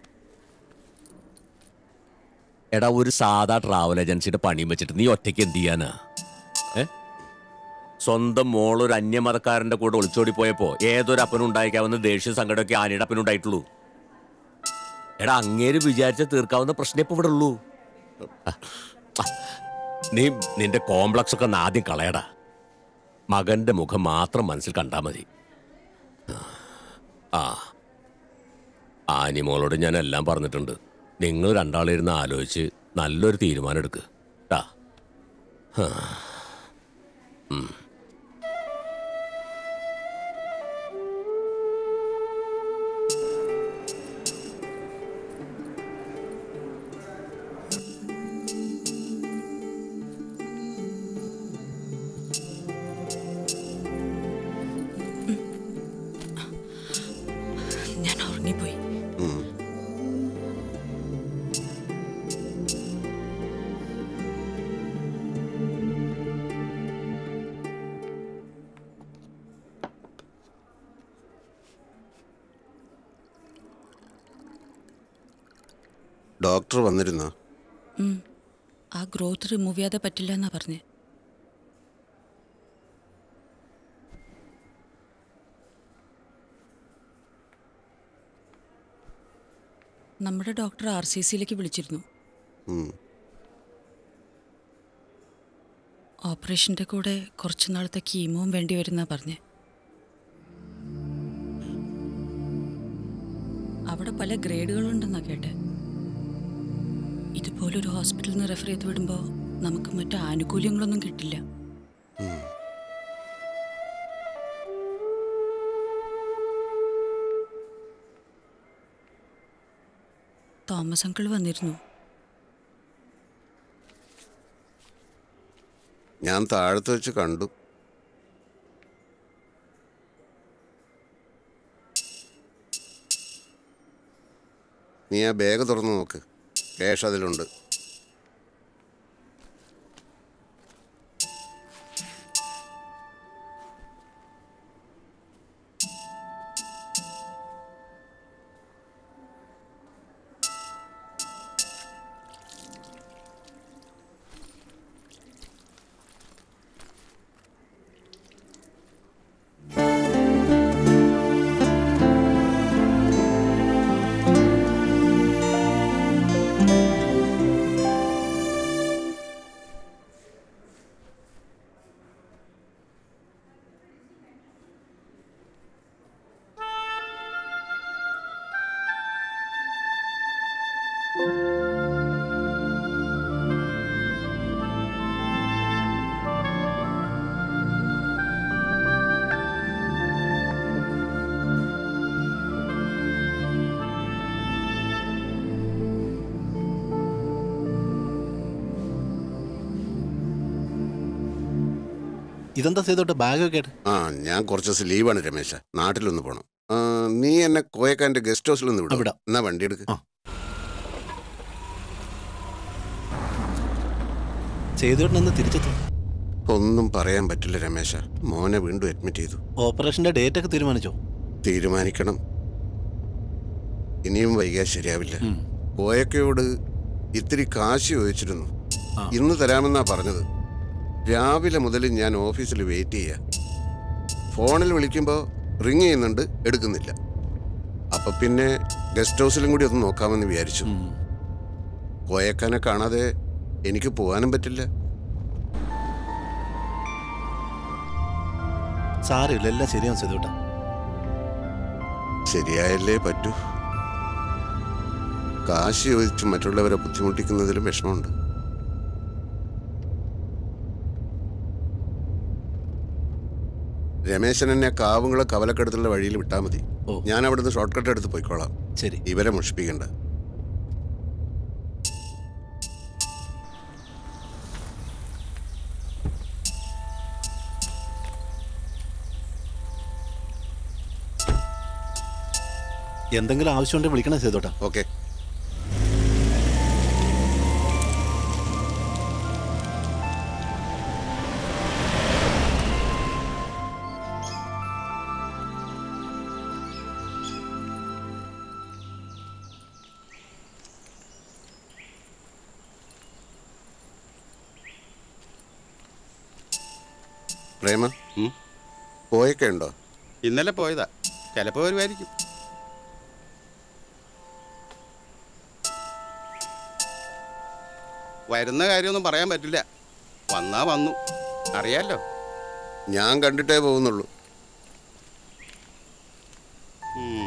എടാ ഒരു സാധാ ട്രാവൽ ഏജൻസിയുടെ പണിയും വെച്ചിട്ട് നീ ഒറ്റയ്ക്ക് എന്ത് ചെയ്യാനാ ഏ സ്വന്തം മോൾ ഒരു അന്യമതക്കാരന്റെ കൂടെ ഒളിച്ചോടി പോയപ്പോ ഏതൊരു അപ്പനും ഉണ്ടായിക്കാവുന്ന ദേഷ്യ സങ്കടമൊക്കെ ആനയുടെ അപ്പനും ഉണ്ടായിട്ടുള്ളൂ എടാ അങ്ങേര് വിചാരിച്ച തീർക്കാവുന്ന പ്രശ്നം ഇപ്പൊ ഇവിടെ ഉള്ളൂ ആ, ആ, നീ നിന്റെ കോംപ്ലക്സ് ഒക്കെ ഒന്ന് ആദ്യം കളയടാ മകന്റെ മുഖം മാത്രം മനസ്സിൽ കണ്ടാ മതി ആ ആനിമോളോട് ഞാൻ എല്ലാം പറഞ്ഞിട്ടുണ്ട് നിങ്ങൾ രണ്ടാളിരുന്ന് ആലോചിച്ച് നല്ലൊരു തീരുമാനം എടുക്ക് ട്ടാ ഹാ. ഉം. ഞാൻ ഉറങ്ങിപ്പോയി ഡോക്ടർ വന്നിരുന്നോ ഉം. ആ ഗ്രോത്ത് റിമൂവ് ചെയ്യാതെ പറ്റില്ല എന്നാ പറഞ്ഞേ നമ്മുടെ ഡോക്ടർ ആർ സി സിയിലേക്ക് വിളിച്ചിരുന്നു ഉം. ഓപ്പറേഷൻ്റെ കൂടെ കുറച്ച് നാളത്തെ കീമോവും വേണ്ടി വരുന്നാ പറഞ്ഞേ അവിടെ പല ഗ്രേഡുകളുണ്ടെന്നാ കേട്ടെ ഇതുപോലൊരു ഹോസ്പിറ്റലിൽ നിന്ന് റെഫർ ചെയ്ത് വിടുമ്പോൾ നമുക്ക് മറ്റു ആനുകൂല്യങ്ങളൊന്നും കിട്ടില്ല തോമസ് അങ്കിൾ വന്നിരുന്നു ഞാൻ താഴത്ത് വെച്ച് കണ്ടു നീ ആ ബാഗ് തുറന്നു നോക്ക് ക്യാഷ് അതിലുണ്ട് ഇതെന്താ ചെയ്തോട്ടെ ബാഗൊക്കെ ആയിട്ട് ആ ഞാൻ കുറച്ച് ദിവസം ലീവാണ് രമേശ നാട്ടിലൊന്ന് പോണം ആ, നീ എന്നെ കോയക്കാൻ്റെ ഗസ്റ്റ് ഹൗസിലൊന്ന് വിടും എന്നാ വണ്ടി എടുക്ക് ചെയ്തോട്ടിനൊന്ന് തിരിച്ചെത്തും ഒന്നും പറയാൻ പറ്റില്ല രമേശ മോനെ വീണ്ടും അഡ്മിറ്റ് ചെയ്തു ഓപ്പറേഷന്റെ ഡേറ്റ് ഒക്കെ തീരുമാനിച്ചോ തീരുമാനിക്കണം ഇനിയും വൈകാൻ ശരിയാവില്ല കോയക്കയോട് ഇത്തിരി കാശ് ചോദിച്ചിരുന്നു ഇന്ന് തരാമെന്നാ പറഞ്ഞത് രാവിലെ മുതൽ ഞാൻ ഓഫീസിൽ വെയിറ്റ് ചെയ്യാ ഫോണിൽ വിളിക്കുമ്പോൾ റിങ് ചെയ്യുന്നുണ്ട് എടുക്കുന്നില്ല അപ്പൊ പിന്നെ ഗസ്റ്റ് ഹൗസിലും കൂടി ഒന്ന് നോക്കാമെന്ന് വിചാരിച്ചു കോയക്കാനെ കാണാതെ എനിക്ക് പോകാനും പറ്റില്ല സാരമില്ല എല്ലാം ശരിയാവും ചെയ്തോട്ടെ ശരിയായല്ലേ പറ്റൂ കാശ് ചോദിച്ച് മറ്റുള്ളവരെ ബുദ്ധിമുട്ടിക്കുന്നതിലും വിഷമമുണ്ട് രമേശൻ എന്നെ കാവുങ്ങളെ കവലക്കടുത്തുള്ള വഴിയിൽ വിട്ടാൽ മതി ഞാൻ അവിടുന്ന് ഷോർട്ട് കട്ട് എടുത്ത് പോയിക്കോളാം ശരി ഇവരെ മുഷിപ്പിക്കണ്ട എന്തെങ്കിലും ആവശ്യമുണ്ടെങ്കിൽ വിളിക്കണം ചെയ്തോട്ടെ ഓക്കെ പ്രേമ പോയൊക്കെ ഉണ്ടോ ഇന്നലെ പോയതാ ചിലപ്പോ വരുമായിരിക്കും വരുന്ന കാര്യമൊന്നും പറയാൻ പറ്റില്ല വന്നാ വന്നു അറിയാലോ ഞാൻ കണ്ടിട്ടേ പോകുന്നുള്ളൂ ഉം.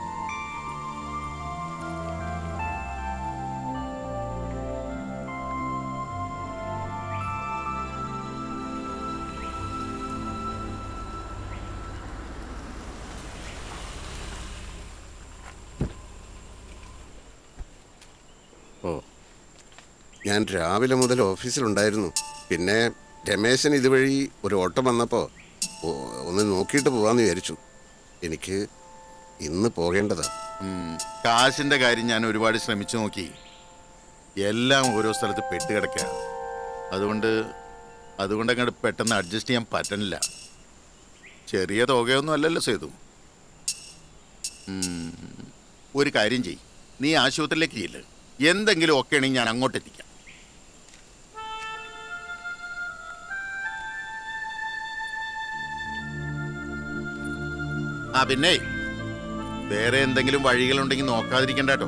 ഓ ഞാൻ രാവിലെ മുതൽ ഓഫീസിലുണ്ടായിരുന്നു പിന്നെ രമേശൻ ഇതുവഴി ഒരു ഓട്ടം വന്നപ്പോൾ ഒന്ന് നോക്കിയിട്ട് പോവാന്ന് വിചാരിച്ചു എനിക്ക് ഇന്ന് പോകേണ്ടതാ ഉം. കാശിന്റെ കാര്യം ഞാൻ ഒരുപാട് ശ്രമിച്ചു നോക്കി എല്ലാം ഓരോ സ്ഥലത്ത് പെട്ടുകിടക്കുക അതുകൊണ്ട് അതുകൊണ്ട് അങ്ങോട്ട് പെട്ടെന്ന് അഡ്ജസ്റ്റ് ചെയ്യാൻ പറ്റണില്ല ചെറിയ തുകയൊന്നും അല്ലല്ലോ സേതു ഉം. ഒരു കാര്യം ചെയ് നീ ആശുപത്രിയിലേക്ക് ചെല്ല് എന്തെങ്കിലും ഒക്കെ ആണെങ്കിൽ ഞാൻ അങ്ങോട്ട് എത്തിക്കാം ആ പിന്നെ വേറെ എന്തെങ്കിലും വഴികളുണ്ടെങ്കിൽ നോക്കാതിരിക്കണ്ട കേട്ടോ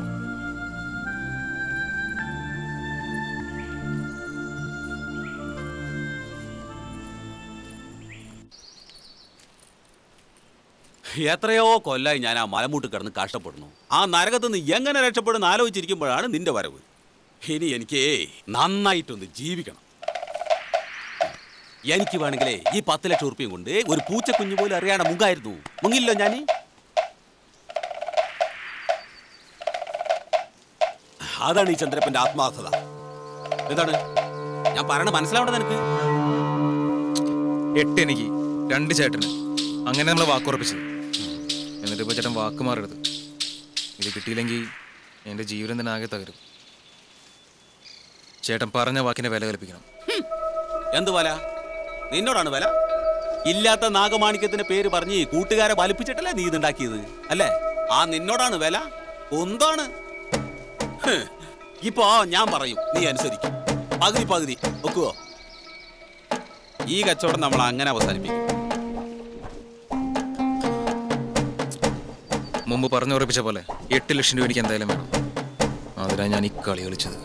എത്രയോ കൊല്ലായി ഞാൻ ആ മലമൂട്ട് കിടന്ന് കഷ്ടപ്പെടുന്നു ആ നരകത്ത് നിന്ന് എങ്ങനെ രക്ഷപ്പെടുന്ന ആലോചിച്ചിരിക്കുമ്പോഴാണ് നിന്റെ വരവ് ഇനി എനിക്ക് നന്നായിട്ടൊന്ന് ജീവിക്കണം എനിക്ക് വേണമെങ്കിലേ ഈ പത്ത് ലക്ഷം ഉറുപ്പ്യം കൊണ്ട് ഒരു പൂച്ചക്കുഞ്ഞു പോലും അറിയാതെ മുങ്കായിരുന്നു മുങ്ങില്ലോ ഞാൻ അതാണ് ഈ ചന്ദ്രപ്പന്റെ ആത്മാർത്ഥത എന്താണ് ഞാൻ പറയണ മനസ്സിലാവണ്ട നിനക്ക് എട്ട് എനിക്ക് രണ്ട് ചേട്ടന് അങ്ങനെ നമ്മൾ വാക്കുറപ്പിച്ചത് എന്നിട്ട് ഇപ്പോൾ ചേട്ടൻ വാക്ക് മാറരുത് ഇത് കിട്ടിയില്ലെങ്കിൽ എൻ്റെ ജീവിതം തന്നെ ആകെ തകരും ചേട്ടൻ പറഞ്ഞ വാക്കിനെ വില കൽപ്പിക്കണം എന്ത് വല നിന്നോടാണ് വില ഇല്ലാത്ത നാഗമാണിക്യത്തിന്റെ പേര് പറഞ്ഞ് കൂട്ടുകാരെ വലിപ്പിച്ചിട്ടല്ലേ നീ ഇതുണ്ടാക്കിയത് അല്ലേ ആ നിന്നോടാണ് വില ഒന്താണ് ഹ്, ഇപ്പോ ഞാൻ പറയും നീ അനുസരിക്കും പകുതി പകുതി ഒക്കുവോ ഈ കച്ചവടം നമ്മൾ അങ്ങനെ അവസാനിപ്പിക്കും മുമ്പ് പറഞ്ഞുറപ്പിച്ച പോലെ എട്ട് ലക്ഷം രൂപ എനിക്ക് എന്തായാലും വേണം അതിനാണ് ഞാൻ ഈ കളി കളിച്ചത്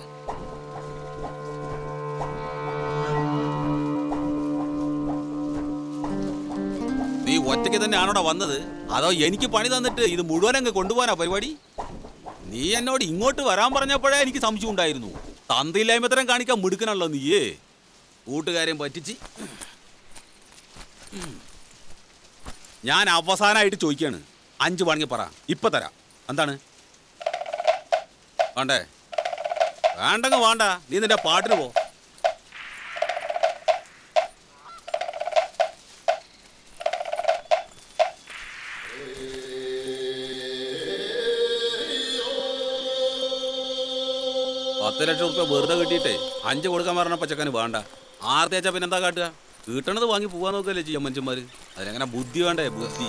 നീ ഒറ്റയ്ക്ക് തന്നെ ആണോടാ വന്നത് അതോ എനിക്ക് പണി തന്നിട്ട് ഇത് മുഴുവൻ അങ്ങ് കൊണ്ടുപോകാനാ പരിപാടി നീ എന്നോട് ഇങ്ങോട്ട് വരാൻ പറഞ്ഞപ്പോഴേ എനിക്ക് സംശയം ഉണ്ടായിരുന്നു തന്തയില്ലായ്മത്തരം കാണിക്കാൻ മിടുക്കണല്ലോ നീയേ കൂട്ടുകാരെയും പറ്റിച്ച് ഞാൻ അവസാനമായിട്ട് ചോദിക്കാണ് അഞ്ച് പണിക്ക് പറ ഇപ്പൊ തരാം എന്താണ് വേണ്ടേ വേണ്ടെങ്ക് വേണ്ട നീ നിന്റെ പാട്ടിന് പോ പത്ത് ലക്ഷം റുപ്യ വെറുതെ കിട്ടിയിട്ടേ അഞ്ച് കൊടുക്കാൻ പറഞ്ഞ പച്ചക്കന് വേണ്ട ആറ് തേച്ചാ പിന്നെന്താ കാട്ടുക കിട്ടണത് വാങ്ങി പോവാൻ നോക്കല്ലേ ചെയ്യാൻ മനുഷ്യന്മാര് അതിനെങ്ങനെ ബുദ്ധി വേണ്ടേ ബുദ്ധി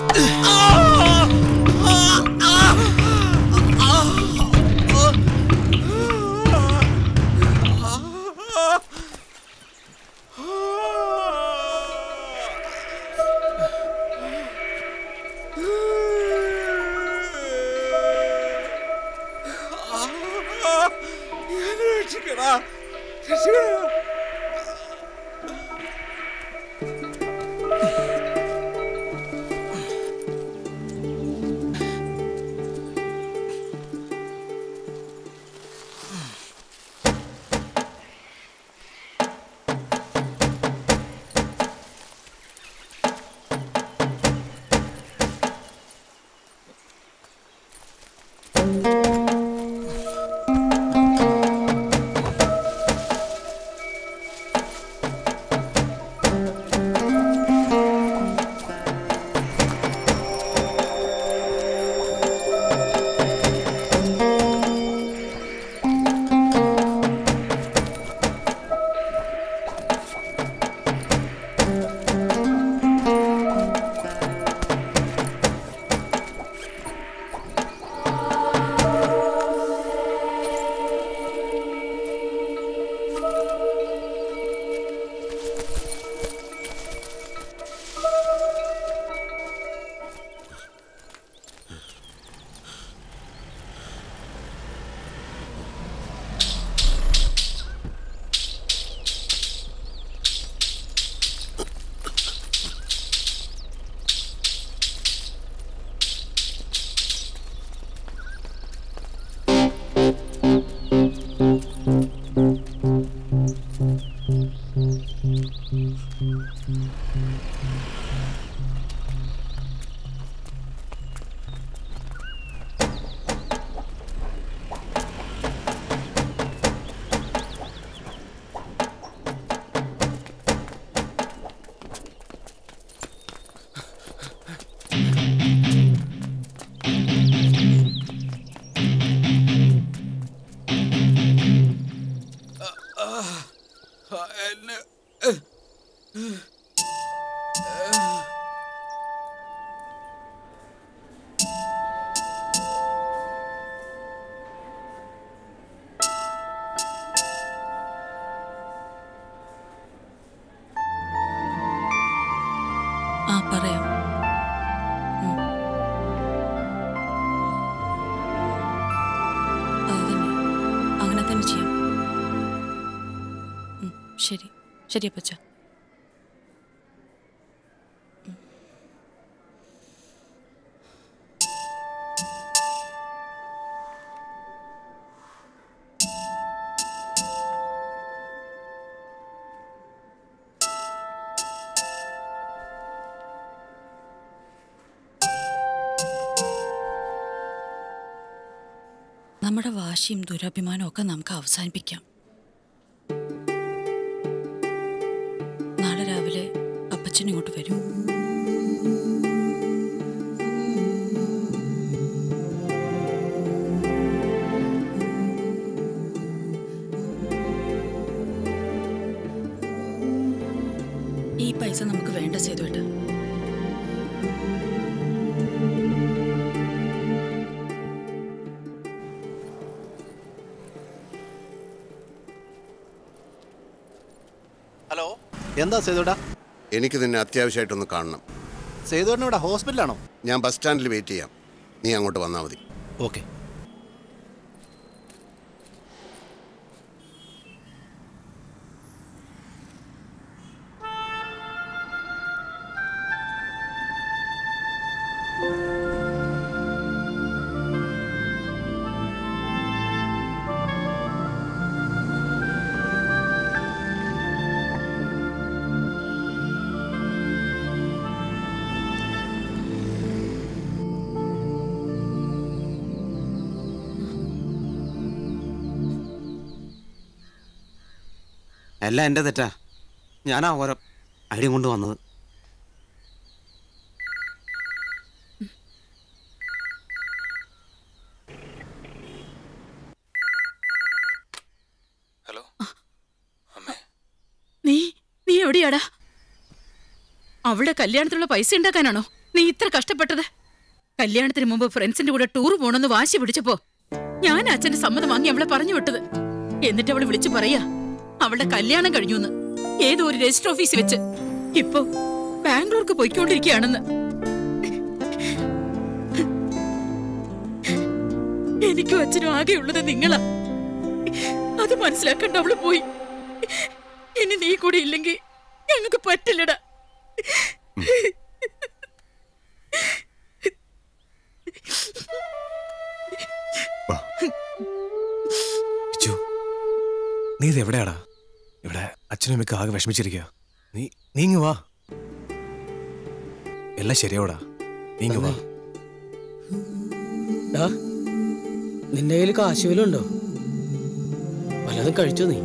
രക്ഷിക്കടാ രക്ഷിക്കടാ ആ പറയാം ഉം. അത് തന്നെ അങ്ങനെ തന്നെ ചെയ്യാം ഉം, ശരി ശരി അപ്പച്ച നമ്മുടെ വാശിയും ദുരഭിമാനവും ഒക്കെ നമുക്ക് അവസാനിപ്പിക്കാം നാളെ രാവിലെ അപ്പച്ചൻ ഇങ്ങോട്ട് വരും ഈ പൈസ നമുക്ക് വേണ്ട സേതുവേട്ടാ ഹലോ എന്താ സേതുട്ടാ എനിക്ക് നിന്നെ അത്യാവശ്യമായിട്ടൊന്ന് കാണണം സേതുവേട്ടൻ ഇവിടെ ഹോസ്പിറ്റലാണോ ഞാൻ ബസ് സ്റ്റാൻഡിൽ വെയിറ്റ് ചെയ്യാം നീ അങ്ങോട്ട് വന്നാൽ മതി ഓക്കെ എല്ലാം എൻ്റെ തെറ്റാ ഞാനാ ഓരോ ഐഡിയ കൊണ്ട് വന്നത് നീ നീ എവിടെയാടാ അവളുടെ കല്യാണത്തിനുള്ള പൈസ ഉണ്ടാക്കാനാണോ നീ ഇത്ര കഷ്ടപ്പെട്ടത് കല്യാണത്തിന് മുമ്പ് ഫ്രണ്ട്സിന്റെ കൂടെ ടൂർ പോണെന്ന് വാശി പിടിച്ചപ്പോ ഞാൻ അച്ഛന്റെ സമ്മതം വാങ്ങി അവളെ പറഞ്ഞു വിട്ടത് എന്നിട്ട് അവള് വിളിച്ചു പറയാ അവളുടെ കല്യാണം കഴിഞ്ഞു ഏതോ ഒരു രജിസ്റ്റർ ഓഫീസിൽ വെച്ച് ഇപ്പൊ ബാംഗ്ലൂർക്ക് പോയിക്കൊണ്ടിരിക്കുകയാണെന്ന് എനിക്കും അച്ഛനും ആകെയുള്ളത് നിങ്ങളാ അത് മനസ്സിലാക്കണ്ട അവള് പോയി ഇനി നീ കൂടെ ഇല്ലെങ്കിൽ ഞങ്ങൾക്ക് പറ്റില്ലടാ ഇച്ചു നീ ഇത് എവിടെയാടാ ഇവിടെ അച്ഛനും അമ്മയ്ക്ക് ആകെ വിഷമിച്ചിരിക്കുക നീ നീങ്ങു വാ എല്ലാം ശരിയാവടാ നീങ്ങു വാ ഡാ നിന്റെ കയ്യിൽ കാശ് വല്ലതും ഉണ്ടോ വല്ലതും കഴിച്ചോ നീ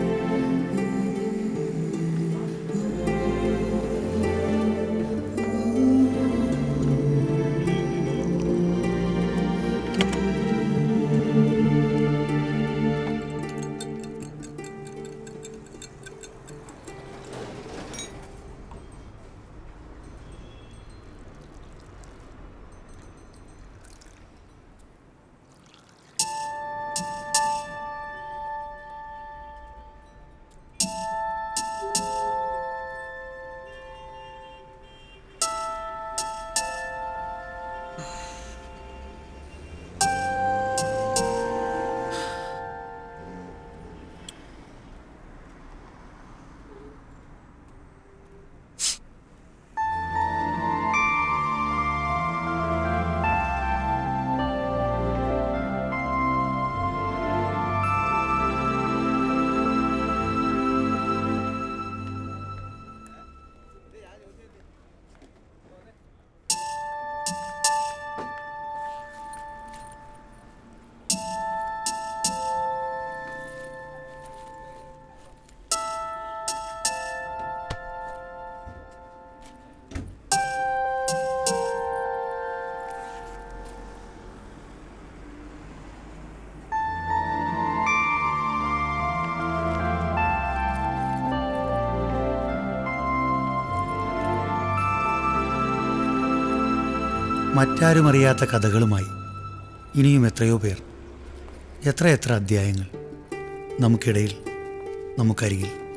മറ്റാരും അറിയാത്ത കഥകളുമായി ഇനിയും എത്രയോ പേർ എത്ര എത്ര അധ്യായങ്ങൾ നമുക്കിടയിൽ നമുക്കരികിൽ